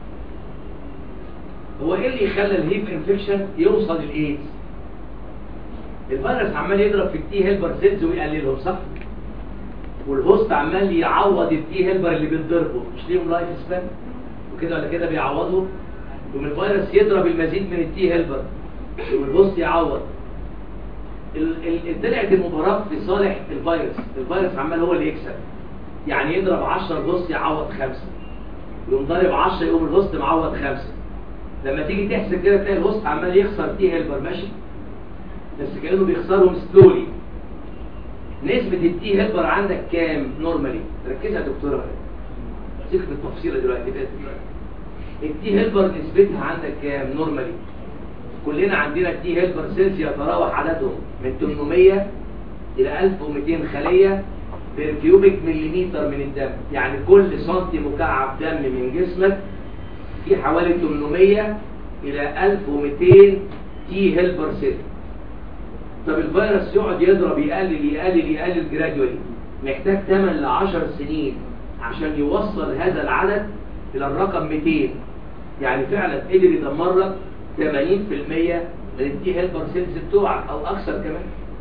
هو ايه اللي يخلى الهيف انفكشن يوصل للايدز الفيروس عمال يضرب في التي هيلبر سيلز ويقللهم صح والهوست عمال يعوض التي هيلبر اللي بتضربه مش ليهم لايف سبان وكده ولا كده بيعوضوا يقوم الفيروس يضرب المزيد من التي هيلبر يقوم الهوست يعوض ال- ال- طلعت المباراة في صالح الفيروس الفيروس عمال هو اللي يكسب يعني يضرب 10 الهوست يعوض خمسة يقوم ضارب 10 يقوم الهوست معوض خمسة لما تيجي تحسب كده تلاقي الهوست عمال يخسر تي هيلبر ماشي بس كأنه بيخسرهم سلولي نسبة التي هيلبر عندك كام نورمالي ركزها يا دكتورة سيبك من التفصيلة دلوقتي بقى التي هيلبر نسبتها عندك كام نورمالي كلنا عندنا التي هيلبر سيلز يتراوح عددهم من 800 إلى 1200 خلية بير كيوبيك مليمتر من الدم يعني كل سنتي مكعب دم من جسمك في حوالي 800 إلى 1200 تي هيلبر سيل طب الفيروس يقعد يضرب يقلل يقلل يقلل جراديولي محتاج 8 ل 10 سنين عشان يوصل هذا العدد إلى الرقم 200 يعني فعلا قدر يدمر لك 80% من التي هيلبر سيلز بتوعك أو أكثر كمان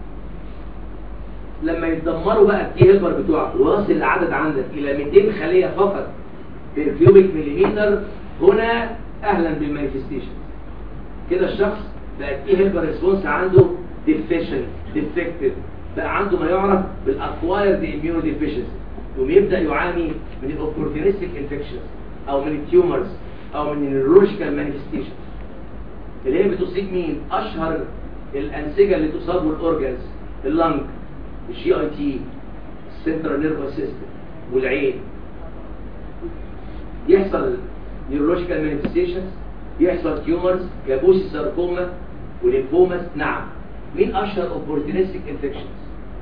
لما يتدمروا بقى التي هيلبر بتوعك ويصل العدد عندك إلى 200 خلية فقط بالكيوبيك مليمتر هنا أهلا بالمانيفستيشن كده الشخص بقى التي هيلبر ريسبونس عنده deficient defective بقى عنده ما يعرف بالاكوايرد immuno deficiency يقوم يبدا يعاني من الاوبورتونستيك انفكشنز او من التيومرز او من النيورولوجيكال مانيفستيشن اللي هي بتصيب مين اشهر الانسجه اللي تصاب الاورجنز اللنج الجي اي تي السنترال نيرفس سيستم والعين يحصل نيورولوجيكال مانيفستيشنز يحصل تيومرز كابوسي ساركوما وليمفوماس نعم مين اشهر اوبورتونيستيك انفكشنز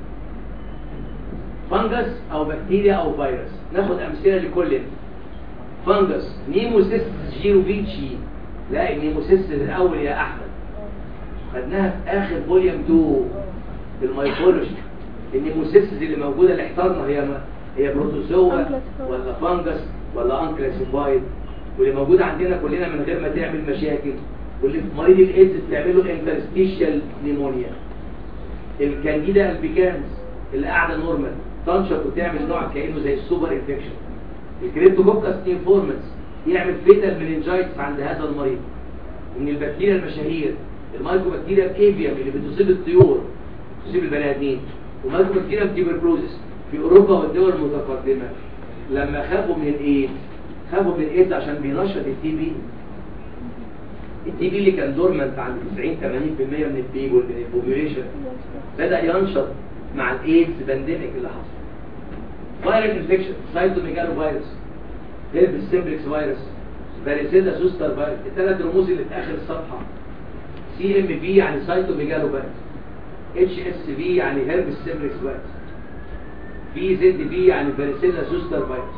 فانجس او بكتيريا او فيروس ناخد امثله لكل فانجس نيموسيست جيروفيتشي لا النيموسيست الاول يا احمد خدناها في اخر فوليوم 2 في الميكولوجي النيموسيستس اللي موجوده اللي احترنا هي ما هي بروتوزوا ولا فانجس ولا انكلاسيفايد واللي موجوده عندنا كلنا من غير ما تعمل مشاكل واللي في مريض الايدز بتعمله انترستيشال نيمونيا الكانديدا البيكانس اللي قاعده نورمال تنشط وتعمل نوع كانه زي السوبر انفكشن الكريبتوكوكس انفورمنس يعمل فيتال مننجايتس عند هذا المريض ومن البكتيريا المشاهير المايكوبكتيريا الافيوم اللي بتصيب الطيور تصيب البني ادمين ومايكوبكتيريا تيبركلوزس في اوروبا والدول المتقدمه لما خافوا من الايدز خافوا من الايدز عشان بينشط التي بي التي بي اللي كان دورمنت عند 90 80% من البيبول من البوبيوليشن بدا ينشط مع الايدز بانديميك اللي حصل فايرال انفكشن سايتوميجالو فيروس هيربس سيمبلكس فيروس فاريسيلا زوستر فيروس الثلاث رموز اللي في اخر الصفحه سي ام في يعني سايتوميجالو فيروس اتش اس في يعني هيربس سيمبلكس فيروس في زد في يعني فاريسيلا زوستر فيروس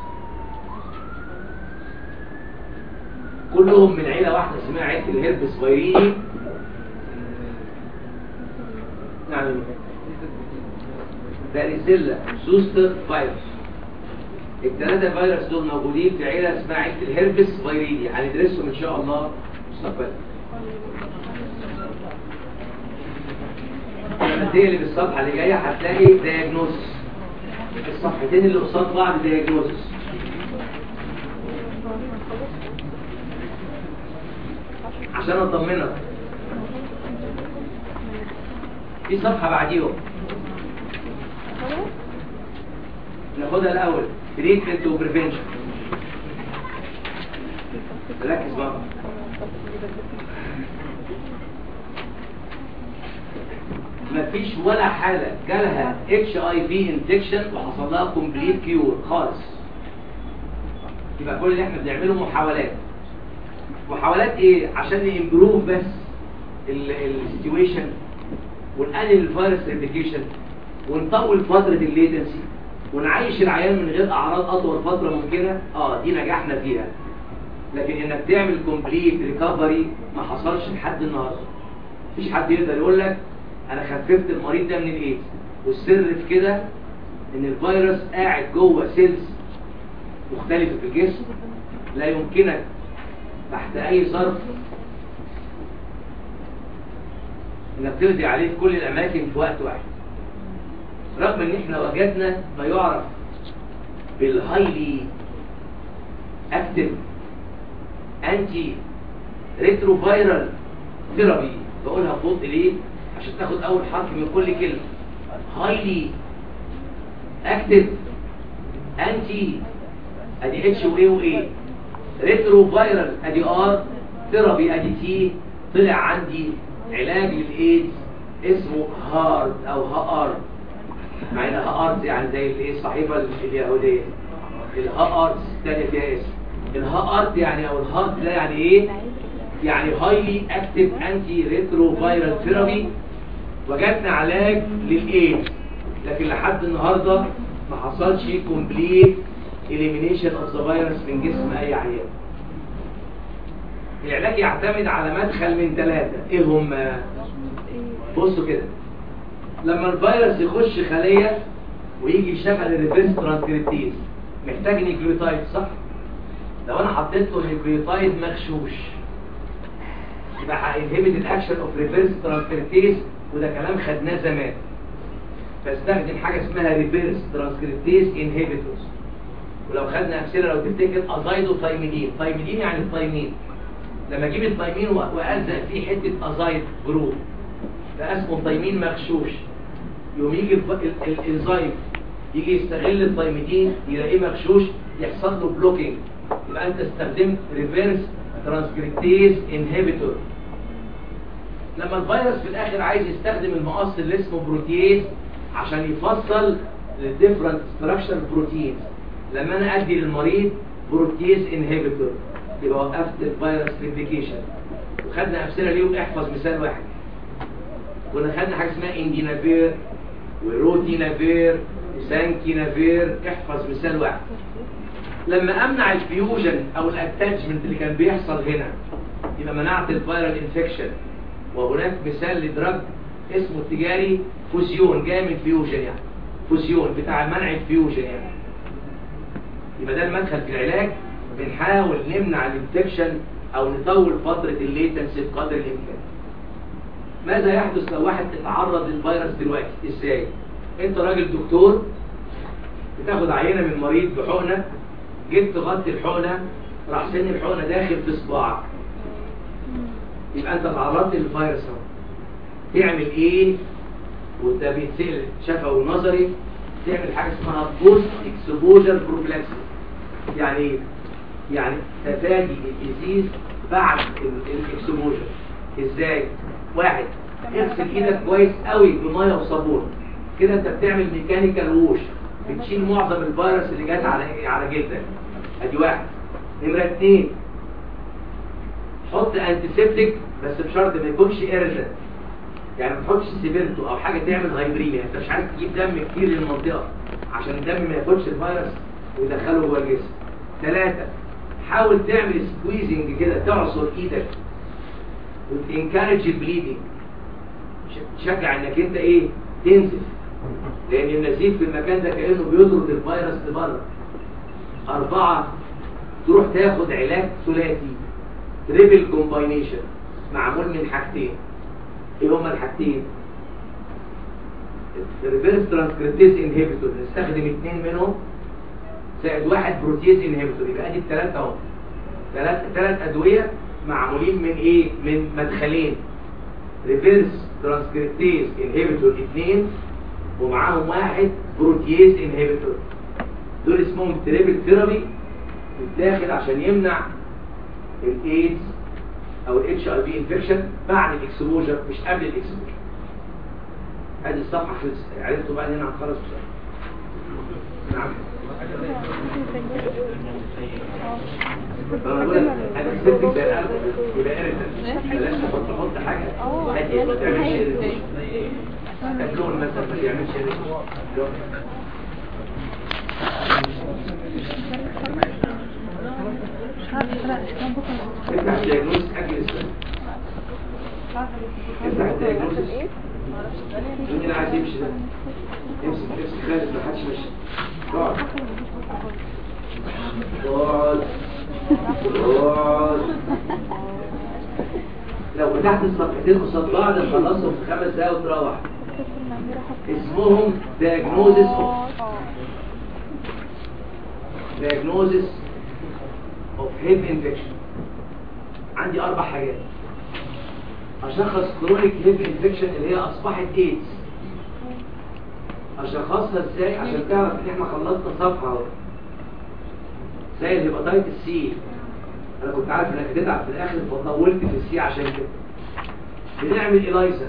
كلهم من عيله واحده اسمها عيله الهربس فيريني يعني فاريسيلا زوستر فيروس الثلاثه فيروس دول موجودين في عيله اسمها عيله الهربس فيريني هندرسهم ان شاء الله مستقبلا النتيجه اللي في الصفحه اللي جايه هتلاقي دايجنوستس الصفحتين اللي قصاد بعض دايجنوستس عشان اطمنك في صفحه بعديهم ناخدها الاول تريتمنت وبريفنشن ركز بقى مفيش ولا حالة جالها اتش اي في انفكشن وحصل لها كومبليت كيور خالص يبقى كل اللي احنا بنعمله محاولات محاولات ايه عشان نمبروف بس السيتويشن ونقلل الفيروس ريبليكيشن ونطول فترة الليتنسي ونعيش العيان من غير اعراض اطول فترة ممكنة اه دي نجحنا فيها لكن انك تعمل كومبليت ريكفري ما حصلش لحد النهارده مفيش حد يقدر يقول لك انا خففت المريض ده من الايدز والسر في كده ان الفيروس قاعد جوه سيلز مختلفة في الجسم لا يمكنك تحت اي ظرف انك تقضي عليه في كل الاماكن في وقت واحد رغم ان احنا وجدنا ما يعرف بالهايلي اكتف انتي ريتروفيرال ثيرابي بقولها ببطء ليه عشان تاخد اول حرف من كل كلمه هايلي اكتف انتي ادي اتش واي واي ريترو فايرال ادي ار ثيرابي ادي تي طلع عندي علاج للايدز اسمه هارد او هارد مع ان هارد يعني زي الايه الصحيفه اليهوديه الهارد الثانيه فيها اسم الهارد يعني او الهارد ده يعني ايه يعني هايلي اكتف انتي ريترو فايرال ثيرابي وجدنا علاج للايدز لكن لحد النهارده ما حصلش كومبليت elimination of the virus من جسم اي عيان العلاج يعتمد على مدخل من ثلاثة ايه هم بصوا كده لما الفيروس يخش خلية ويجي يشغل الريفرس ترانسكريبتيز محتاج نيوكليوتايد صح لو انا حطيت له نيوكليوتايد مغشوش يبقى هينهبت الاكشن اوف ريفرس ترانسكريبتيز وده كلام خدناه زمان بستخدم حاجه اسمها ريفرس ترانسكريبتيز انهبيتورز ولو خدنا امثله لو تفتكر ازايدو ثايميدين ثايميدين يعني الثايمين لما اجيب الثايمين والزق فيه حته ازايد جروب ده اسمه ثايمين مغشوش يوم يجي الانزيم يجي يستغل الثايميدين يلاقيه مغشوش يحصل له بلوكينج يبقى انت استخدمت ريفيرس ترانسكريبتيز انهبيتور لما الفيروس في الاخر عايز يستخدم المقص اللي اسمه بروتيز عشان يفصل الديفرنت ستراكشر بروتينز لما انا ادي للمريض بروتيز انهبيتور يبقى وقفت الفيروس ريبليكيشن وخدنا امثله ليهم احفظ مثال واحد كنا خدنا حاجه اسمها اندينافير وروتينافير وسانكينافير احفظ مثال واحد لما امنع الفيوجن او الاتاتشمنت اللي كان بيحصل هنا يبقى منعت الفيرال انفكشن وهناك مثال لدرج اسمه التجاري فوزيون جاي من فيوجن يعني فوزيون بتاع منع الفيوجن يعني يبقى ده المدخل في العلاج بنحاول نمنع الانفكشن او نطول فترة الليتنسي بقدر الامكان ماذا يحدث لو واحد اتعرض للفيروس دلوقتي ازاي انت راجل دكتور بتاخد عينة من مريض بحقنة جيت تغطي الحقنة راح سن الحقنة داخل في صباعك يبقى انت تعرضت للفيروس اهو تعمل ايه وده بيتسأل شفوي ونظري تعمل حاجة اسمها بوست اكسبوجر بروفلاكسيس يعني ايه؟ يعني تفادي الديزيز بعد الاكسبوجر ازاي واحد اغسل ايدك كويس قوي بميه وصابون كده انت بتعمل ميكانيكال ووش بتشيل معظم الفيروس اللي جات على على جلدك ادي واحد نمره اتنين حط انتيسيبتيك بس بشرط ما يكونش ايرجنت يعني ما تحطش سيبنتو او حاجه تعمل هايبريميا انت مش عايز تجيب دم كتير للمنطقه عشان الدم ما ياخدش الفيروس ويدخله جوه الجسم ثلاثة حاول تعمل سكويزنج كده تعصر ايدك وتنكارج البليدنج تشجع انك انت ايه تنزف لان النزيف في المكان ده كانه بيطرد الفيروس لبره اربعة تروح تاخد علاج ثلاثي تريبل كومباينيشن معمول من حاجتين ايه هما الحاجتين الريفيرس ترانسكريبتيز انهبيتور نستخدم اثنين منهم زائد واحد بروتيز انهبيتور يبقى ادي الثلاثه اهو ثلاث ثلاث ادويه معمولين من ايه من مدخلين ريفيرس ترانسكريبتيز انهبيتور اثنين ومعاهم واحد بروتيز انهبيتور دول اسمهم تريبل ثيرابي بتاخد عشان يمنع الايدز او الاتش اي في انفكشن بعد الاكسبوجر مش قبل الاكسبوجر ادي الصفحه خلصت عرفتوا بقى ان انا هنخلص بسرعه نعم انا بقول لك انا سبتك زي القلب يبقى ارتب بلاش تحط تحط حاجه هاديه ما تعملش ارتب اللون مثلا ما تعملش ارتب مش عارفه لا كان بكره افتح الدياجنوز اجل السنه افتح الدياجنوز مين اللي عايز يمشي ده امسك امسك خالد ما حدش ماشي اقعد اقعد اقعد لو فتحت الصفحتين قصاد بعض نخلصهم في خمس دقايق وتروح اسمهم diagnosis of diagnosis of hip infection عندي اربع حاجات اشخص كرونيك هيب انفكشن اللي هي اصبحت ايدز اشخصها ازاي عشان تعرف ان احنا خلصنا صفحه اهو زي الهيباتايتس سي انا كنت عارف انك هتتعب في الاخر فطولت في السي عشان كده بنعمل الايزا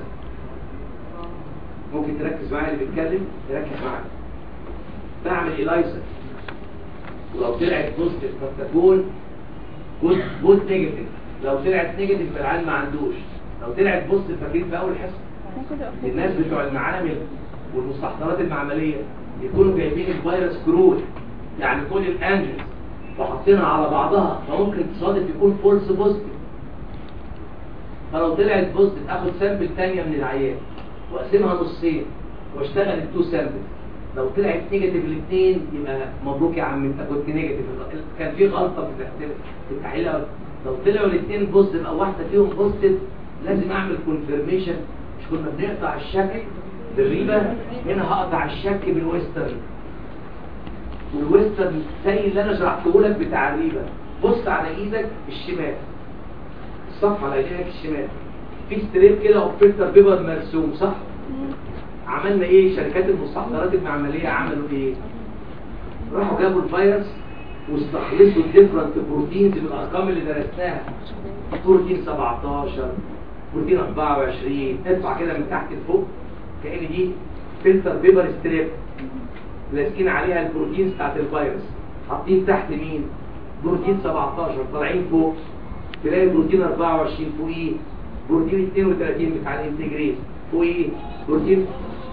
ممكن تركز معايا اللي بيتكلم تركز معايا بعمل الايزا ولو طلعت بوزيتيف قد تكون جود جود نيجاتيف لو طلعت نيجاتيف يبقى العيان ما عندوش لو طلعت بوزيتيف فاكرين في اول حصه الناس بتوع المعامل والمستحضرات المعمليه يكونوا جايبين الفيروس كرود يعني كل الانجلز وحاطينها على بعضها فممكن تصادف يكون فولس بوزيتيف فلو طلعت بوزيتيف اخد سامبل ثانيه من العيان واقسمها نصين واشتغل التو سامبل لو طلعت نيجاتيف الاثنين يبقى مبروك يا عم انت كنت نيجاتيف كان في غلطه في التحليل في التحليل لو طلعوا الاثنين بوزيتيف او واحده فيهم بوزيتيف لازم اعمل كونفirmation مش كنا بنقطع الشك بالريبه هنا هقطع الشك بالويسترن والويسترن زي اللي انا شرحته لك بتاع الريبه بص على ايدك الشمال الصفحه على ايدك الشمال في ستريب كده او فلتر بيبر مرسوم صح عملنا ايه شركات المستحضرات المعمليه عملوا ايه راحوا جابوا الفيروس واستخلصوا الديفرنت بروتينز بالارقام اللي درسناها بروتين 17 بروتين 24 ادفع كده من تحت لفوق كأن دي فلتر بيبر ستريب لاسكين عليها البروتينز بتاعت الفيروس حاطين تحت مين بروتين 17 طالعين فوق تلاقي بروتين 24 فوقيه بروتين 32 بتاع الانتجريز فوقيه بروتين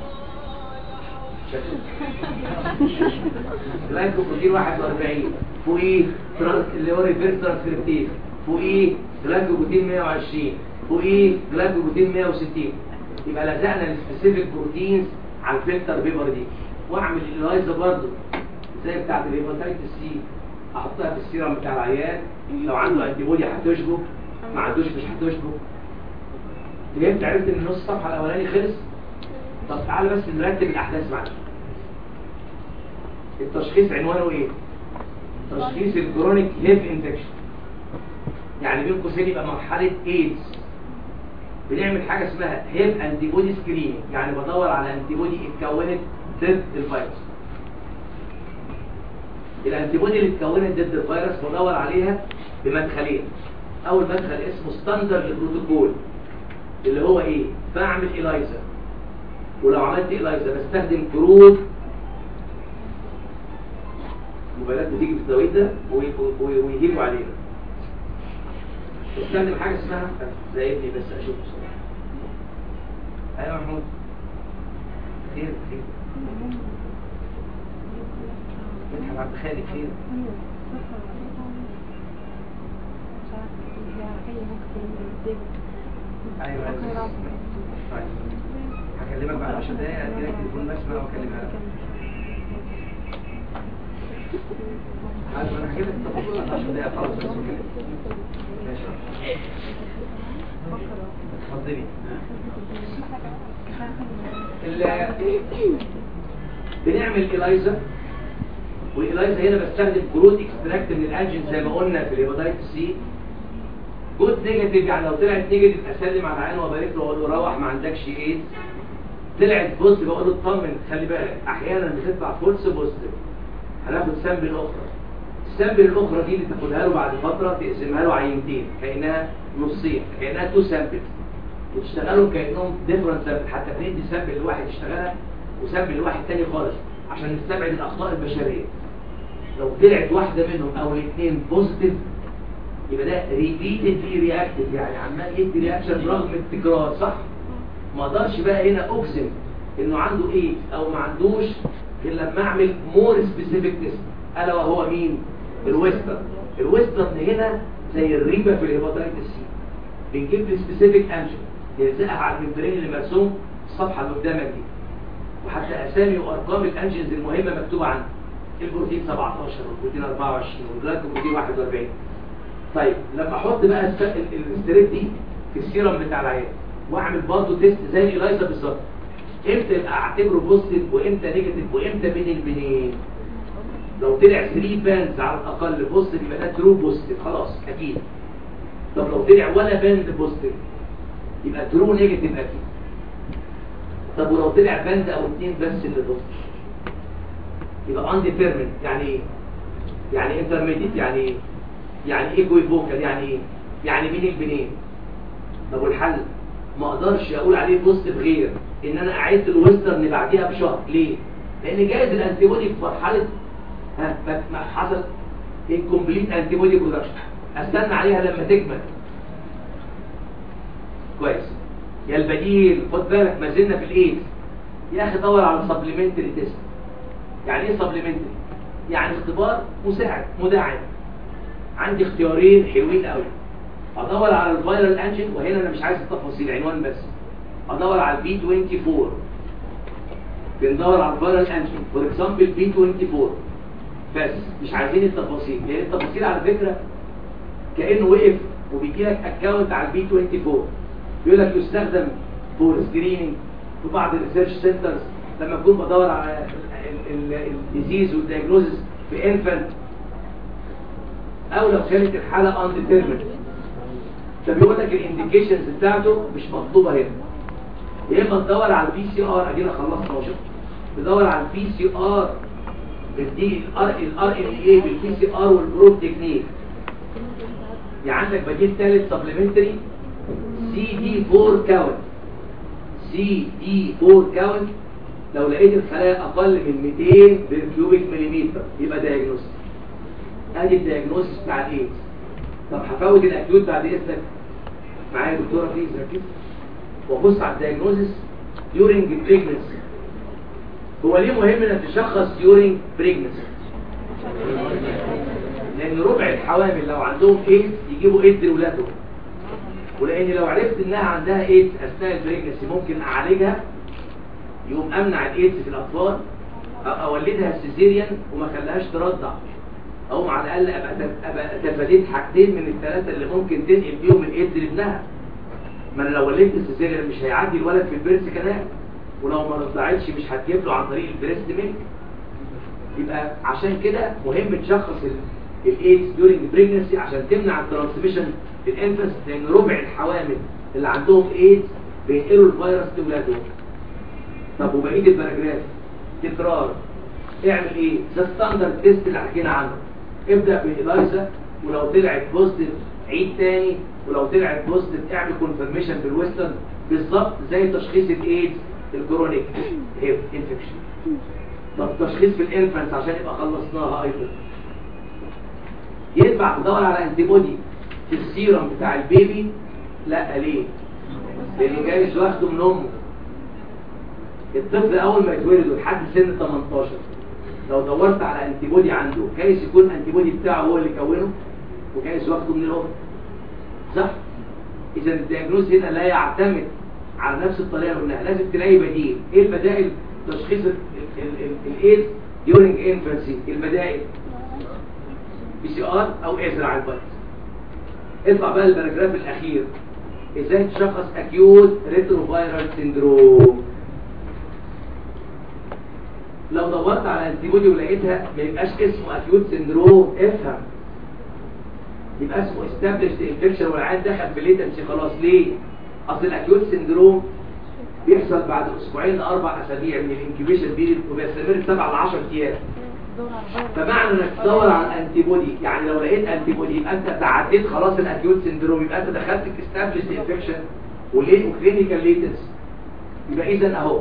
جلايكوبروتين 41 فوقيه ترانس اللي هو ريفيرس ترانسكريبتيز فوقيه جلايكوبروتين 120 فوقيه جلايكوبروتين 160 يبقى لزقنا السبيسيفيك بروتينز على الفلتر بيبر دي واعمل الالايزا برضه زي بتاعت الهيباتيتس سي احطها في السيرم بتاع العيان لو عنده انتي بودي هتشبك ما عندوش مش هتشبك فهمت عرفت ان نص الصفحه الاولاني خلص طب تعالى بس نرتب الاحداث معانا التشخيص عنوانه ايه تشخيص الكرونيك هيف انفكشن يعني بين قوسين يبقى مرحله ايدز بنعمل حاجه اسمها هيب انتي بودي سكريننج يعني بدور على انتي بودي اتكونت ضد الفيروس الانتي بودي اللي اتكونت ضد الفيروس بدور عليها بمدخلين اول مدخل اسمه ستاندرد بروتوكول اللي هو ايه بعمل الايزا ولو عملت الايزا بستخدم كروت موبايلات بتيجي في التوقيت ده وي- وي- ويجيبوا علينا بستخدم حاجه اسمها زي ابني بس اشوف بسرعه ايوه يا محمود خير خير مدحت عبد الخالق خير ايوه ايوه طيب هكلمك بعد 10 دقايق ادي لك تليفون بسمع واكلمها لك عارف انا هحكي لك التفاصيل بعد 10 دقايق خلاص بس وكده ماشي اتفضلي ال- بنعمل الايزا والايزا هنا بستخدم جرود اكستراكت من الانجن زي ما قلنا في الهيباتيتس سي جود نيجاتيف يعني لو طلعت نيجاتيف اسلم على عينه وابارك له واقول له روح ما عندكش ايدز طلعت بوزيتيف بقول له اطمن خلي بالك احيانا بتطلع فولس بوزيتيف هناخد سامبل اخرى السامبل الاخرى دي اللي تاخدها له بعد فتره تقسمها له عينتين كانها نصين كانها تو سامبلز وتشتغلوا كانهم ديفرنت سامبل حتى ندي سامبل لواحد يشتغلها وسامبل لواحد تاني خالص عشان نستبعد الاخطاء البشريه لو طلعت واحده منهم او الاثنين بوزيتيف يبقى ده ريبيتدلي رياكتيف يعني عمال يدي رياكشن رغم التكرار صح ما اقدرش بقى هنا اجزم انه عنده ايه او ما عندوش غير لما اعمل مور سبيسيفيك تيست الا وهو مين الويسترن الويسترن هنا زي الريبه في الهيباتيتس سي بنجيب لي سبيسيفيك انجن نلزقها على الممبرين اللي مرسوم الصفحه اللي قدامك دي وحتى اسامي وارقام الانجنز المهمه مكتوبه عندي البروتين 17 والبروتين 24 والجلايكوبروتين 41 طيب لما احط بقى الس- ال- ال- الستريب دي في السيرم بتاع العيان واعمل برضه تيست زي الايزا بالظبط امتى يبقى اعتبره بوزيتيف وامتى نيجاتيف وامتى بين البنين لو طلع 3 باندز على الاقل بوزيتيف يبقى ده ترو بوزيتيف خلاص اكيد طب لو طلع ولا باند بوزيتيف يبقى ترو نيجاتيف اكيد طب ولو طلع باند او اتنين بس اللي بوزيتيف يبقى undetermined يعني ايه يعني intermediate يعني ايه يعني ايه equivocal يعني ايه يعني بين البنين طب والحل ما اقدرش اقول عليه بوزيتيف غير ان انا اعد الويسترن بعديها بشهر ليه لان جايز الانتي بودي في مرحله ها ما- ما حصل incomplete انتي بودي برودكشن استنى عليها لما تكمل كويس يا البديل خد بالك ما زلنا في الايدز يا اخي دور على سبلمنتري تيست يعني ايه سبلمنتري يعني اختبار مساعد مداعم عندي اختيارين حلوين قوي ادور على الفيرال انجن وهنا انا مش عايز التفاصيل عنوان بس ادور على البي 24 بندور على الفيرال انجن فور اكزامبل بي 24 بس مش عايزين التفاصيل لان التفاصيل على فكره كانه وقف وبيجي لك اكونت على البي 24 بيقول لك يستخدم فور سكريننج في بعض الريسيرش سنترز لما اكون بدور على الديزيز والدياجنوزس في انفانت او لو كانت الحاله انديترمنت ده بيقول لك الانديكيشنز بتاعته مش مطلوبه هنا يا اما تدور على البي سي ار ادينا خلصنا اهو شفت تدور على البي سي ار بالدي الار الار ان اي بالبي سي ار والبروب تكنيك يعني عندك بديل ثالث سبلمنتري سي دي 4 كاونت سي دي 4 كاونت لو لقيت الخلايا اقل من 200 بالكيوبيك مليمتر يبقى دايجنوستيك ادي الدياجنوستس بتاع الايدز طب هفوت الاكيوت بعد اذنك معايا يا دكتوره بليز ركز وابص على الدياجنوستس during pregnancy هو ليه مهم انك تشخص during pregnancy لان ربع الحوامل لو عندهم ايدز يجيبوا ايدز لاولادهم ولان لو عرفت انها عندها ايدز اثناء البريجنسي ممكن اعالجها يقوم امنع الايدز في الاطفال أو اولدها سيزيريان وما خليهاش ترضع او على الاقل ابقى ابقى تفاديت حاجتين من الثلاثه اللي ممكن تنقل بيهم الايدز لابنها ما انا لو ولدت سيزيريان مش هيعدي الولد في البريس كمان ولو ما رضعتش مش هتجيب له عن طريق البريست ميلك يبقى عشان كده مهم تشخص الايدز during pregnancy عشان تمنع الترانسميشن للانفنس لان ربع الحوامل اللي عندهم ايدز بينقلوا الفيروس لاولادهم طب وبقيه الباراجراف تكرار اعمل ايه ده ستاندرد تيست اللي حكينا عنه ابدا بالايزا ولو طلعت بوزيتيف عيد تاني ولو طلعت بوزيتيف اعمل كونفرميشن بالويسترن بالظبط زي تشخيص الايدز الكرونيك هيب انفكشن طب تشخيص في الانفانس عشان يبقى خلصناها ايضا ينفع تدور على انتي بودي في السيرم بتاع البيبي لا ليه لانه جايز واخده من امه الطفل اول ما يتولد لحد سن 18 لو دورت على انتي بودي عنده جايز يكون انتي بودي بتاعه هو اللي كونه وجايز واخده من الام صح اذا الدياجنوز هنا لا يعتمد على نفس الطريقه اللي قلناها لازم تلاقي بديل ايه البدائل تشخيص الايدز during infancy البدائل بي سي ار او ازرع الفيروس اطلع بقى الباراجراف الاخير ازاي تشخص اكيوت ريتروفايرال سيندروم لو دورت على انتي بودي ولقيتها ما يبقاش اسمه اكيوت سيندروم افهم يبقى اسمه استابلشد انفكشن والعيان دخل في ليتنسي خلاص ليه اصل الاكيوت سيندروم بيحصل بعد اسبوعين لاربع اسابيع من الانكيوبيشن بيريد وبيستمر 7 ل 10 ايام فمعنى انك تدور على الانتي بودي يعني لو لقيت انتي بودي يبقى انت تعديت خلاص الاكيوت سيندروم يبقى انت دخلت في استابلشد انفكشن وليه وكلينيكال ليتنس يبقى اذا اهو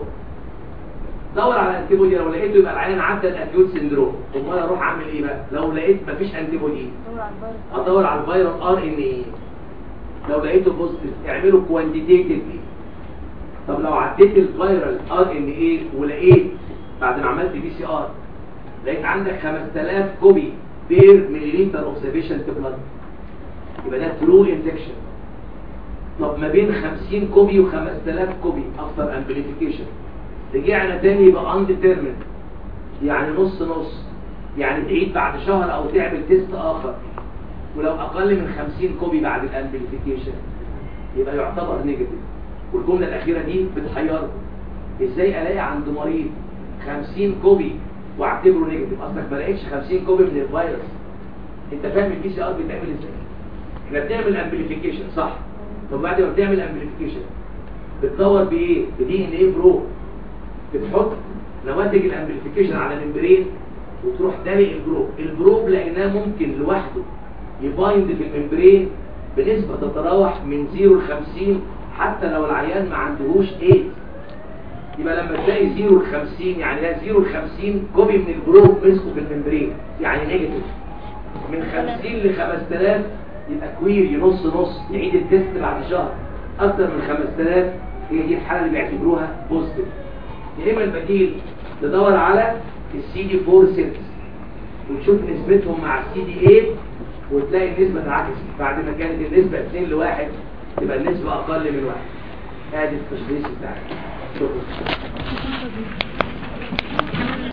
دور على انتي بودي لو لقيته يبقى العيان عدى الاكيوت سيندروم امال اروح اعمل ايه بقى لو لقيت مفيش انتي بودي ادور على الفيروس ار ان اي لو لقيته بوزيتيف اعمله كوانتيتيفلي طب لو عديت الفيرال ار ان اي ولقيت بعد ما عملت بي سي ار لقيت عندك 5000 كوبي بير مليلتر اوبزرفيشن تو بلاد يبقى ده ترو انفكشن طب ما بين 50 كوبي و5000 كوبي افتر امبليفيكيشن رجعنا تاني يبقى انديترمنت يعني نص نص يعني تعيد بعد شهر او تعمل تيست اخر ولو اقل من 50 كوبي بعد الامبليفيكيشن يبقى يعتبر نيجاتيف والجمله الاخيره دي بتحيرني ازاي الاقي عند مريض 50 كوبي واعتبره نيجاتيف اصلك ما لقيتش 50 كوبي من الفيروس انت فاهم البي سي ار بيتعمل ازاي احنا بنعمل امبليفيكيشن صح طب بعد ما بتعمل امبليفيكيشن بتدور بايه بدي ان ايه برو بتحط نواتج الامبليفيكيشن على ممبرين وتروح دالق البروب البروب لقيناه ممكن لوحده يبايند في الممبرين بنسبة تتراوح من 0 ل 50 حتى لو العيان ما عندهوش ايه يبقى لما تلاقي 0 ل 50 يعني ده 0 ل 50 كوبي من البروب مسكه في الممبرين يعني نيجاتيف من 50 ل 5000 يبقى كويري نص نص يعيد التست بعد شهر اكتر من 5000 هي دي الحاله اللي بيعتبروها بوزيتيف يا اما البديل تدور على السي دي 4 سيلز وتشوف نسبتهم مع السي دي 8 وتلاقي النسبة اتعكست بعد ما كانت النسبة 2 لواحد تبقى النسبة أقل من واحد ادي التشخيص بتاعك شكرا